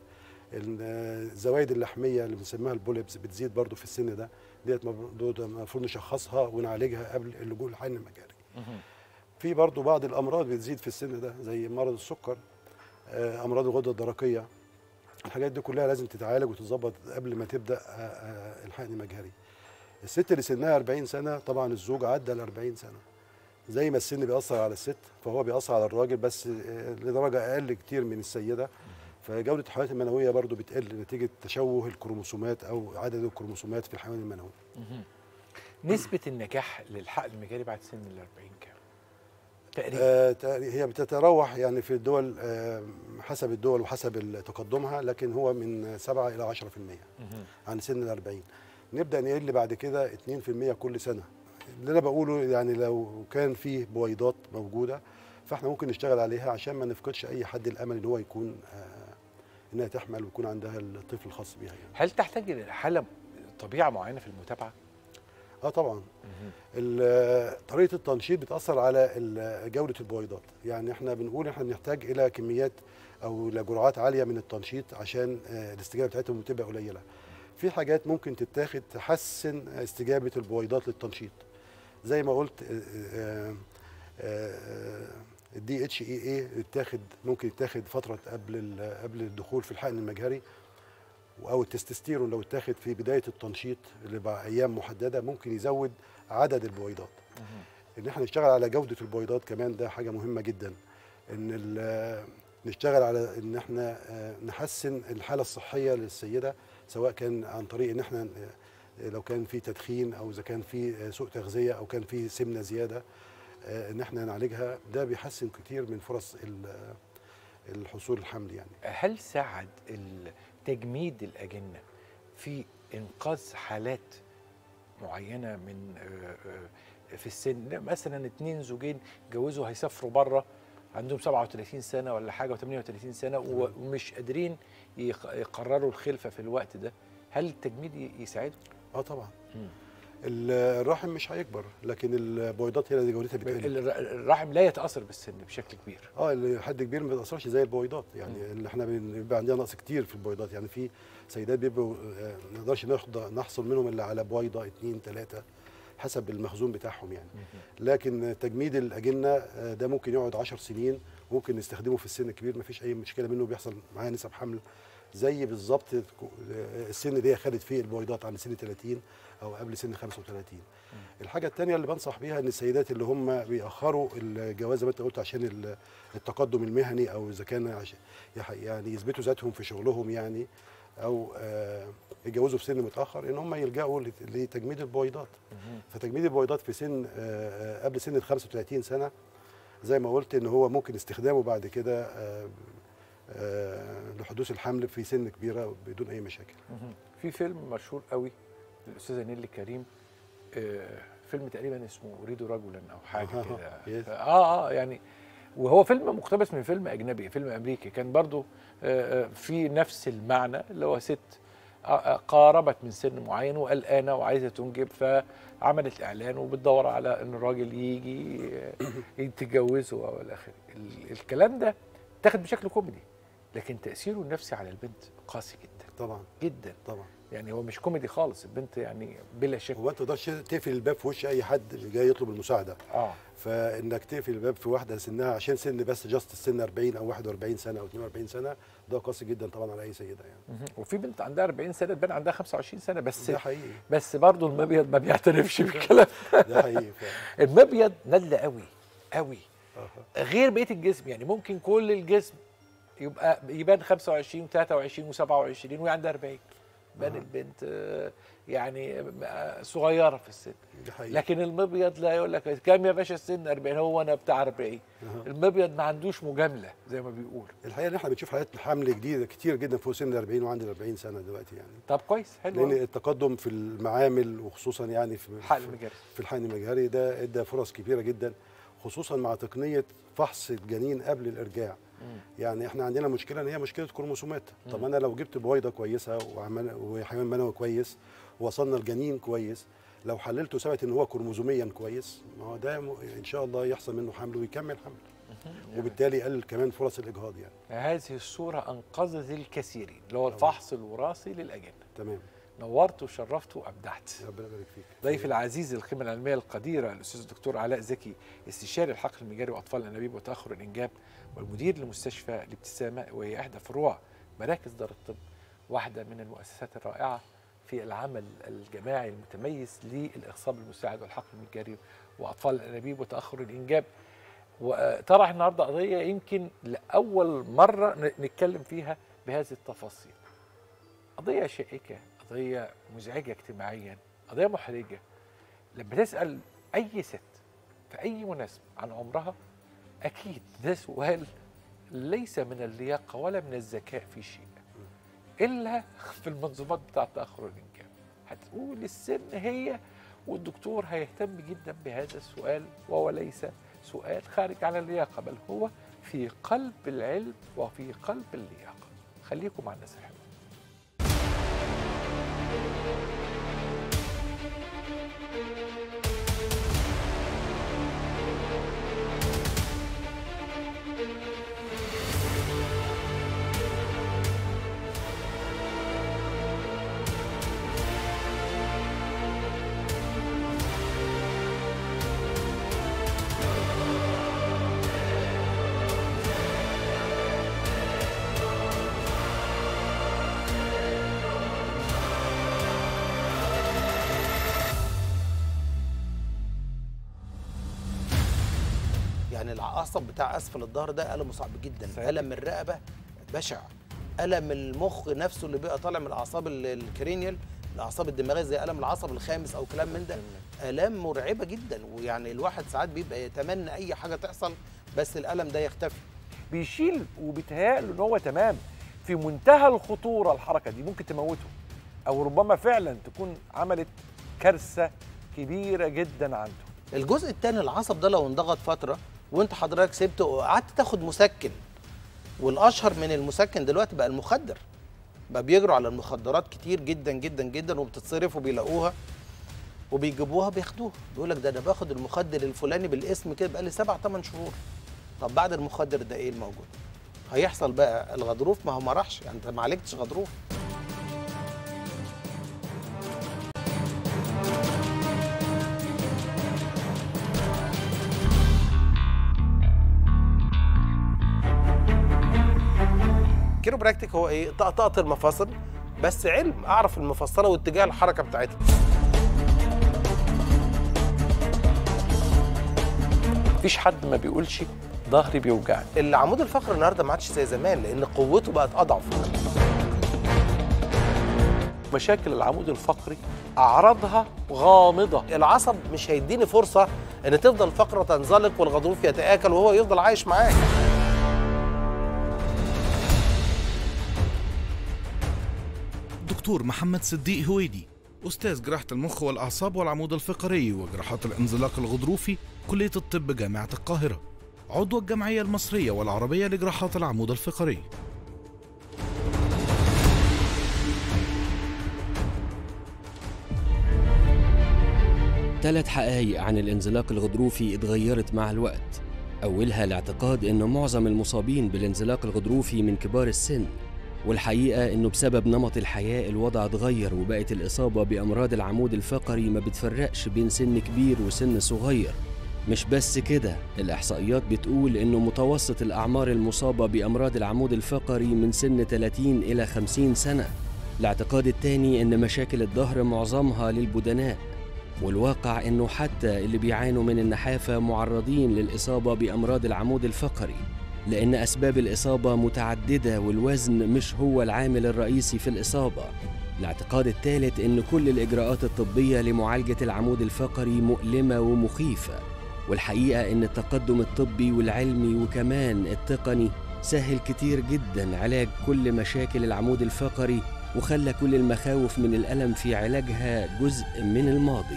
الزوايد اللحميه اللي بنسميها البوليبس بتزيد برضو في السن ده ديت مفروض المفروض نشخصها ونعالجها قبل اللجوء للحقن المجاري في برضو بعض الامراض بتزيد في السن ده زي مرض السكر آه، امراض الغده الدرقيه الحاجات دي كلها لازم تتعالج وتتظبط قبل ما تبدا آه، آه، الحقن المجهري الست اللي سنها 40 سنه طبعا الزوج عدى ال 40 سنه زي ما السن بيأثر على الست فهو بيأثر على الراجل بس آه، لدرجه اقل كتير من السيده فجوده الحيوانات المنويه برضو بتقل نتيجه تشوه الكروموسومات او عدد الكروموسومات في الحيوان المنوي نسبه النجاح للحقن المجاري بعد سن ال 40 كام تقريبا آه، تقري- هي بتتراوح يعني في الدول آه، حسب الدول وحسب تقدمها لكن هو من 7 الى 10% عن سن ال 40 نبدا نقل بعد كده 2% كل سنه اللي انا بقوله يعني لو كان فيه بويضات موجوده فاحنا ممكن نشتغل عليها عشان ما نفقدش اي حد الامل ان هو يكون آه، انها تحمل ويكون عندها الطفل الخاص بيها يعني. هل تحتاج حاله طبيعه معينه في المتابعه اه طبعا ال- طريقه التنشيط بتاثر على ال- جوده البويضات يعني احنا بنقول احنا بنحتاج الى كميات او الى جرعات عاليه من التنشيط عشان آه، الاستجابه بتاعتهم بتبقى قليله في حاجات ممكن تتاخد تحسن استجابه البويضات للتنشيط زي ما قلت الدي اتش اي اي يتاخد ممكن يتاخد فتره قبل ال- قبل الدخول في الحقن المجهري او التستوستيرون لو اتاخد في بدايه التنشيط اللي بعد ايام محدده ممكن يزود عدد البويضات ان احنا نشتغل على جوده البويضات كمان ده حاجه مهمه جدا ان ال- نشتغل على ان احنا آه، نحسن الحاله الصحيه للسيده سواء كان عن طريق ان احنا آه، لو كان في تدخين او اذا كان في آه، سوء تغذيه او كان في سمنه زياده آه، ان احنا نعالجها ده بيحسن كتير من فرص ال- الحصول الحمل يعني هل ساعد ال- تجميد الاجنه في انقاذ حالات معينه من آه، آه، في السن لا، مثلا اتنين زوجين اتجوزوا هيسافروا بره عندهم 37 سنه ولا حاجه و38 سنه و- ومش قادرين يق- يقرروا الخلفه في الوقت ده هل التجميد ي- يساعدهم؟ اه طبعا مم. الرحم مش هيكبر لكن البويضات هي اللي جودتها بتقل الر- الرحم لا يتاثر بالسن بشكل كبير اه اللي حد كبير ما بيتاثرش زي البويضات يعني اللي احنا بن- بيبقى عندنا نقص كتير في البويضات يعني في سيدات بيبقوا آه، ما نقدرش ناخد نحصل منهم الا على بويضه اثنين ثلاثه حسب المخزون بتاعهم يعني لكن تجميد الاجنه آه، ده ممكن يقعد 10 سنين ممكن نستخدمه في السن الكبير ما فيش اي مشكله منه بيحصل معاه نسب حمل زي بالظبط السن اللي هي خدت فيه البويضات عند سن 30 او قبل سن 35 الحاجه الثانيه اللي بنصح بيها ان السيدات اللي هم بيأخروا الجواز زي ما انت قلت عشان ال- التقدم المهني او اذا كان عشان يح- يعني يثبتوا ذاتهم في شغلهم يعني او آه، يتجوزوا في سن متاخر ان هم يلجأوا لت- لتجميد البويضات فتجميد البويضات في سن آه، آه، قبل سن ال 35 سنه زي ما قلت ان هو ممكن استخدامه بعد كده آه، آه، لحدوث الحمل في سن كبيره بدون اي مشاكل في فيلم مشهور قوي للاستاذه نيلي كريم آه، فيلم تقريبا اسمه اريد رجلا او حاجه آه، كده yes. اه اه يعني وهو فيلم مقتبس من فيلم اجنبي فيلم امريكي كان برضو آه، آه، في نفس المعنى اللي هو ست آه، آه، قاربت من سن معين وقلقانه وعايزه تنجب فعملت اعلان وبتدور على ان الراجل يجي آه، يتجوزه او الى اخره ال- الكلام ده اتاخد بشكل كوميدي لكن تاثيره النفسي على البنت قاسي جدا طبعا جدا طبعا يعني هو مش كوميدي خالص البنت يعني بلا شك هو انت ما تقدرش تقفل الباب في وش اي حد جاي يطلب المساعده اه فانك تقفل الباب في واحده سنها عشان سن بس جاست السن 40 او 41 سنه او 42 سنه ده قاسي جدا طبعا على اي سيده يعني مهم. وفي بنت عندها 40 سنه تبان عندها 25 سنه بس ده حقيقي بس برضه المبيض ما بيعترفش بالكلام ده حقيقي فعلا المبيض ندل قوي قوي آه. غير بقيه الجسم يعني ممكن كل الجسم يبقى يبان 25 و23 و27 وهي عندها 40 بان البنت آه، يعني آه، صغيره في السن ده حقيقي لكن المبيض لا يقول لك كام يا باشا السن 40 هو انا بتاع 40 أها. المبيض ما عندوش مجامله زي ما بيقول الحقيقه ان احنا بنشوف حالات حمل جديده كتير جدا فوق سن ال 40 وعند ال 40 سنه دلوقتي يعني طب كويس حلو لان أوي. التقدم في المعامل وخصوصا يعني في حق في- المجاري في الحقن المجهري ده ادى فرص كبيره جدا خصوصا مع تقنيه فحص الجنين قبل الارجاع يعني احنا عندنا مشكله ان هي مشكله كروموسومات طب انا لو جبت بويضه كويسه وعمل وحيوان منوي كويس ووصلنا الجنين كويس لو حللته ثبت ان هو كروموزوميا كويس ما هو ده م- ان شاء الله يحصل منه حمل ويكمل حمل وبالتالي يقلل كمان فرص الاجهاض يعني هذه الصورة أنقذت الكثيرين اللي هو الفحص الوراثي للأجنة تمام نورت وشرفت وأبدعت ربنا يبارك فيك ضيفي العزيز القيمة العلمية القديرة الأستاذ الدكتور علاء زكي استشاري الحقل المجاري وأطفال الأنابيب وتأخر الإنجاب والمدير لمستشفى الابتسامة وهي إحدى فروع مراكز دار الطب واحدة من المؤسسات الرائعة في العمل الجماعي المتميز للإخصاب المساعد والحقل المجاري وأطفال الأنابيب وتأخر الإنجاب وطرح النهارده قضية يمكن لأول مرة ن- نتكلم فيها بهذه التفاصيل قضية شائكة قضية مزعجة اجتماعيا قضية محرجة لما تسأل أي ست في أي مناسبة عن عمرها أكيد ده سؤال ليس من اللياقة ولا من الذكاء في شيء إلا في المنظومات بتاعة تأخر الإنجاب هتقول السن هي والدكتور هيهتم جدا بهذا السؤال وهو ليس سؤال خارج عن اللياقة بل هو في قلب العلم وفي قلب اللياقة خليكم مع الناس الحلوة يعني العصب بتاع اسفل الظهر ده الم صعب جدا ساتر. الم الرقبه بشع الم المخ نفسه اللي بيبقى طالع من الاعصاب ال- الكرينيال الاعصاب الدماغيه زي الم العصب الخامس او كلام من ده الام مرعبه جدا ويعني الواحد ساعات بيبقى يتمنى اي حاجه تحصل بس الالم ده يختفي بيشيل وبيتهيأله ان هو تمام في منتهى الخطوره الحركه دي ممكن تموته او ربما فعلا تكون عملت كارثه كبيره جدا عنده الجزء الثاني العصب ده لو انضغط فتره وانت حضرتك سبته وقعدت تاخد مسكن والاشهر من المسكن دلوقتي بقى المخدر بقى بيجروا على المخدرات كتير جدا جدا جدا وبتتصرف وبيلاقوها وبيجيبوها بياخدوها بيقول لك ده انا باخد المخدر الفلاني بالاسم كده بقى لي سبع ثمان شهور طب بعد المخدر ده ايه الموجود؟ هيحصل بقى الغضروف ما هو ما راحش يعني انت ما عالجتش غضروف كيروبراكتيك هو ايه؟ طقطقه المفاصل بس علم اعرف المفصله واتجاه الحركه بتاعتها مفيش حد ما بيقولش ظهري بيوجعني العمود الفقري النهارده ما عادش زي زمان لان قوته بقت اضعف مشاكل العمود الفقري اعراضها غامضه العصب مش هيديني فرصه ان تفضل الفقره تنزلق والغضروف يتاكل وهو يفضل عايش معاك دكتور محمد صديق هويدي أستاذ جراحة المخ والأعصاب والعمود الفقري وجراحات الانزلاق الغضروفي كلية الطب جامعة القاهرة عضو الجمعية المصرية والعربية لجراحات العمود الفقري ثلاث حقائق عن الانزلاق الغضروفي اتغيرت مع الوقت أولها الاعتقاد إن معظم المصابين بالانزلاق الغضروفي من كبار السن والحقيقة إنه بسبب نمط الحياة الوضع اتغير وبقت الإصابة بأمراض العمود الفقري ما بتفرقش بين سن كبير وسن صغير مش بس كده الإحصائيات بتقول إنه متوسط الأعمار المصابة بأمراض العمود الفقري من سن 30 إلى 50 سنة الاعتقاد التاني إن مشاكل الظهر معظمها للبدناء والواقع إنه حتى اللي بيعانوا من النحافة معرضين للإصابة بأمراض العمود الفقري لأن أسباب الإصابة متعددة والوزن مش هو العامل الرئيسي في الإصابة الاعتقاد الثالث إن كل الإجراءات الطبية لمعالجة العمود الفقري مؤلمة ومخيفة والحقيقة إن التقدم الطبي والعلمي وكمان التقني سهل كتير جدا علاج كل مشاكل العمود الفقري وخلى كل المخاوف من الألم في علاجها جزء من الماضي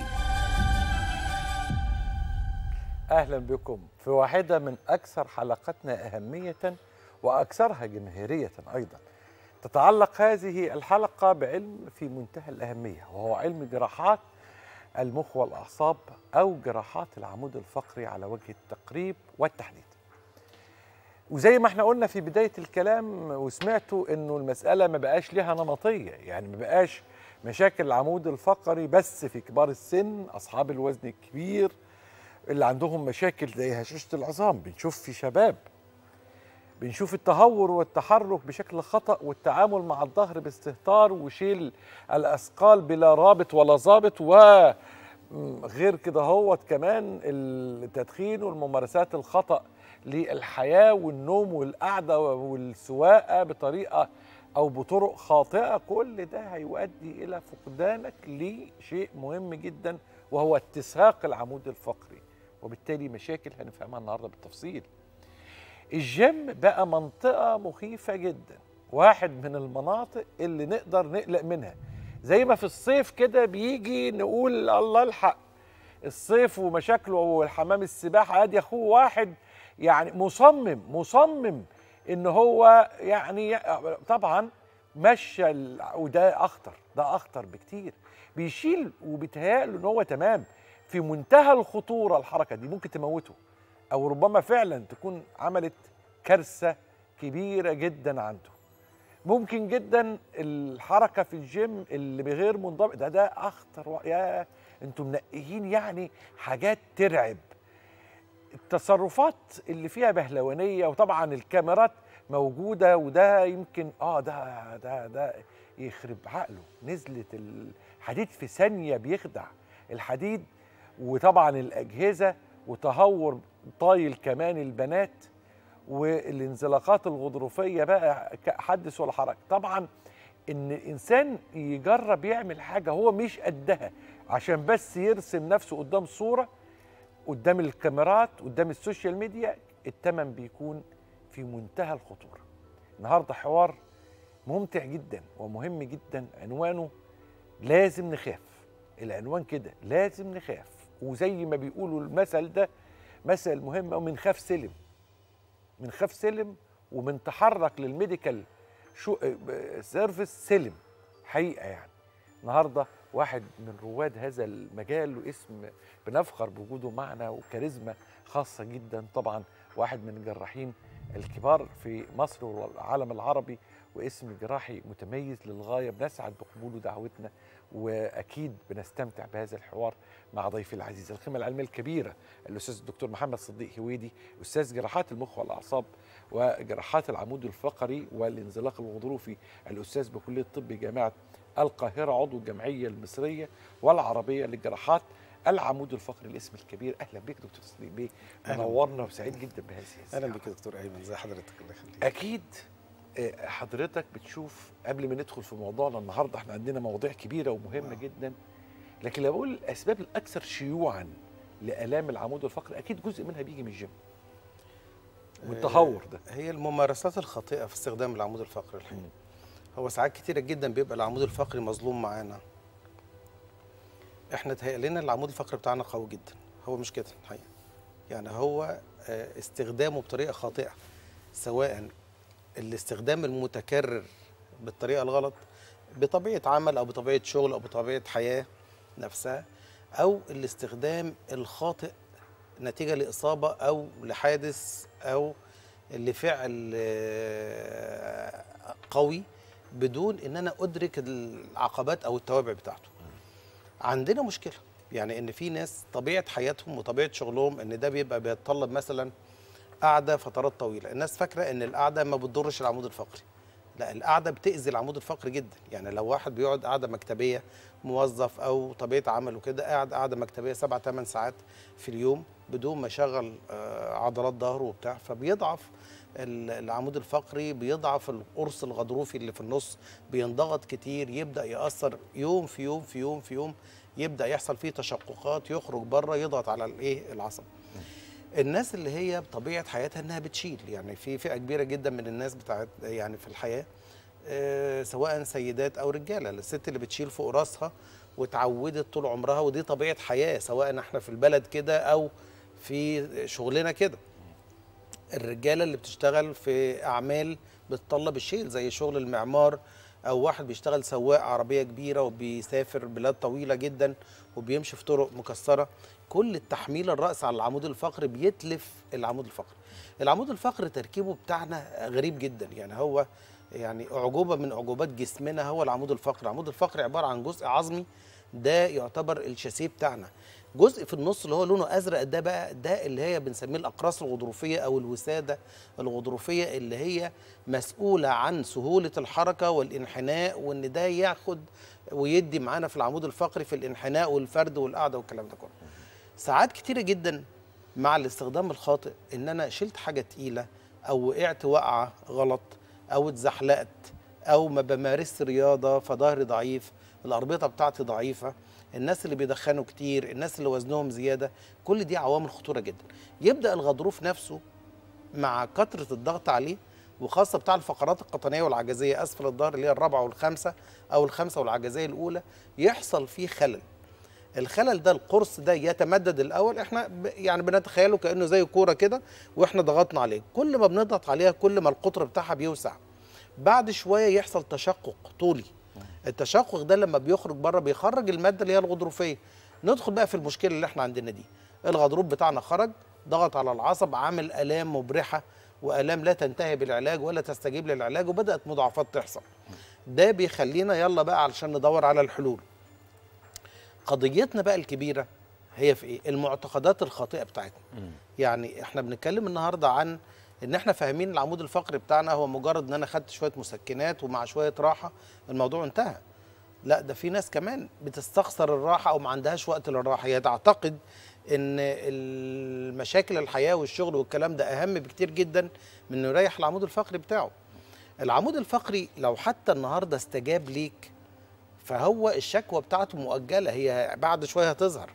اهلا بكم في واحده من اكثر حلقاتنا اهميه واكثرها جماهيريه ايضا تتعلق هذه الحلقه بعلم في منتهى الاهميه وهو علم جراحات المخ والاعصاب او جراحات العمود الفقري على وجه التقريب والتحديد وزي ما احنا قلنا في بدايه الكلام وسمعتوا انه المساله ما بقاش ليها نمطيه يعني ما بقاش مشاكل العمود الفقري بس في كبار السن اصحاب الوزن الكبير اللي عندهم مشاكل زي هشاشه العظام بنشوف في شباب بنشوف التهور والتحرك بشكل خطأ والتعامل مع الظهر باستهتار وشيل الأثقال بلا رابط ولا ظابط وغير كده هو كمان التدخين والممارسات الخطأ للحياة والنوم والقعدة والسواقة بطريقة أو بطرق خاطئة كل ده هيؤدي إلى فقدانك لشيء مهم جدا وهو اتساق العمود الفقري وبالتالي مشاكل هنفهمها النهارده بالتفصيل الجيم بقى منطقة مخيفة جدا واحد من المناطق اللي نقدر نقلق منها زي ما في الصيف كده بيجي نقول الله الحق الصيف ومشاكله والحمام السباحة ادي اخوه واحد يعني مصمم مصمم ان هو يعني طبعا مشى ال- وده اخطر ده اخطر بكتير بيشيل وبيتهيأله ان هو تمام في منتهى الخطورة الحركة دي ممكن تموته او ربما فعلا تكون عملت كارثه كبيره جدا عنده ممكن جدا الحركه في الجيم اللي بغير منضبط ده ده اخطر و... يا انتم منقيين يعني حاجات ترعب التصرفات اللي فيها بهلوانيه وطبعا الكاميرات موجوده وده يمكن اه ده ده ده يخرب عقله نزلت الحديد في ثانيه بيخدع الحديد وطبعا الاجهزه وتهور طايل كمان البنات والانزلاقات الغضروفيه بقى ك- حدث ولا حرج طبعا ان الانسان يجرب يعمل حاجه هو مش قدها عشان بس يرسم نفسه قدام صوره قدام الكاميرات قدام السوشيال ميديا التمن بيكون في منتهى الخطوره النهارده حوار ممتع جدا ومهم جدا عنوانه لازم نخاف العنوان كده لازم نخاف وزي ما بيقولوا المثل ده مثل مهم ومن خاف سلم من خاف سلم ومن تحرك للميديكال شو سيرفيس سلم حقيقه يعني النهارده واحد من رواد هذا المجال واسم بنفخر بوجوده معنا وكاريزما خاصه جدا طبعا واحد من الجراحين الكبار في مصر والعالم العربي واسم جراحي متميز للغايه بنسعد بقبوله دعوتنا واكيد بنستمتع بهذا الحوار مع ضيفي العزيز القيمه العلميه الكبيره الاستاذ الدكتور محمد صديق هويدي استاذ جراحات المخ والاعصاب وجراحات العمود الفقري والانزلاق الغضروفي الاستاذ بكليه الطب جامعه القاهره عضو الجمعيه المصريه والعربيه للجراحات العمود الفقري الاسم الكبير اهلا بك دكتور صديق بيه أهلاً. منورنا وسعيد جدا بهذه اهلا الزيارة. بك يا دكتور ايمن ازي حضرتك الله يخليك اكيد آه، حضرتك بتشوف قبل ما ندخل في موضوعنا النهارده احنا عندنا مواضيع كبيره ومهمه جدا لكن لو اقول الاسباب الاكثر شيوعا لالام العمود الفقري اكيد جزء منها بيجي من الجيم والتهور ده هي الممارسات الخاطئه في استخدام العمود الفقري الحقيقي هو ساعات كتيره جدا بيبقى العمود الفقري مظلوم معانا احنا تهيأ لنا العمود الفقري بتاعنا قوي جدا هو مش كده الحقيقه يعني هو آه، استخدامه بطريقه خاطئه سواء الاستخدام المتكرر بالطريقه الغلط بطبيعه عمل او بطبيعه شغل او بطبيعه حياه نفسها او الاستخدام الخاطئ نتيجه لاصابه او لحادث او لفعل آه، قوي بدون ان انا ادرك العقبات او التوابع بتاعته عندنا مشكله يعني ان في ناس طبيعه حياتهم وطبيعه شغلهم ان ده بيبقى بيتطلب مثلا قعده فترات طويله الناس فاكره ان القعده ما بتضرش العمود الفقري لا القعده بتاذي العمود الفقري جدا يعني لو واحد بيقعد قعده مكتبيه موظف او طبيعه عمله كده قاعد قعده مكتبيه سبع ثمان ساعات في اليوم بدون ما يشغل آه، عضلات ظهره وبتاع فبيضعف ال- العمود الفقري بيضعف القرص الغضروفي اللي في النص بينضغط كتير يبدا ياثر يوم في يوم في يوم في يوم يبدا يحصل فيه تشققات يخرج بره يضغط على الايه العصب الناس اللي هي بطبيعه حياتها انها بتشيل يعني في فئه كبيره جدا من الناس بتاعت يعني في الحياه آه، سواء سيدات او رجاله الست اللي بتشيل فوق راسها واتعودت طول عمرها ودي طبيعه حياه سواء احنا في البلد كده او في شغلنا كده الرجاله اللي بتشتغل في اعمال بتطلب الشيل زي شغل المعمار او واحد بيشتغل سواق عربيه كبيره وبيسافر بلاد طويله جدا وبيمشي في طرق مكسره كل التحميل الراس على العمود الفقري بيتلف العمود الفقري العمود الفقري تركيبه بتاعنا غريب جدا يعني هو يعني اعجوبه من اعجوبات جسمنا هو العمود الفقري العمود الفقري عباره عن جزء عظمي ده يعتبر الشاسيه بتاعنا جزء في النص اللي هو لونه ازرق ده بقى ده اللي هي بنسميه الاقراص الغضروفيه او الوساده الغضروفيه اللي هي مسؤوله عن سهوله الحركه والانحناء وان ده ياخد ويدي معانا في العمود الفقري في الانحناء والفرد والقعده والكلام ده كله ساعات كتيره جدا مع الاستخدام الخاطئ ان انا شلت حاجه تقيله او وقعت وقعه غلط او اتزحلقت او ما بمارس رياضه فظهري ضعيف الاربطه بتاعتي ضعيفه الناس اللي بيدخنوا كتير الناس اللي وزنهم زياده كل دي عوامل خطوره جدا يبدا الغضروف نفسه مع كثره الضغط عليه وخاصه بتاع الفقرات القطنيه والعجزيه اسفل الظهر اللي هي الرابعه والخامسه او الخامسه والعجزيه الاولى يحصل فيه خلل الخلل ده القرص ده يتمدد الاول احنا ب- يعني بنتخيله كانه زي كوره كده واحنا ضغطنا عليه كل ما بنضغط عليها كل ما القطر بتاعها بيوسع بعد شويه يحصل تشقق طولي التشقق ده لما بيخرج بره بيخرج الماده اللي هي الغضروفيه ندخل بقى في المشكله اللي احنا عندنا دي الغضروف بتاعنا خرج ضغط على العصب عامل الام مبرحه والام لا تنتهي بالعلاج ولا تستجيب للعلاج وبدات مضاعفات تحصل ده بيخلينا يلا بقى علشان ندور على الحلول قضيتنا بقى الكبيره هي في ايه المعتقدات الخاطئه بتاعتنا يعني احنا بنتكلم النهارده عن ان احنا فاهمين العمود الفقري بتاعنا هو مجرد ان انا خدت شويه مسكنات ومع شويه راحه الموضوع انتهى لا ده في ناس كمان بتستخسر الراحه او ما عندهاش وقت للراحه هي تعتقد ان المشاكل الحياه والشغل والكلام ده اهم بكتير جدا من انه يريح العمود الفقري بتاعه العمود الفقري لو حتى النهارده استجاب ليك فهو الشكوى بتاعته مؤجله هي بعد شويه هتظهر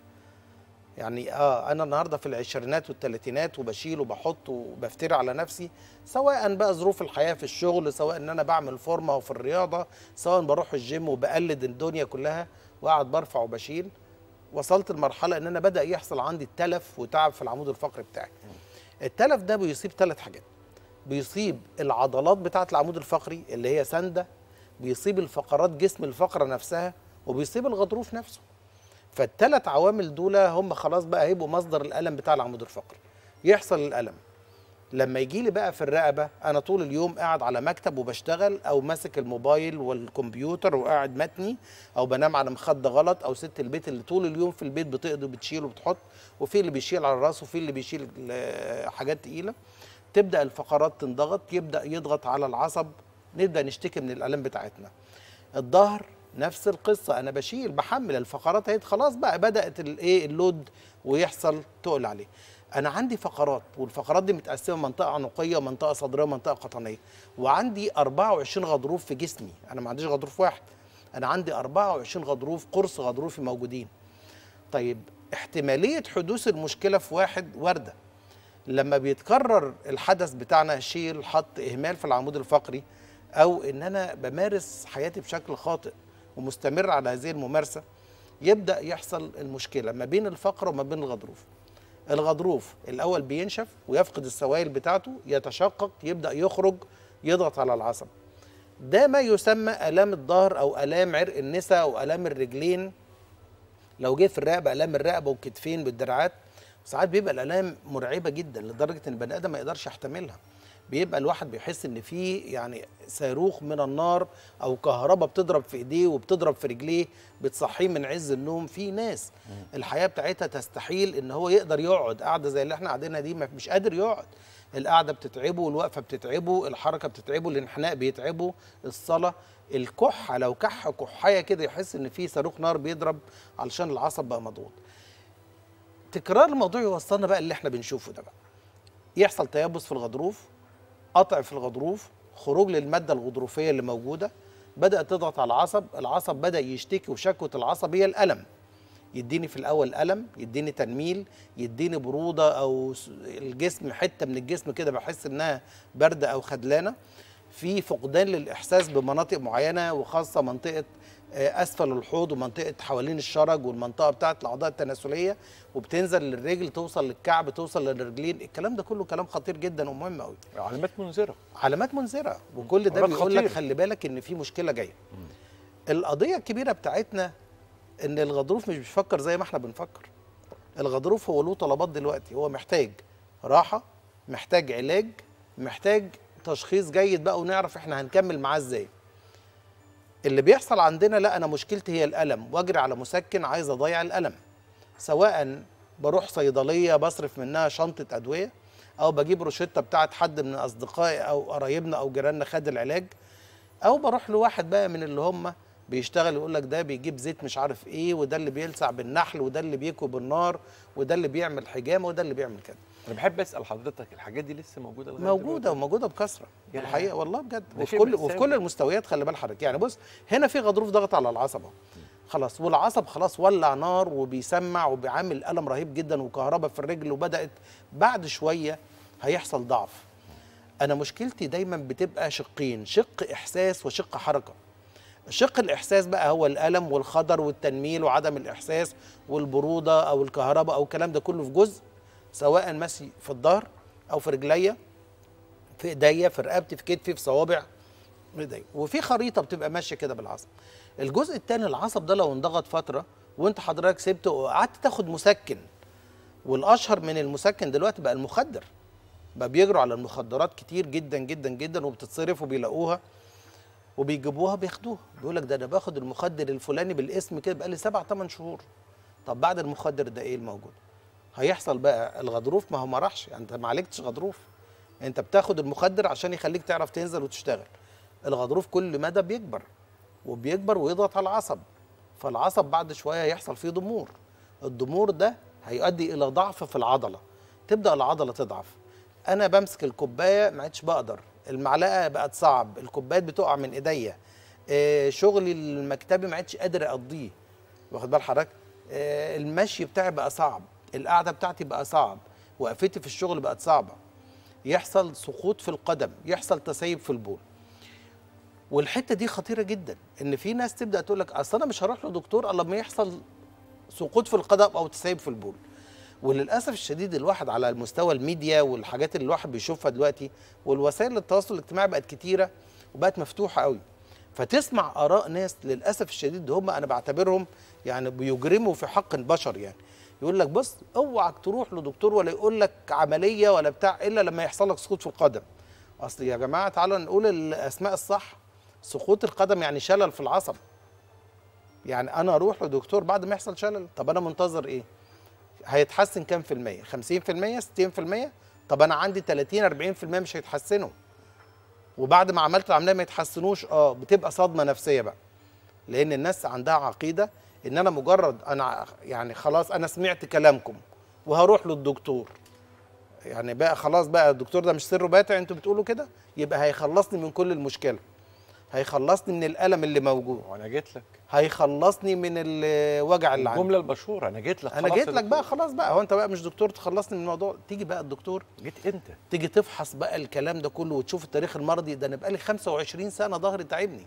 يعني اه انا النهارده في العشرينات والثلاثينات وبشيل وبحط وبفتري على نفسي سواء بقى ظروف الحياه في الشغل سواء ان انا بعمل فورمه وفي الرياضه سواء بروح الجيم وبقلد الدنيا كلها وقاعد برفع وبشيل وصلت لمرحله ان انا بدا يحصل عندي تلف وتعب في العمود الفقري بتاعي التلف ده بيصيب ثلاث حاجات بيصيب العضلات بتاعه العمود الفقري اللي هي سانده بيصيب الفقرات جسم الفقره نفسها وبيصيب الغضروف نفسه فالثلاث عوامل دول هم خلاص بقى هيبقوا مصدر الالم بتاع العمود الفقري يحصل الالم لما يجي لي بقى في الرقبه انا طول اليوم قاعد على مكتب وبشتغل او ماسك الموبايل والكمبيوتر وقاعد متني او بنام على مخده غلط او ست البيت اللي طول اليوم في البيت بتقضي وبتشيل وبتحط وفي اللي بيشيل على راسه وفي اللي بيشيل آه، حاجات تقيله تبدا الفقرات تنضغط يبدا يضغط على العصب نبدا نشتكي من الالام بتاعتنا الظهر نفس القصه انا بشيل بحمل الفقرات اهي خلاص بقى بدات الايه اللود ويحصل تقل عليه انا عندي فقرات والفقرات دي متقسمه منطقه عنقيه ومنطقه صدريه ومنطقه قطنيه وعندي 24 غضروف في جسمي انا ما عنديش غضروف واحد انا عندي 24 غضروف قرص غضروفي موجودين طيب احتماليه حدوث المشكله في واحد وارده لما بيتكرر الحدث بتاعنا شيل حط اهمال في العمود الفقري او ان انا بمارس حياتي بشكل خاطئ ومستمر على هذه الممارسه يبدا يحصل المشكله ما بين الفقره وما بين الغضروف الغضروف الاول بينشف ويفقد السوائل بتاعته يتشقق يبدا يخرج يضغط على العصب ده ما يسمى الام الظهر او الام عرق النسا او الام الرجلين لو جه في الرقبه الام الرقبه والكتفين بالدراعات ساعات بيبقى الالام مرعبه جدا لدرجه ان البني ادم ما يقدرش يحتملها بيبقى الواحد بيحس ان في يعني صاروخ من النار او كهرباء بتضرب في ايديه وبتضرب في رجليه بتصحيه من عز النوم في ناس الحياه بتاعتها تستحيل ان هو يقدر يقعد قاعده زي اللي احنا قاعدينها دي ما- مش قادر يقعد القعده بتتعبه والوقفه بتتعبه الحركه بتتعبه الانحناء بيتعبه الصلاه الكحه لو كح كحايه كده يحس ان في صاروخ نار بيضرب علشان العصب بقى مضغوط تكرار الموضوع يوصلنا بقى اللي احنا بنشوفه ده بقى يحصل تيبس في الغضروف قطع في الغضروف خروج للماده الغضروفيه اللي موجوده بدات تضغط على العصب العصب بدا يشتكي وشكوى العصب هي الالم يديني في الاول الم يديني تنميل يديني بروده او س- الجسم حته من الجسم كده بحس انها بارده او خدلانه في فقدان للاحساس بمناطق معينه وخاصه منطقه آه، اسفل الحوض ومنطقه حوالين الشرج والمنطقه بتاعه الاعضاء التناسليه وبتنزل للرجل توصل للكعب توصل للرجلين الكلام ده كله كلام خطير جدا ومهم قوي علامات منذره علامات منذره وكل ده علامات بيقول لك خطيرة. خلي بالك ان في مشكله جايه القضيه الكبيره بتاعتنا ان الغضروف مش بيفكر زي ما احنا بنفكر الغضروف هو له طلبات دلوقتي هو محتاج راحه محتاج علاج محتاج تشخيص جيد بقى ونعرف احنا هنكمل معاه ازاي اللي بيحصل عندنا لا انا مشكلتي هي الالم واجري على مسكن عايز اضيع الالم سواء بروح صيدليه بصرف منها شنطه ادويه او بجيب روشته بتاعت حد من اصدقائي او قرايبنا او جيراننا خد العلاج او بروح لواحد بقى من اللي هم بيشتغل يقول لك ده بيجيب زيت مش عارف ايه وده اللي بيلسع بالنحل وده اللي بيكوي بالنار وده اللي بيعمل حجامه وده اللي بيعمل كده انا بحب اسال حضرتك الحاجات دي لسه موجوده لغايه موجوده دلوقتي؟ وموجوده بكثره يا. الحقيقه والله بجد ده وفي شيء كل مأساوي. وفي كل المستويات خلي بال حضرتك يعني بص هنا في غضروف ضغط على العصبه خلاص والعصب خلاص ولع نار وبيسمع وبيعمل الم رهيب جدا وكهرباء في الرجل وبدات بعد شويه هيحصل ضعف انا مشكلتي دايما بتبقى شقين شق احساس وشق حركه شق الاحساس بقى هو الالم والخضر والتنميل وعدم الاحساس والبروده او الكهرباء او الكلام ده كله في جزء سواء ماشي في الظهر او في رجليا في ايديا في رقبتي في كتفي في صوابع ايديا وفي خريطه بتبقى ماشيه كده بالعصب الجزء الثاني العصب ده لو انضغط فتره وانت حضرتك سبته وقعدت تاخد مسكن والاشهر من المسكن دلوقتي بقى المخدر بقى بيجروا على المخدرات كتير جدا جدا جدا وبتتصرف وبيلاقوها وبيجيبوها بياخدوها بيقول لك ده انا باخد المخدر الفلاني بالاسم كده بقالي سبع ثمان شهور طب بعد المخدر ده ايه الموجود هيحصل بقى الغضروف ما هو ما راحش يعني انت ما عالجتش غضروف انت بتاخد المخدر عشان يخليك تعرف تنزل وتشتغل الغضروف كل مدى بيكبر وبيكبر ويضغط على العصب فالعصب بعد شويه هيحصل فيه ضمور الضمور ده هيؤدي الى ضعف في العضله تبدا العضله تضعف انا بمسك الكوبايه ما عدتش بقدر المعلقه بقت صعب الكوبايات بتقع من ايديا آه، شغلي المكتبي ما عدتش قادر اقضيه واخد بال حضرتك آه، المشي بتاعي بقى صعب القعده بتاعتي بقى صعب وقفتي في الشغل بقت صعبه يحصل سقوط في القدم يحصل تسيب في البول والحته دي خطيره جدا ان في ناس تبدا تقول لك اصل انا مش هروح لدكتور الا لما يحصل سقوط في القدم او تسيب في البول وللاسف الشديد الواحد على المستوى الميديا والحاجات اللي الواحد بيشوفها دلوقتي والوسائل التواصل الاجتماعي بقت كتيره وبقت مفتوحه قوي فتسمع اراء ناس للاسف الشديد هم انا بعتبرهم يعني بيجرموا في حق البشر يعني يقول لك بص اوعك تروح لدكتور ولا يقول لك عمليه ولا بتاع الا لما يحصل لك سقوط في القدم اصل يا جماعه تعالوا نقول الاسماء الصح سقوط القدم يعني شلل في العصب يعني انا اروح لدكتور بعد ما يحصل شلل طب انا منتظر ايه هيتحسن كام في المية 50% 60% طب انا عندي 30 40% مش هيتحسنوا وبعد ما عملت العمليه ما يتحسنوش اه بتبقى صدمه نفسيه بقى لان الناس عندها عقيده ان انا مجرد انا يعني خلاص انا سمعت كلامكم وهروح للدكتور يعني بقى خلاص بقى الدكتور ده مش سره باتع انتوا بتقولوا كده يبقى هيخلصني من كل المشكله هيخلصني من الالم اللي موجود وانا جيت لك هيخلصني من الوجع اللي عندي الجمله المشهوره انا جيت لك انا خلاص جيت يا لك بقى دكتور. خلاص بقى هو انت بقى مش دكتور تخلصني من الموضوع تيجي بقى الدكتور جيت انت تيجي تفحص بقى الكلام ده كله وتشوف التاريخ المرضي ده انا بقالي 25 سنه ظهري تعبني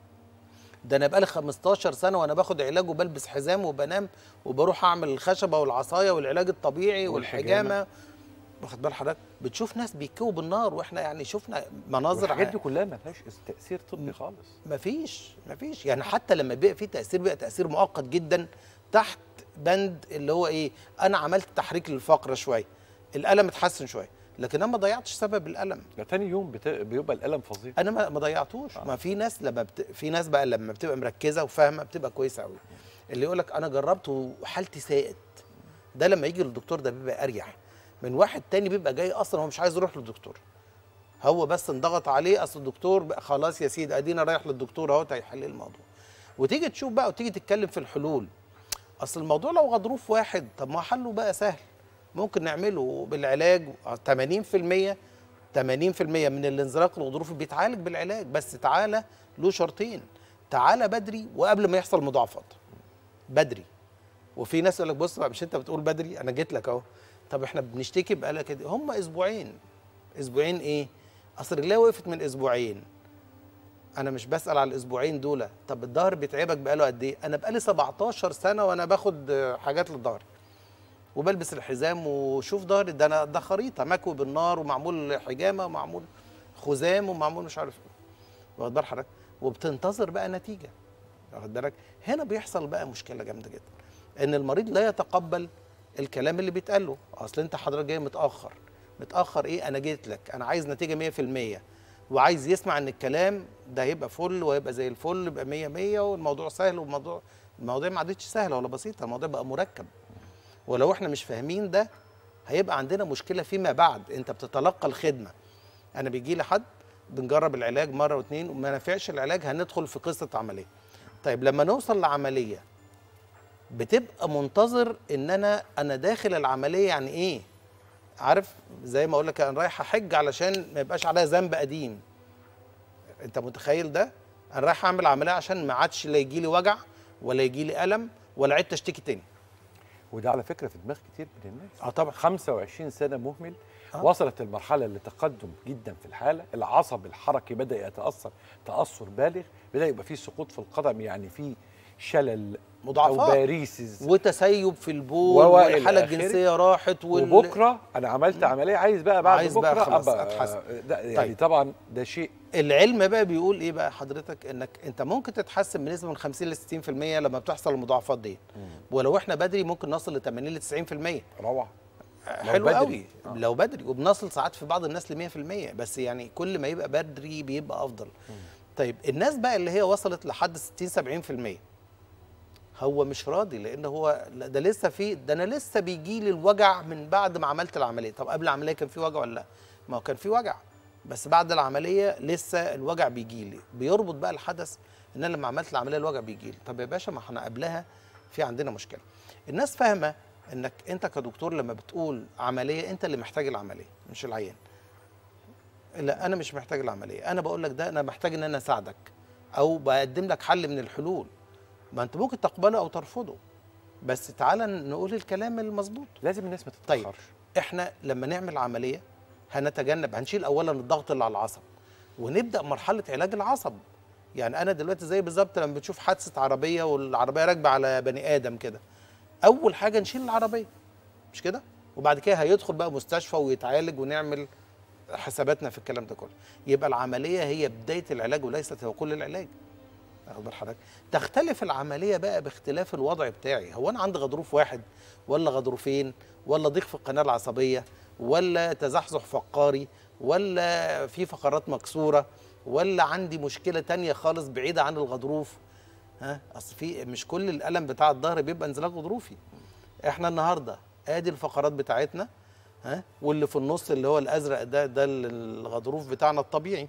ده انا بقالي 15 سنه وانا باخد علاج وبلبس حزام وبنام وبروح اعمل الخشبه والعصايه والعلاج الطبيعي والحجامة. والحجامه واخد بال حضرتك بتشوف ناس بيكوا بالنار واحنا يعني شفنا مناظر الحاجات ع- دي كلها ما فيهاش تاثير طبي خالص مفيش مفيش يعني حتى لما بيبقى في تاثير بيبقى تاثير مؤقت جدا تحت بند اللي هو ايه انا عملت تحريك للفقره شويه الالم اتحسن شويه لكن انا ما ضيعتش سبب الالم ده تاني يوم بت... بيبقى الالم فظيع انا ما ما ضيعتوش ما في ناس لما بت... في ناس بقى لما بتبقى مركزه وفاهمه بتبقى كويسه قوي اللي يقول لك انا جربت وحالتي ساءت ده لما يجي للدكتور ده بيبقى اريح من واحد تاني بيبقى جاي اصلا هو مش عايز يروح للدكتور هو بس انضغط عليه اصل الدكتور بقى خلاص يا سيدي ادينا رايح للدكتور اهو هيحل الموضوع وتيجي تشوف بقى وتيجي تتكلم في الحلول اصل الموضوع لو غضروف واحد طب ما حله بقى سهل ممكن نعمله بالعلاج 80% 80% من الانزلاق الغضروفي بيتعالج بالعلاج بس تعالى له شرطين تعالى بدري وقبل ما يحصل مضاعفات بدري وفي ناس يقول لك بص بقى مش انت بتقول بدري انا جيت لك اهو طب احنا بنشتكي بقالك كده هم اسبوعين اسبوعين ايه اصل رجليا وقفت من اسبوعين انا مش بسال على الاسبوعين دول طب الظهر بيتعبك بقاله قد ايه انا بقالي 17 سنه وانا باخد آه، حاجات للظهر وبلبس الحزام وشوف ظهري ده انا ده خريطه مكوي بالنار ومعمول حجامه ومعمول خزام ومعمول مش عارف ايه واخد بال حضرتك وبتنتظر بقى نتيجه واخد بالك هنا بيحصل بقى مشكله جامده جدا ان المريض لا يتقبل الكلام اللي بيتقال له اصل انت حضرتك جاي متاخر متاخر ايه انا جيت لك انا عايز نتيجه 100% وعايز يسمع ان الكلام ده هيبقى فل وهيبقى زي الفل يبقى 100 100 والموضوع سهل والموضوع المواضيع ما عادتش سهله ولا بسيطه الموضوع بقى مركب ولو احنا مش فاهمين ده هيبقى عندنا مشكله فيما بعد انت بتتلقى الخدمه انا بيجي لي حد بنجرب العلاج مره واثنين وما نفعش العلاج هندخل في قصه عمليه طيب لما نوصل لعمليه بتبقى منتظر ان انا انا داخل العمليه يعني ايه عارف زي ما اقول لك انا رايح احج علشان ما يبقاش عليا ذنب قديم انت متخيل ده انا رايح اعمل عمليه عشان ما عادش لا يجي لي وجع ولا يجي لي الم ولا عدت اشتكي تاني وده على فكره في دماغ كتير من الناس اه طبعا 25 سنه مهمل آه. وصلت المرحله لتقدم جدا في الحاله العصب الحركي بدا يتاثر تاثر بالغ بدا يبقى فيه سقوط في القدم يعني في شلل مضاعفات. او باريسز وتسيب في البول و- وإلى والحاله آخره. الجنسيه راحت وال... وبكره انا عملت عمليه عايز بقى بعد عايز بكره بقى خلاص أبقى- أتحسن. ده يعني طيب. طبعا ده شيء العلم بقى بيقول ايه بقى حضرتك انك انت ممكن تتحسن بنسبه من 50 ل 60% لما بتحصل المضاعفات دي ولو احنا بدري ممكن نصل ل 80 ل 90% روعه لو حلو بدري. قوي آه. لو بدري وبنصل ساعات في بعض الناس ل 100% بس يعني كل ما يبقى بدري بيبقى افضل طيب الناس بقى اللي هي وصلت لحد 60 70% هو مش راضي لان هو لا ده لسه في ده انا لسه بيجي لي الوجع من بعد ما عملت العمليه طب قبل العمليه كان في وجع ولا لا ما هو كان في وجع بس بعد العمليه لسه الوجع بيجي لي بيربط بقى الحدث ان انا لما عملت العمليه الوجع بيجي لي طب يا باشا ما احنا قبلها في عندنا مشكله الناس فاهمه انك انت كدكتور لما بتقول عمليه انت اللي محتاج العمليه مش العيان لا انا مش محتاج العمليه انا بقول لك ده انا محتاج ان انا اساعدك او بقدم لك حل من الحلول ما انت ممكن تقبله او ترفضه بس تعالى نقول الكلام المظبوط لازم الناس ما طيب تتاخرش احنا لما نعمل عمليه هنتجنب هنشيل اولا الضغط اللي على العصب ونبدا مرحله علاج العصب يعني انا دلوقتي زي بالظبط لما بتشوف حادثه عربيه والعربيه راكبه على بني ادم كده اول حاجه نشيل العربيه مش كده وبعد كده هيدخل بقى مستشفى ويتعالج ونعمل حساباتنا في الكلام ده كله يبقى العمليه هي بدايه العلاج وليست هو كل العلاج واخد بال حضرتك تختلف العمليه بقى باختلاف الوضع بتاعي هو انا عندي غضروف واحد ولا غضروفين ولا ضيق في القناه العصبيه ولا تزحزح فقاري ولا في فقرات مكسوره ولا عندي مشكله تانية خالص بعيده عن الغضروف ها اصل في مش كل الالم بتاع الظهر بيبقى انزلاق غضروفي احنا النهارده ادي الفقرات بتاعتنا ها واللي في النص اللي هو الازرق ده ده الغضروف بتاعنا الطبيعي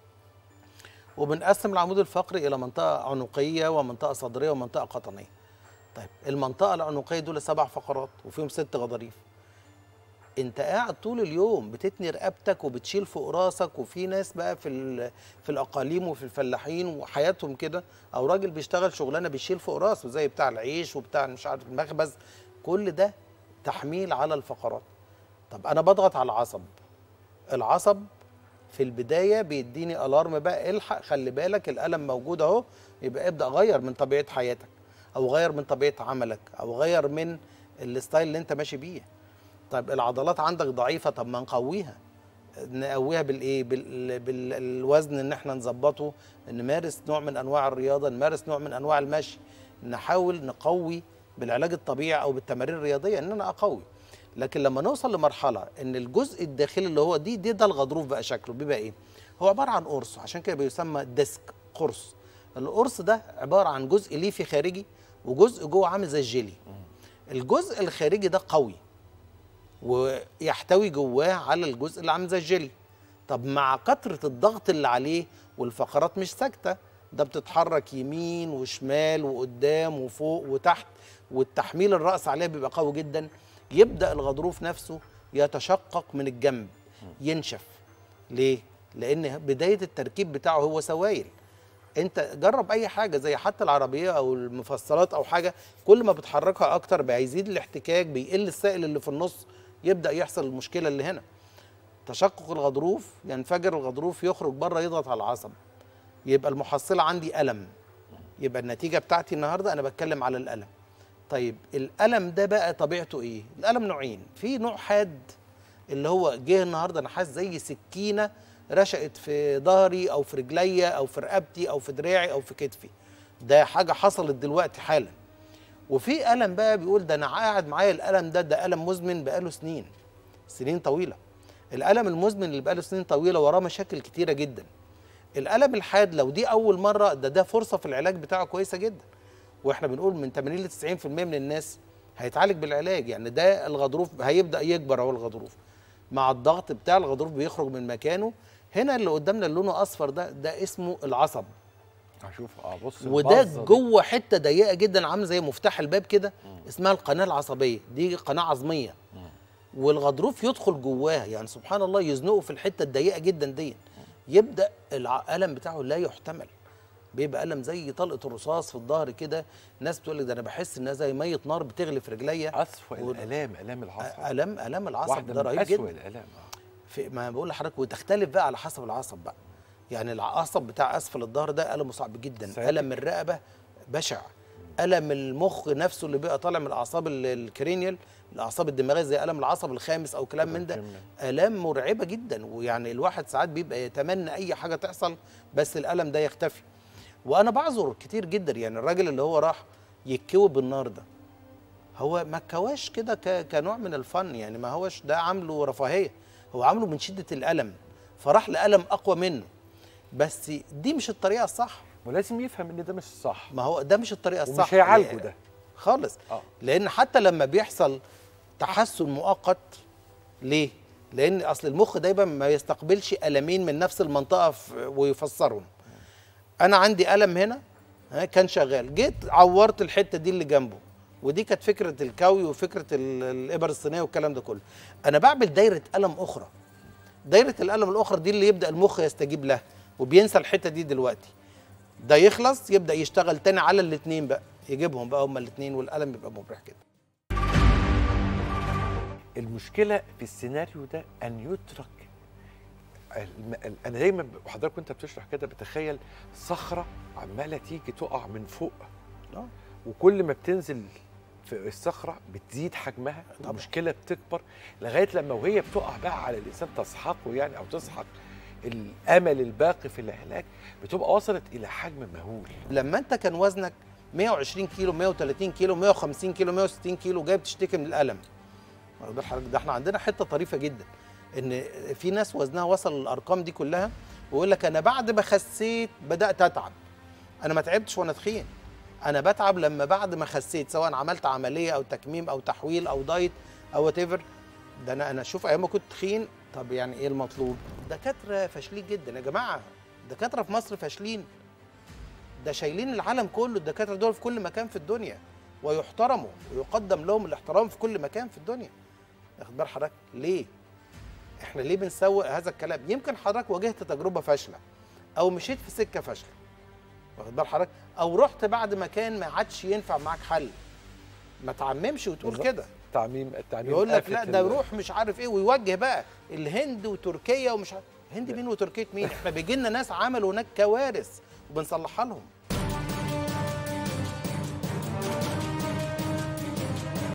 وبنقسم العمود الفقري الى منطقه عنقيه ومنطقه صدريه ومنطقه قطنيه طيب المنطقه العنقيه دول سبع فقرات وفيهم ست غضاريف انت قاعد طول اليوم بتتني رقبتك وبتشيل فوق راسك وفي ناس بقى في ال- في الاقاليم وفي الفلاحين وحياتهم كده او راجل بيشتغل شغلانه بيشيل فوق راسه زي بتاع العيش وبتاع مش عارف المخبز كل ده تحميل على الفقرات طب انا بضغط على العصب العصب في البدايه بيديني الارم بقى الحق خلي بالك الالم موجود اهو يبقى ابدا غير من طبيعه حياتك او غير من طبيعه عملك او غير من الستايل اللي انت ماشي بيه طيب العضلات عندك ضعيفه طب ما نقويها نقويها بالايه بال... بالوزن ان احنا نظبطه نمارس نوع من انواع الرياضه نمارس نوع من انواع المشي نحاول نقوي بالعلاج الطبيعي او بالتمارين الرياضيه ان انا اقوي لكن لما نوصل لمرحله ان الجزء الداخلي اللي هو دي دي ده الغضروف بقى شكله بيبقى ايه هو عباره عن قرص عشان كده بيسمى ديسك قرص القرص ده عباره عن جزء ليفي خارجي وجزء جوه عامل زي الجيلي الجزء الخارجي ده قوي ويحتوي جواه على الجزء اللي عامل زي الجيلي طب مع كثره الضغط اللي عليه والفقرات مش ساكته ده بتتحرك يمين وشمال وقدام وفوق وتحت والتحميل الراس عليه بيبقى قوي جدا يبدا الغضروف نفسه يتشقق من الجنب ينشف ليه لان بدايه التركيب بتاعه هو سوائل انت جرب اي حاجه زي حتى العربيه او المفصلات او حاجه كل ما بتحركها اكتر بيزيد الاحتكاك بيقل السائل اللي في النص يبدا يحصل المشكله اللي هنا تشقق الغضروف ينفجر الغضروف يخرج بره يضغط على العصب يبقى المحصله عندي الم يبقى النتيجه بتاعتي النهارده انا بتكلم على الالم طيب الالم ده بقى طبيعته ايه الالم نوعين في نوع حاد اللي هو جه النهارده انا حاسس زي سكينه رشقت في ظهري او في رجليا او في رقبتي او في دراعي او في كتفي ده حاجه حصلت دلوقتي حالا وفي الم بقى بيقول ده انا قاعد معايا الالم ده ده الم مزمن بقاله سنين سنين طويله الالم المزمن اللي بقاله سنين طويله وراه مشاكل كتيره جدا الالم الحاد لو دي اول مره ده ده فرصه في العلاج بتاعه كويسه جدا واحنا بنقول من 80 ل 90% من الناس هيتعالج بالعلاج يعني ده الغضروف هيبدا يكبر اهو الغضروف مع الضغط بتاع الغضروف بيخرج من مكانه هنا اللي قدامنا اللي لونه اصفر ده ده اسمه العصب هشوف اه بص وده البظة دي. جوه حته ضيقه جدا عامله زي مفتاح الباب كده اسمها القناه العصبيه دي قناه عظميه والغضروف يدخل جواها يعني سبحان الله يزنقه في الحته الضيقه جدا دي يبدا الالم بتاعه لا يحتمل بيبقى الم زي طلقه الرصاص في الظهر كده ناس بتقول لي ده انا بحس انها زي ميه نار بتغلي في رجليا اسوأ الالام الام العصب الم الم العصب واحده ده من رهيب اسوأ جدا الالام آه. في ما بقول لحضرتك وتختلف بقى على حسب العصب بقى يعني العصب بتاع اسفل الظهر ده المه صعب جدا ساتر. الم الرقبه بشع الم المخ نفسه اللي بيبقى طالع من الاعصاب ال- الكرينيال الاعصاب الدماغيه زي الم العصب الخامس او كلام من ده الام مرعبه جدا ويعني الواحد ساعات بيبقى يتمنى اي حاجه تحصل بس الالم ده يختفي وانا بعذر كتير جدا يعني الراجل اللي هو راح يتكوي بالنار ده هو ما كواش كده ك- كنوع من الفن يعني ما هوش ده عامله رفاهيه هو عامله من شده الالم فراح لالم اقوى منه بس دي مش الطريقه الصح ولازم يفهم ان ده مش صح ما هو ده مش الطريقه الصح ومش هيعالجه يعني ده خالص اه لان حتى لما بيحصل تحسن مؤقت ليه لان اصل المخ دايما ما يستقبلش المين من نفس المنطقه ف- ويفسرهم انا عندي الم هنا ها، كان شغال جيت عورت الحته دي اللي جنبه ودي كانت فكره الكوي وفكره ال- الابر الصينيه والكلام ده كله انا بعمل دايره الم اخرى دايره الالم الاخرى دي اللي يبدا المخ يستجيب لها وبينسى الحته دي دلوقتي ده يخلص يبدا يشتغل تاني على الاثنين بقى يجيبهم بقى هما الاثنين والالم يبقى مبرح كده المشكله في السيناريو ده ان يترك الم... ال- انا دايما ب- وحضرتك وانت بتشرح كده بتخيل صخره عماله تيجي تقع من فوق آه. وكل ما بتنزل في الصخره بتزيد حجمها طبعا. المشكله بتكبر لغايه لما وهي بتقع بقى على الانسان تسحقه يعني او تسحق الامل الباقي في العلاج بتبقى وصلت الى حجم مهول لما انت كان وزنك 120 كيلو 130 كيلو 150 كيلو 160 كيلو جاي بتشتكي من الالم واخد بال حضرتك؟ ده احنا عندنا حته طريفه جدا ان في ناس وزنها وصل للارقام دي كلها ويقول لك انا بعد ما خسيت بدات اتعب انا ما تعبتش وانا تخين انا بتعب لما بعد ما خسيت سواء عملت عمليه او تكميم او تحويل او دايت او وات ايفر ده انا انا اشوف ايام ما كنت تخين طب يعني ايه المطلوب دكاتره فاشلين جدا يا جماعه دكاتره في مصر فاشلين ده شايلين العالم كله الدكاتره دول في كل مكان في الدنيا ويحترموا ويقدم لهم الاحترام في كل مكان في الدنيا واخد بال حضرتك ليه احنا ليه بنسوق هذا الكلام يمكن حضرتك واجهت تجربه فاشله او مشيت في سكه فاشله واخد بال حضرتك او رحت بعد ما كان ما عادش ينفع معاك حل ما تعممش وتقول بالظبط. كده التعميم التعميم يقول لك آفة لا ده ال- روح مش عارف ايه ويوجه بقى الهند وتركيا ومش عارف هند مين وتركيا مين احنا بيجي لنا ناس عملوا هناك كوارث وبنصلحها لهم